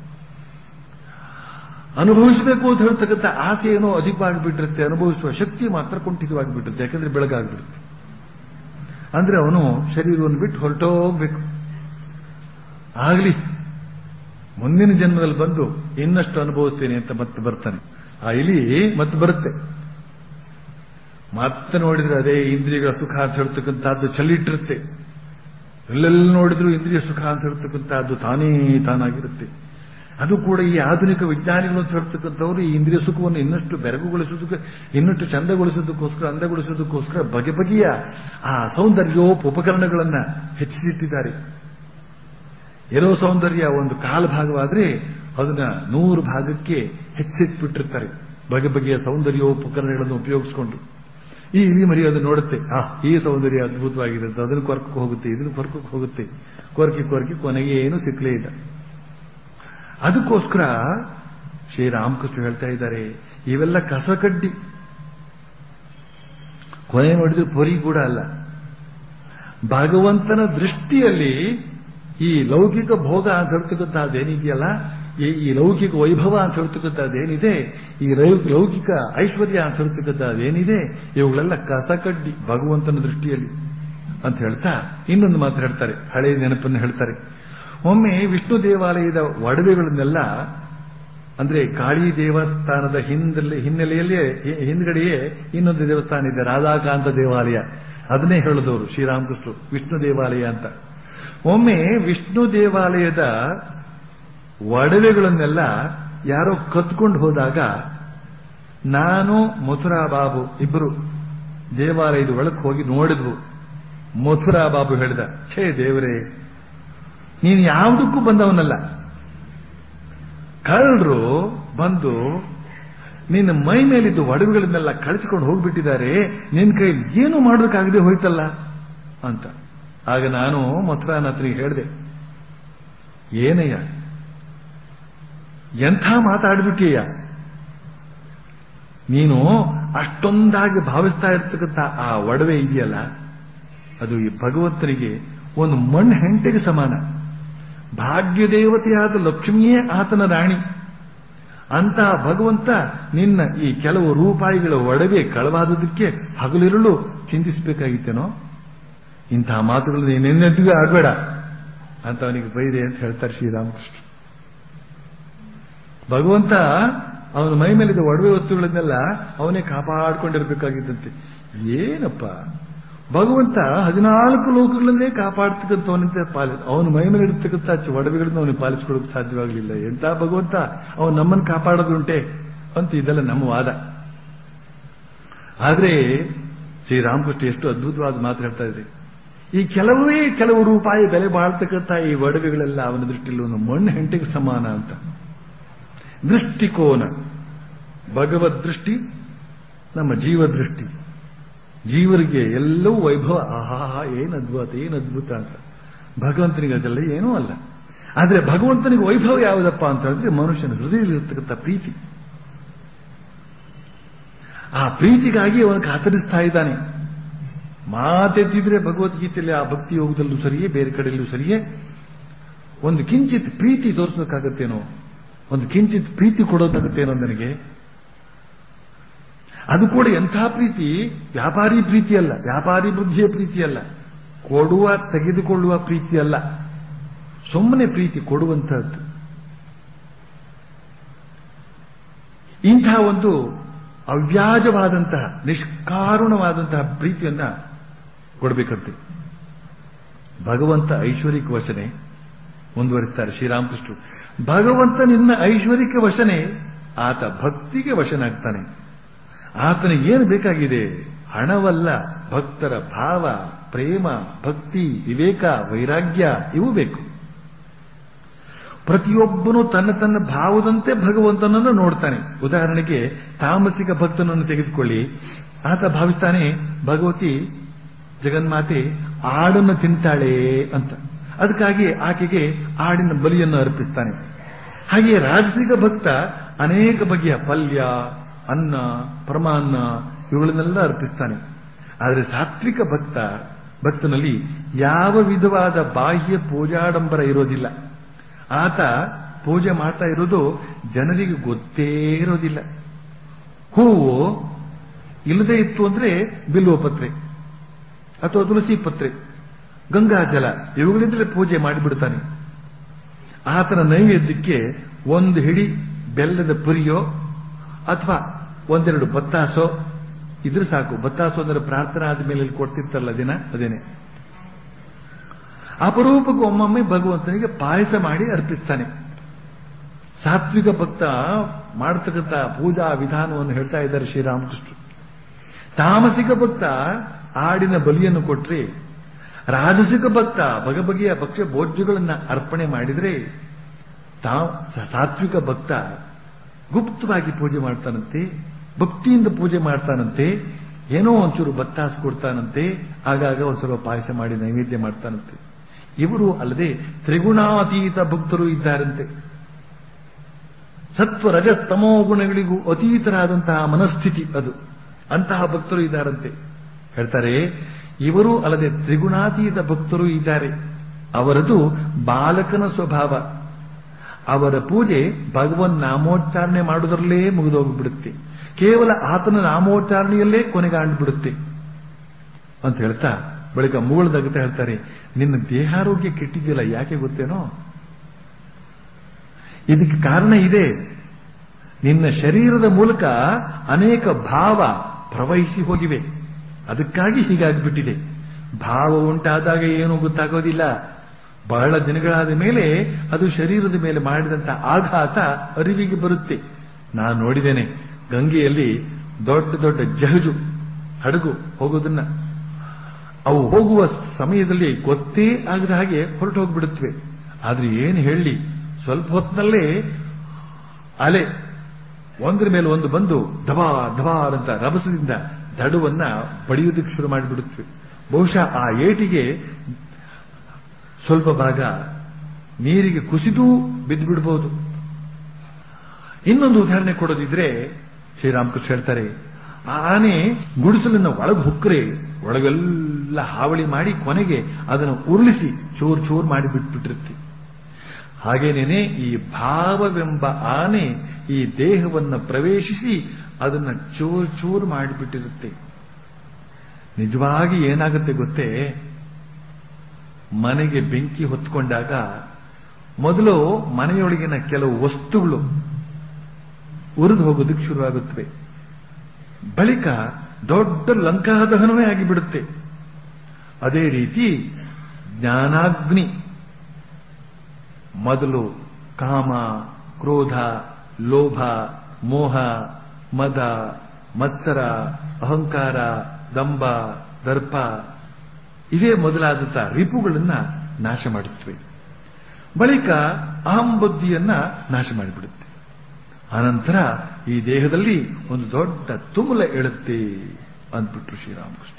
ಅನುಭವಿಸಬೇಕು ಅಂತ ಹೇಳ್ತಕ್ಕಂಥ ಆಸೆ ಏನೋ ಅಧಿಕವಾಗಿ ಬಿಟ್ಟಿರುತ್ತೆ ಅನುಭವಿಸುವ ಶಕ್ತಿ ಮಾತ್ರ ಕುಂಠಿತವಾಗಿ ಬಿಟ್ಟಿರುತ್ತೆ ಯಾಕಂದ್ರೆ ಬೆಳಗಾಗ್ಬಿಡುತ್ತೆ ಅಂದ್ರೆ ಅವನು ಶರೀರವನ್ನು ಬಿಟ್ಟು ಹೊರಟೋಗ್ಬೇಕು ಆಗಲಿ ಮುಂದಿನ ಜನ್ಮದಲ್ಲಿ ಬಂದು ಇನ್ನಷ್ಟು ಅನುಭವಿಸ್ತೇನೆ ಅಂತ ಮತ್ತೆ ಬರ್ತಾನೆ ಆ ಇಲಿ ಮತ್ತೆ ಬರುತ್ತೆ ಮತ್ತೆ ನೋಡಿದ್ರೆ ಅದೇ ಇಂದ್ರಿಯಗಳ ಸುಖ ಅಂತ ಹೇಳ್ತಕ್ಕಂಥದ್ದು ಚಲಿಟ್ಟಿರುತ್ತೆ ಎಲ್ಲೆಲ್ಲಿ ನೋಡಿದ್ರು ಇಂದ್ರಿಯ ಸುಖ ಅಂತ ಹೇಳ್ತಕ್ಕಂಥದ್ದು ತಾನೇ ತಾನಾಗಿರುತ್ತೆ ಅದು ಕೂಡ ಈ ಆಧುನಿಕ ವಿಜ್ಞಾನಿಗಳು ಅಂತ ಹೇಳ್ತಕ್ಕಂಥವ್ರು ಈ ಇಂದ್ರಿಯ ಸುಖವನ್ನು ಇನ್ನಷ್ಟು ಬೆರಗುಗೊಳಿಸೋದಕ್ಕೆ ಇನ್ನಷ್ಟು ಚಂದಗೊಳಿಸೋದಕ್ಕೋಸ್ಕರ ಅಂದಗೊಳಿಸೋದಕ್ಕೋಸ್ಕರ ಬಗೆ ಬಗೆಯ ಆ ಸೌಂದರ್ಯೋಪ ಉಪಕರಣಗಳನ್ನ ಹೆಚ್ಚಿಸಿಟ್ಟಿದ್ದಾರೆ ಇರೋ ಸೌಂದರ್ಯ ಒಂದು ಕಾಲು ಭಾಗವಾದ್ರೆ ಅದನ್ನ ನೂರು ಭಾಗಕ್ಕೆ ಹೆಚ್ಚಿಟ್ಬಿಟ್ಟಿರ್ತಾರೆ ಬಗೆ ಬಗೆಯ ಸೌಂದರ್ಯೋಪಕರಣಗಳನ್ನು ಉಪಯೋಗಿಸಿಕೊಂಡು ಈ ಇಲಿ ಮರಿ ಅದು ನೋಡುತ್ತೆ ಆ ಈ ಸೌಂದರ್ಯ ಅದ್ಭುತವಾಗಿರುತ್ತೆ ಅದನ್ನು ಕೊರ್ಕಕ್ಕೆ ಹೋಗುತ್ತೆ ಇದನ್ನು ಕೊರ್ಕಕ್ಕೆ ಹೋಗುತ್ತೆ ಕೊರಕಿ ಕೊರಕಿ ಕೊನೆಗೆ ಏನು ಸಿಕ್ಕಲೇ ಇಲ್ಲ ಅದಕ್ಕೋಸ್ಕರ ಶ್ರೀರಾಮಕೃಷ್ಣ ಹೇಳ್ತಾ ಇದ್ದಾರೆ ಇವೆಲ್ಲ ಕಸಕಡ್ಡಿ ಕೊನೆ ನೋಡಿದ್ರೆ ಪೊರಿ ಕೂಡ ಅಲ್ಲ ಭಗವಂತನ ದೃಷ್ಟಿಯಲ್ಲಿ ಈ ಲೌಕಿಕ ಭೋಗ ಅಂತ ಹೇಳ್ತಕ್ಕಂಥದ್ದೇನಿದೆಯಲ್ಲ ಈ ಈ ಲೌಕಿಕ ವೈಭವ ಅಂತ ಹೇಳ್ತಕ್ಕಂಥದ್ದೇನಿದೆ ಈ ಲೌಕಿಕ ಐಶ್ವರ್ಯ ಅಂತ ಹೇಳ್ತಕ್ಕಂಥದ್ದೇನಿದೆ ಇವುಗಳೆಲ್ಲ ಕಸಕಡ್ಡಿ ಭಗವಂತನ ದೃಷ್ಟಿಯಲ್ಲಿ ಅಂತ ಹೇಳ್ತಾ ಇನ್ನೊಂದು ಮಾತು ಹೇಳ್ತಾರೆ ಹಳೆಯ ನೆನಪನ್ನು ಹೇಳ್ತಾರೆ ಒಮ್ಮೆ ವಿಷ್ಣು ದೇವಾಲಯದ ಒಡವೆಗಳನ್ನೆಲ್ಲ ಅಂದ್ರೆ ಕಾಳಿ ದೇವಸ್ಥಾನದ ಹಿಂದಲ್ಲಿ ಹಿನ್ನೆಲೆಯಲ್ಲೇ ಹಿ- ಹಿಂದ್ಗಡೆಯೇ ಇನ್ನೊಂದು ದೇವಸ್ಥಾನ ಇದೆ ರಾಧಾಕಾಂತ ದೇವಾಲಯ ಅದನ್ನೇ ಹೇಳಿದವರು ಶ್ರೀರಾಮಕೃಷ್ಣರು ವಿಷ್ಣು ದೇವಾಲಯ ಅಂತ ಒಮ್ಮೆ ವಿಷ್ಣು ದೇವಾಲಯದ ಒಡವೆಗಳನ್ನೆಲ್ಲ ಯಾರೋ ಕತ್ಕೊಂಡು ಹೋದಾಗ ನಾನು ಮಥುರಾ ಬಾಬು ಇಬ್ಬರು ದೇವಾಲಯದ ಒಳಕ್ಕೆ ಹೋಗಿ ನೋಡಿದ್ವು ಮಥುರಾ ಬಾಬು ಹೇಳಿದ ಛೇ ದೇವರೇ ನೀನು ಯಾವುದಕ್ಕೂ ಬಂದವನಲ್ಲ ಕಳ್ಳರು ಬಂದು ನಿನ್ನ ಮೈ ಮೇಲಿದ್ದು ಒಡವೆಗಳನ್ನೆಲ್ಲ ಕಳಿಸಿಕೊಂಡು ಹೋಗ್ಬಿಟ್ಟಿದ್ದಾರೆ ನಿನ್ನ ಕೈಲಿ ಏನು ಮಾಡೋದಕ್ಕಾಗದೆ ಹೋಯ್ತಲ್ಲ ಅಂತ ಆಗ ನಾನು ಮಥುರಾನ ಹತ್ರಿಗೆ ಹೇಳಿದೆ ಏನಯ್ಯ ಎಂಥ ಮಾತಾಡ್ಬಿಟ್ಟಿಯ ನೀನು ಅಷ್ಟೊಂದಾಗಿ ಭಾವಿಸ್ತಾ ಇರ್ತಕ್ಕಂಥ ಆ ಒಡವೆ ಇದೆಯಲ್ಲ ಅದು ಈ ಭಗವಂತನಿಗೆ ಒಂದು ಮಣ್ಣು ಹೆಂಟೆಗೆ ಸಮಾನ ಭಾಗ್ಯ ದೇವತೆಯಾದ ಲಕ್ಷ್ಮಿಯೇ ಆತನ ರಾಣಿ ಅಂತ ಭಗವಂತ ನಿನ್ನ ಈ ಕೆಲವು ರೂಪಾಯಿಗಳ ಒಡವೆ ಕಳವಾದದಕ್ಕೆ ಹಗಲಿರುಳು ಚಿಂತಿಸಬೇಕಾಗಿತ್ತೇನೋ ಇಂತಹ ಮಾತುಗಳು ನಿನ್ನೆದ್ದಿಗೂ ಆಡಬೇಡ ಅಂತ ಅವನಿಗೆ ಬೈದೆ ಅಂತ ಹೇಳ್ತಾರೆ ಶ್ರೀರಾಮಕೃಷ್ಣ ಭಗವಂತ ಅವನ ಮೈ ಮೇಲಿದ್ದ ಒಡವೆ ವಸ್ತುಗಳನ್ನೆಲ್ಲ ಅವನೇ ಕಾಪಾಡ್ಕೊಂಡಿರ್ಬೇಕಾಗಿದ್ದಂತೆ ಏನಪ್ಪ ಭಗವಂತ ಹದಿನಾಲ್ಕು ಲೋಕಗಳನ್ನೇ ಕಾಪಾಡ್ತಕ್ಕಂಥವನಂತೆ ಪಾಲಿ ಅವನ ಮೈ ಮೇಲೆ ಇರ್ತಕ್ಕಂಥ ಒಡವೆಗಳನ್ನ ಅವನಿಗೆ ಪಾಲಿಸ್ಕೊಳ್ಳೋಕೆ ಸಾಧ್ಯವಾಗಲಿಲ್ಲ ಎಂತ ಭಗವಂತ ಅವನು ನಮ್ಮನ್ನು ಕಾಪಾಡೋದುಂಟೆ ಅಂತ ಇದೆಲ್ಲ ನಮ್ಮ ವಾದ ಆದ್ರೆ ಶ್ರೀರಾಮಕೃಷ್ಣ ಎಷ್ಟು ಅದ್ಭುತವಾದ ಮಾತು ಹೇಳ್ತಾ ಇದ್ರೆ ಈ ಕೆಲವೇ ಕೆಲವು ರೂಪಾಯಿ ಬೆಲೆ ಬಾಳ್ತಕ್ಕಂಥ ಈ ಒಡವೆಗಳೆಲ್ಲ ಅವನ ದೃಷ್ಟಿಯಲ್ಲಿ ಒಂದು ಮಣ್ಣು ಹೆಂಟೆಗೆ ಸಮಾನ ಅಂತ ದೃಷ್ಟಿಕೋನ ಭಗವದ್ ದೃಷ್ಟಿ ನಮ್ಮ ಜೀವ ದೃಷ್ಟಿ ಜೀವರಿಗೆ ಎಲ್ಲವೂ ವೈಭವ ಆಹಾ ಏನ್ ಅದ್ಭುತ ಏನ್ ಅದ್ಭುತ ಅಂತ ಭಗವಂತನಿಗೆ ಅದೆಲ್ಲ ಏನೂ ಅಲ್ಲ ಆದ್ರೆ ಭಗವಂತನಿಗೆ ವೈಭವ ಯಾವುದಪ್ಪ ಅಂತ ಹೇಳಿದ್ರೆ ಮನುಷ್ಯನ ಹೃದಯದಲ್ಲಿರ್ತಕ್ಕಂಥ ಪ್ರೀತಿ ಆ ಪ್ರೀತಿಗಾಗಿ ಅವನು ಕಾತರಿಸ್ತಾ ಇದ್ದಾನೆ ಮಾತೆತ್ತಿದ್ರೆ ಭಗವದ್ಗೀತೆಯಲ್ಲಿ ಆ ಭಕ್ತಿ ಯೋಗದಲ್ಲೂ ಸರಿಯೇ ಬೇರೆ ಕಡೆಯಲ್ಲೂ ಸರಿಯೇ ಒಂದು ಕಿಂಚಿತ್ ಪ್ರೀತಿ ತೋರಿಸಬೇಕಾಗತ್ತೇನೋ ಒಂದು ಕಿಂಚಿತ್ ಪ್ರೀತಿ ಕೊಡೋದಾಗತ್ತೇನೋ ನನಗೆ ಅದು ಕೂಡ ಎಂಥ ಪ್ರೀತಿ ವ್ಯಾಪಾರಿ ಪ್ರೀತಿ ಅಲ್ಲ ವ್ಯಾಪಾರಿ ಬುದ್ಧಿಯ ಪ್ರೀತಿ ಅಲ್ಲ ಕೊಡುವ ತೆಗೆದುಕೊಳ್ಳುವ ಪ್ರೀತಿ ಅಲ್ಲ ಸುಮ್ಮನೆ ಪ್ರೀತಿ ಕೊಡುವಂತಹದ್ದು ಇಂಥ ಒಂದು ಅವ್ಯಾಜವಾದಂತಹ ನಿಷ್ಕಾರುಣವಾದಂತಹ ಪ್ರೀತಿಯನ್ನ ಕೊಡಬೇಕಂತೆ ಭಗವಂತ ಐಶ್ವರ್ಯಕ್ಕೆ ವಶನೆ ಮುಂದುವರಿಸ್ತಾರೆ ಶ್ರೀರಾಮಕೃಷ್ಣರು ಭಗವಂತ ನಿನ್ನ ಐಶ್ವರ್ಯಕ್ಕೆ ವಶನೆ ಆತ ಭಕ್ತಿಗೆ ವಶನಾಗ್ತಾನೆ ಆತನಿಗೆ ಏನು ಬೇಕಾಗಿದೆ ಹಣವಲ್ಲ ಭಕ್ತರ ಭಾವ ಪ್ರೇಮ ಭಕ್ತಿ ವಿವೇಕ ವೈರಾಗ್ಯ ಇವು ಬೇಕು ಪ್ರತಿಯೊಬ್ಬನು ತನ್ನ ತನ್ನ ಭಾವದಂತೆ ಭಗವಂತನನ್ನು ನೋಡ್ತಾನೆ ಉದಾಹರಣೆಗೆ ತಾಮಸಿಕ ಭಕ್ತನನ್ನು ತೆಗೆದುಕೊಳ್ಳಿ ಆತ ಭಾವಿಸ್ತಾನೆ ಭಗವತಿ ಜಗನ್ಮಾತೆ ಆಡನ್ನು ತಿಂತಾಳೆ ಅಂತ ಅದಕ್ಕಾಗಿ ಆಕೆಗೆ ಆಡಿನ ಬಲಿಯನ್ನು ಅರ್ಪಿಸ್ತಾನೆ ಹಾಗೆಯೇ ರಾಜಸಿಕ ಭಕ್ತ ಅನೇಕ ಬಗೆಯ ಪಲ್ಯ ಅನ್ನ ಪರಮಾನ್ನ ಇವುಗಳನ್ನೆಲ್ಲ ಅರ್ಪಿಸ್ತಾನೆ ಆದರೆ ಸಾತ್ವಿಕ ಭಕ್ತ ಭಕ್ತನಲ್ಲಿ ಯಾವ ವಿಧವಾದ ಬಾಹ್ಯ ಪೂಜಾಡಂಬರ ಇರೋದಿಲ್ಲ ಆತ ಪೂಜೆ ಮಾಡ್ತಾ ಇರೋದು ಜನರಿಗೆ ಗೊತ್ತೇ ಇರೋದಿಲ್ಲ ಹೂವು ಇಲ್ಲದೆ ಇತ್ತು ಅಂದ್ರೆ ಬಿಲ್ವ ಪತ್ರೆ ಅಥವಾ ತುಳಸಿ ಪತ್ರೆ ಗಂಗಾಜಲ ಇವುಗಳಿಂದಲೇ ಪೂಜೆ ಮಾಡಿಬಿಡ್ತಾನೆ ಆತನ ನೈವೇದ್ಯಕ್ಕೆ ಒಂದು ಹಿಡಿ ಬೆಲ್ಲದ ಪುರಿಯೋ ಅಥವಾ ಒಂದೆರಡು ಬತ್ತಾಸೋ ಇದ್ರೆ ಸಾಕು ಬತ್ತಾಸೋ ಅಂದ್ರೆ ಪ್ರಾರ್ಥನೆ ಆದ್ಮೇಲೆ ಇಲ್ಲಿ ಕೊಡ್ತಿರ್ತಾರಲ್ಲ ದಿನ ಅದೇನೆ ಅಪರೂಪಕ್ಕೆ ಒಮ್ಮೊಮ್ಮೆ ಭಗವಂತನಿಗೆ ಪಾಯಸ ಮಾಡಿ ಅರ್ಪಿಸ್ತಾನೆ ಸಾತ್ವಿಕ ಭಕ್ತ ಮಾಡತಕ್ಕಂಥ ಪೂಜಾ ವಿಧಾನವನ್ನು ಹೇಳ್ತಾ ಇದ್ದಾರೆ ಶ್ರೀರಾಮಕೃಷ್ಣ ತಾಮಸಿಕ ಭಕ್ತ ಆಡಿನ ಬಲಿಯನ್ನು ಕೊಟ್ರೆ ರಾಜಸಿಕ ಭಕ್ತ ಬಗೆ ಬಗೆಯ ಭಕ್ಷ್ಯ ಭೋಜ್ಯಗಳನ್ನ ಅರ್ಪಣೆ ಮಾಡಿದ್ರೆ ತಾ ಸಾತ್ವಿಕ ಭಕ್ತ ಗುಪ್ತವಾಗಿ ಪೂಜೆ ಮಾಡ್ತಾನಂತೆ ಭಕ್ತಿಯಿಂದ ಪೂಜೆ ಮಾಡ್ತಾನಂತೆ ಏನೋ ಒಂಚೂರು ಬತ್ತಾಸ್ ಕೊಡ್ತಾನಂತೆ ಆಗಾಗ ಒಂದು ಸ್ವಲ್ಪ ಪಾಯಸ ಮಾಡಿ ನೈವೇದ್ಯ ಮಾಡ್ತಾನಂತೆ ಇವರು ಅಲ್ಲದೆ ತ್ರಿಗುಣಾತೀತ ಭಕ್ತರು ಇದ್ದಾರಂತೆ ಸತ್ವ ರಜಸ್ತಮೋ ಗುಣಗಳಿಗೂ ಅತೀತರಾದಂತಹ ಮನಸ್ಥಿತಿ ಅದು ಅಂತಹ ಭಕ್ತರು ಇದ್ದಾರಂತೆ ಹೇಳ್ತಾರೆ ಇವರು ಅಲ್ಲದೆ ತ್ರಿಗುಣಾತೀತ ಭಕ್ತರು ಇದ್ದಾರೆ ಅವರದು ಬಾಲಕನ ಸ್ವಭಾವ ಅವರ ಪೂಜೆ ಭಗವನ್ ನಾಮೋಚ್ಚಾರಣೆ ಮಾಡುವುದರಲ್ಲೇ ಮುಗಿದೋಗ್ಬಿಡುತ್ತೆ ಕೇವಲ ಆತನ ನಾಮೋಚ್ಚಾರಣೆಯಲ್ಲೇ ಕೊನೆಗಾಂಡ್ಬಿಡುತ್ತೆ ಅಂತ ಹೇಳ್ತಾ ಬಳಿಕ ಮೂಗಳದಗತ ಹೇಳ್ತಾರೆ ನಿನ್ನ ದೇಹಾರೋಗ್ಯ ಕೆಟ್ಟಿದೆಯಲ್ಲ ಯಾಕೆ ಗೊತ್ತೇನೋ ಇದಕ್ಕೆ ಕಾರಣ ಇದೆ ನಿನ್ನ ಶರೀರದ ಮೂಲಕ ಅನೇಕ ಭಾವ ಪ್ರವಹಿಸಿ ಹೋಗಿವೆ ಅದಕ್ಕಾಗಿ ಹೀಗಾಗ್ಬಿಟ್ಟಿದೆ ಭಾವ ಉಂಟಾದಾಗ ಏನು ಗೊತ್ತಾಗೋದಿಲ್ಲ ಬಹಳ ದಿನಗಳಾದ ಮೇಲೆ ಅದು ಶರೀರದ ಮೇಲೆ ಮಾಡಿದಂತ ಆಘಾತ ಅರಿವಿಗೆ ಬರುತ್ತೆ ನಾನು ನೋಡಿದ್ದೇನೆ ಗಂಗೆಯಲ್ಲಿ ದೊಡ್ಡ ದೊಡ್ಡ ಜಹಜು ಹಡಗು ಹೋಗೋದನ್ನ ಅವು ಹೋಗುವ ಸಮಯದಲ್ಲಿ ಗೊತ್ತೇ ಆಗದ ಹಾಗೆ ಹೊರಟು ಹೋಗ್ಬಿಡುತ್ತವೆ ಆದ್ರೆ ಏನು ಹೇಳಿ ಸ್ವಲ್ಪ ಹೊತ್ತಿನಲ್ಲೇ ಅಲೆ ಒಂದ್ರ ಮೇಲೆ ಒಂದು ಬಂದು ಧಬಾ ಧಬಾರ್ ಅಂತ ರಭಸದಿಂದ ದಡುವನ್ನ ಬಡಿಯುವುದಕ್ಕೆ ಶುರು ಮಾಡಿಬಿಡುತ್ತವೆ ಬಹುಶಃ ಆ ಏಟಿಗೆ ಸ್ವಲ್ಪ ಭಾಗ ನೀರಿಗೆ ಕುಸಿದು ಬಿದ್ದು ಬಿಡಬಹುದು ಇನ್ನೊಂದು ಉದಾಹರಣೆ ಕೊಡೋದಿದ್ರೆ ಶ್ರೀರಾಮಕೃಷ್ಣ ಹೇಳ್ತಾರೆ ಆ ಆನೆ ಗುಡಿಸಲನ್ನ ಒಳಗೆ ಹೊಕ್ಕರೆ ಒಳಗೆಲ್ಲ ಹಾವಳಿ ಮಾಡಿ ಕೊನೆಗೆ ಅದನ್ನು ಉರುಳಿಸಿ ಚೂರ್ ಚೂರ್ ಮಾಡಿ ಬಿಟ್ಬಿಟ್ಟಿರುತ್ತೆ ಹಾಗೇನೇನೆ ಈ ಭಾವವೆಂಬ ಆನೆ ಈ ದೇಹವನ್ನು ಪ್ರವೇಶಿಸಿ ಅದನ್ನ ಚೂರ್ ಚೂರ್ ಮಾಡಿಬಿಟ್ಟಿರುತ್ತೆ ನಿಜವಾಗಿ ಏನಾಗುತ್ತೆ ಗೊತ್ತೇ ಮನೆಗೆ ಬೆಂಕಿ ಹೊತ್ಕೊಂಡಾಗ ಮೊದಲು ಮನೆಯೊಳಗಿನ ಕೆಲವು ವಸ್ತುಗಳು ಉರಿದು ಹೋಗೋದಕ್ಕೆ ಶುರುವಾಗುತ್ತವೆ ಬಳಿಕ ದೊಡ್ಡ ಲಂಕಾದಹನವೇ ಆಗಿಬಿಡುತ್ತೆ ಅದೇ ರೀತಿ ಜ್ಞಾನಾಗ್ನಿ ಮೊದಲು ಕಾಮ ಕ್ರೋಧ ಲೋಭ ಮೋಹ ಮದ ಮತ್ಸರ ಅಹಂಕಾರ ದಂಬ ದರ್ಪ ಇವೇ ಮೊದಲಾದಂಥ ರಿಪುಗಳನ್ನ ನಾಶ ಮಾಡುತ್ತವೆ ಬಳಿಕ ಅಹಂ ಬುದ್ಧಿಯನ್ನ ನಾಶ ಮಾಡಿಬಿಡುತ್ತೆ ಅನಂತರ ಈ ದೇಹದಲ್ಲಿ ಒಂದು ದೊಡ್ಡ ತುಮುಲ ಏಳುತ್ತೆ ಅಂದ್ಬಿಟ್ರು ಶ್ರೀರಾಮಕೃಷ್ಣ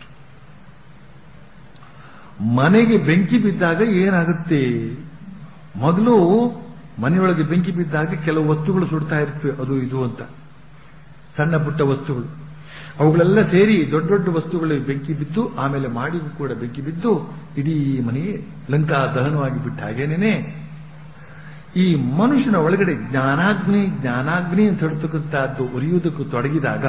ಮನೆಗೆ ಬೆಂಕಿ ಬಿದ್ದಾಗ ಏನಾಗುತ್ತೆ ಮೊದಲು ಮನೆಯೊಳಗೆ ಬೆಂಕಿ ಬಿದ್ದಾಗ ಕೆಲವು ವಸ್ತುಗಳು ಸುಡ್ತಾ ಇರ್ತವೆ ಅದು ಇದು ಅಂತ ಸಣ್ಣ ಪುಟ್ಟ ವಸ್ತುಗಳು ಅವುಗಳೆಲ್ಲ ಸೇರಿ ದೊಡ್ಡ ದೊಡ್ಡ ವಸ್ತುಗಳಿಗೆ ಬೆಂಕಿ ಬಿದ್ದು ಆಮೇಲೆ ಮಾಡಿಗೂ ಕೂಡ ಬೆಂಕಿ ಬಿದ್ದು ಇಡೀ ಮನೆಯೇ ಲಂಕಾ ದಹನವಾಗಿ ಬಿಟ್ಟ ಹಾಗೇನೇನೆ ಈ ಮನುಷ್ಯನ ಒಳಗಡೆ ಜ್ಞಾನಾಗ್ನಿ ಜ್ಞಾನಾಗ್ನಿ ಅಂತ ಹೇಳ್ತಕ್ಕಂಥದ್ದು ಉರಿಯುವುದಕ್ಕೂ ತೊಡಗಿದಾಗ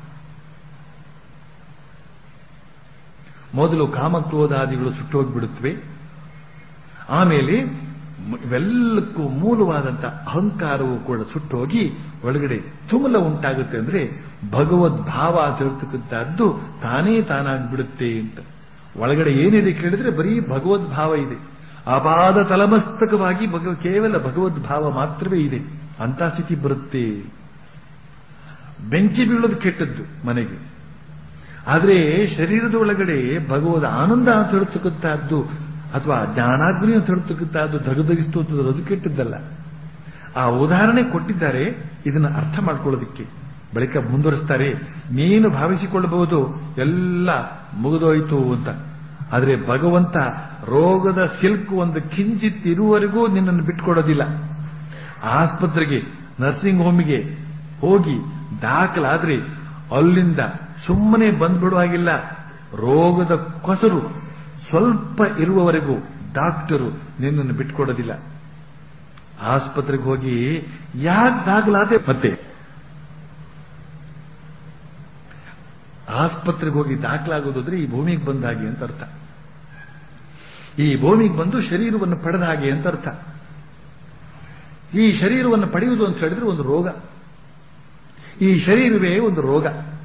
ಮೊದಲು ಕಾಮಕ್ರೋಧಾದಿಗಳು ಸುಟ್ಟೋಗ್ಬಿಡುತ್ತವೆ ಆಮೇಲೆ ಇವೆಲ್ಲಕ್ಕೂ ಮೂಲವಾದಂಥ ಅಹಂಕಾರವು ಕೂಡ ಸುಟ್ಟೋಗಿ ಒಳಗಡೆ ತುಮಲ ಉಂಟಾಗುತ್ತೆ ಅಂದ್ರೆ ಭಗವದ್ ಭಾವ ಅಂತ ಹೇಳ್ತಕ್ಕಂಥದ್ದು ತಾನೇ ತಾನಾಗ್ಬಿಡುತ್ತೆ ಅಂತ ಒಳಗಡೆ ಏನಿದೆ ಕೇಳಿದ್ರೆ ಬರೀ ಭಗವದ್ ಭಾವ ಇದೆ ಅಪಾದ ತಲಮಸ್ತಕವಾಗಿ ಭಗವ ಕೇವಲ ಭಗವದ್ ಭಾವ ಮಾತ್ರವೇ ಇದೆ ಅಂತ ಸ್ಥಿತಿ ಬರುತ್ತೆ ಬೆಂಕಿ ಬೀಳೋದು ಕೆಟ್ಟದ್ದು ಮನೆಗೆ ಆದರೆ ಶರೀರದ ಒಳಗಡೆ ಭಗವದ್ ಆನಂದ ಅಂತ ಹೇಳ್ತಕ್ಕಂಥದ್ದು ಅಥವಾ ಜ್ಞಾನಾಗ್ನಿ ಅಂತ ಹೇಳ್ತಕ್ಕಂಥದ್ದು ದಗದಗಿಸ್ತು ಅದು ಕೆಟ್ಟದ್ದಲ್ಲ ಆ ಉದಾಹರಣೆ ಕೊಟ್ಟಿದ್ದಾರೆ ಇದನ್ನ ಅರ್ಥ ಮಾಡ್ಕೊಳ್ಳೋದಕ್ಕೆ ಬಳಿಕ ಮುಂದುವರಿಸ್ತಾರೆ ನೀನು ಭಾವಿಸಿಕೊಳ್ಳಬಹುದು ಎಲ್ಲ ಮುಗಿದೋಯ್ತು ಅಂತ ಆದರೆ ಭಗವಂತ ರೋಗದ ಸಿಲ್ಕ್ ಒಂದು ಕಿಂಚಿತ್ ಇರುವವರೆಗೂ ನಿನ್ನನ್ನು ಬಿಟ್ಕೊಡೋದಿಲ್ಲ ಆಸ್ಪತ್ರೆಗೆ ನರ್ಸಿಂಗ್ ಹೋಮಿಗೆ ಹೋಗಿ ದಾಖಲಾದ್ರೆ ಅಲ್ಲಿಂದ ಸುಮ್ಮನೆ ಬಂದ್ಬಿಡುವಾಗಿಲ್ಲ ರೋಗದ ಕೊಸರು ಸ್ವಲ್ಪ ಇರುವವರೆಗೂ ಡಾಕ್ಟರು ನಿನ್ನನ್ನು ಬಿಟ್ಕೊಡೋದಿಲ್ಲ ಆಸ್ಪತ್ರೆಗೆ ಹೋಗಿ ಯಾಕೆ ದಾಖಲಾದೆ ಮತ್ತೆ ಆಸ್ಪತ್ರೆಗೆ ಹೋಗಿ ದಾಖಲಾಗೋದಾದ್ರೆ ಈ ಭೂಮಿಗೆ ಬಂದ ಹಾಗೆ ಅಂತ ಅರ್ಥ ಈ ಭೂಮಿಗೆ ಬಂದು ಶರೀರವನ್ನು ಪಡೆದ ಹಾಗೆ ಅಂತ ಅರ್ಥ ಈ ಶರೀರವನ್ನು ಪಡೆಯುವುದು ಅಂತ ಹೇಳಿದ್ರೆ ಒಂದು ರೋಗ ಈ ಶರೀರವೇ ಒಂದು ರೋಗ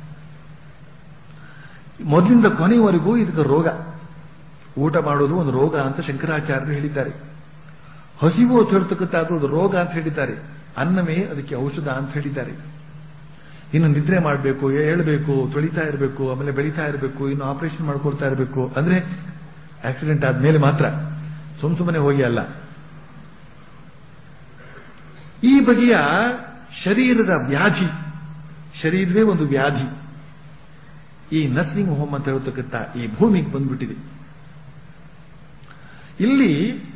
ಮೊದಲಿಂದ ಕೊನೆಯವರೆಗೂ ಇದಕ್ಕೆ ರೋಗ ಊಟ ಮಾಡೋದು ಒಂದು ರೋಗ ಅಂತ ಶಂಕರಾಚಾರ್ಯರು ಹೇಳಿದ್ದಾರೆ ಹಸಿವು ಅಂತ ಹೇಳ್ತಕ್ಕಂಥದ್ದು ಒಂದು ರೋಗ ಅಂತ ಹೇಳಿದ್ದಾರೆ ಅನ್ನವೇ ಅದಕ್ಕೆ ಔಷಧ ಅಂತ ಹೇಳಿದ್ದಾರೆ ಇನ್ನು ನಿದ್ರೆ ಮಾಡಬೇಕು ಹೇಳಬೇಕು ತೊಳಿತಾ ಇರಬೇಕು ಆಮೇಲೆ ಬೆಳೀತಾ ಇರಬೇಕು ಇನ್ನು ಆಪರೇಷನ್ ಮಾಡ್ಕೊಳ್ತಾ ಇರಬೇಕು ಅಂದ್ರೆ ಆಕ್ಸಿಡೆಂಟ್ ಆದ್ಮೇಲೆ ಮಾತ್ರ ಸುಮ್ ಸುಮ್ಮನೆ ಹೋಗಿ ಅಲ್ಲ ಈ ಬಗೆಯ ಶರೀರದ ವ್ಯಾಧಿ ಶರೀರವೇ ಒಂದು ವ್ಯಾಧಿ ಈ ನರ್ಸಿಂಗ್ ಹೋಮ್ ಅಂತ ಹೇಳ್ತಕ್ಕಂಥ ಈ ಭೂಮಿಗೆ ಬಂದ್ಬಿಟ್ಟಿದೆ ಇಲ್ಲಿ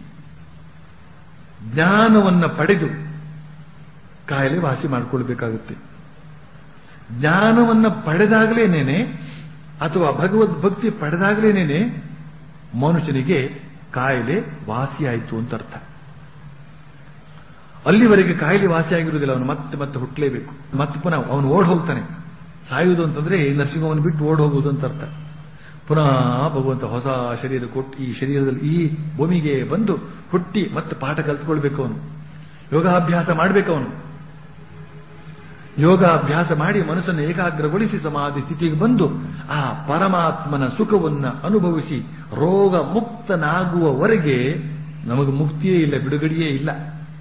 ಜ್ಞಾನವನ್ನ ಪಡೆದು ಕಾಯಿಲೆ ವಾಸಿ ಮಾಡಿಕೊಳ್ಬೇಕಾಗುತ್ತೆ ಜ್ಞಾನವನ್ನ ಪಡೆದಾಗಲೇನೇನೆ ಅಥವಾ ಭಗವದ್ ಭಕ್ತಿ ಪಡೆದಾಗಲೇನೇನೆ ಮನುಷ್ಯನಿಗೆ ಕಾಯಿಲೆ ವಾಸಿಯಾಯಿತು ಅಂತ ಅರ್ಥ ಅಲ್ಲಿವರೆಗೆ ಕಾಯಿಲೆ ವಾಸಿಯಾಗಿರುವುದಿಲ್ಲ ಅವನು ಮತ್ತೆ ಮತ್ತೆ ಹುಟ್ಟಲೇಬೇಕು ಮತ್ತೆ ಪುನಃ ಅವನು ಓಡ್ ಹೋಗ್ತಾನೆ ಸಾಯುವುದು ಅಂತಂದ್ರೆ ನರ್ಸಿಂಗ್ ಹೋಮನ್ನು ಬಿಟ್ಟು ಓಡ್ ಹೋಗುವುದು ಅಂತ ಅರ್ಥ ಪುನಃ ಭಗವಂತ ಹೊಸ ಶರೀರ ಕೊಟ್ಟು ಈ ಶರೀರದಲ್ಲಿ ಈ ಭೂಮಿಗೆ ಬಂದು ಹುಟ್ಟಿ ಮತ್ತೆ ಪಾಠ ಕಲ್ತ್ಕೊಳ್ಬೇಕು ಅವನು ಯೋಗಾಭ್ಯಾಸ ಮಾಡಬೇಕು ಅವನು ಯೋಗಾಭ್ಯಾಸ ಮಾಡಿ ಮನಸ್ಸನ್ನು ಏಕಾಗ್ರಗೊಳಿಸಿ ಸಮಾಧಿ ಸ್ಥಿತಿಗೆ ಬಂದು ಆ ಪರಮಾತ್ಮನ ಸುಖವನ್ನ ಅನುಭವಿಸಿ ರೋಗ ಮುಕ್ತನಾಗುವವರೆಗೆ ನಮಗೆ ಮುಕ್ತಿಯೇ ಇಲ್ಲ ಬಿಡುಗಡೆಯೇ ಇಲ್ಲ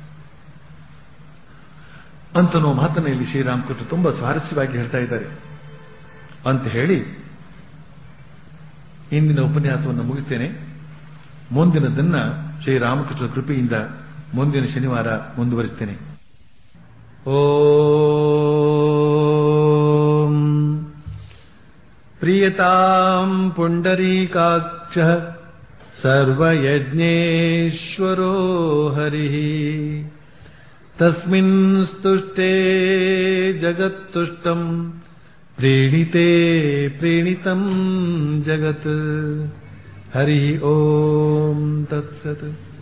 ಅಂತನೋ ಮಾತನ್ನ ಇಲ್ಲಿ ಶ್ರೀರಾಮಕೃಷ್ಣ ತುಂಬಾ ಸ್ವಾರಸ್ಯವಾಗಿ ಹೇಳ್ತಾ ಇದ್ದಾರೆ ಅಂತ ಹೇಳಿ ಇಂದಿನ ಉಪನ್ಯಾಸವನ್ನು ಮುಗಿಸ್ತೇನೆ ಮುಂದಿನದನ್ನ ಶ್ರೀರಾಮಕೃಷ್ಣ ಕೃಪೆಯಿಂದ ಮುಂದಿನ ಶನಿವಾರ ಮುಂದುವರಿಸ್ತೇನೆ ಓಂ ಪ್ರಿಯತಾಂ ಪುಂಡರೀಕಾಕ್ಷ ಸರ್ವಯಜ್ಞೇಶ್ವರೋ ಹರಿಃ ತಸ್ಮಿನ್ ಸ್ತುಷ್ಟೇ ಜಗತ್ತುಷ್ಟಂ ಪ್ರೀಣಿತೆ ಪ್ರೀಣಿತಂ ಜಗತ್ ಹರಿ ಓಂ ತತ್ಸತ್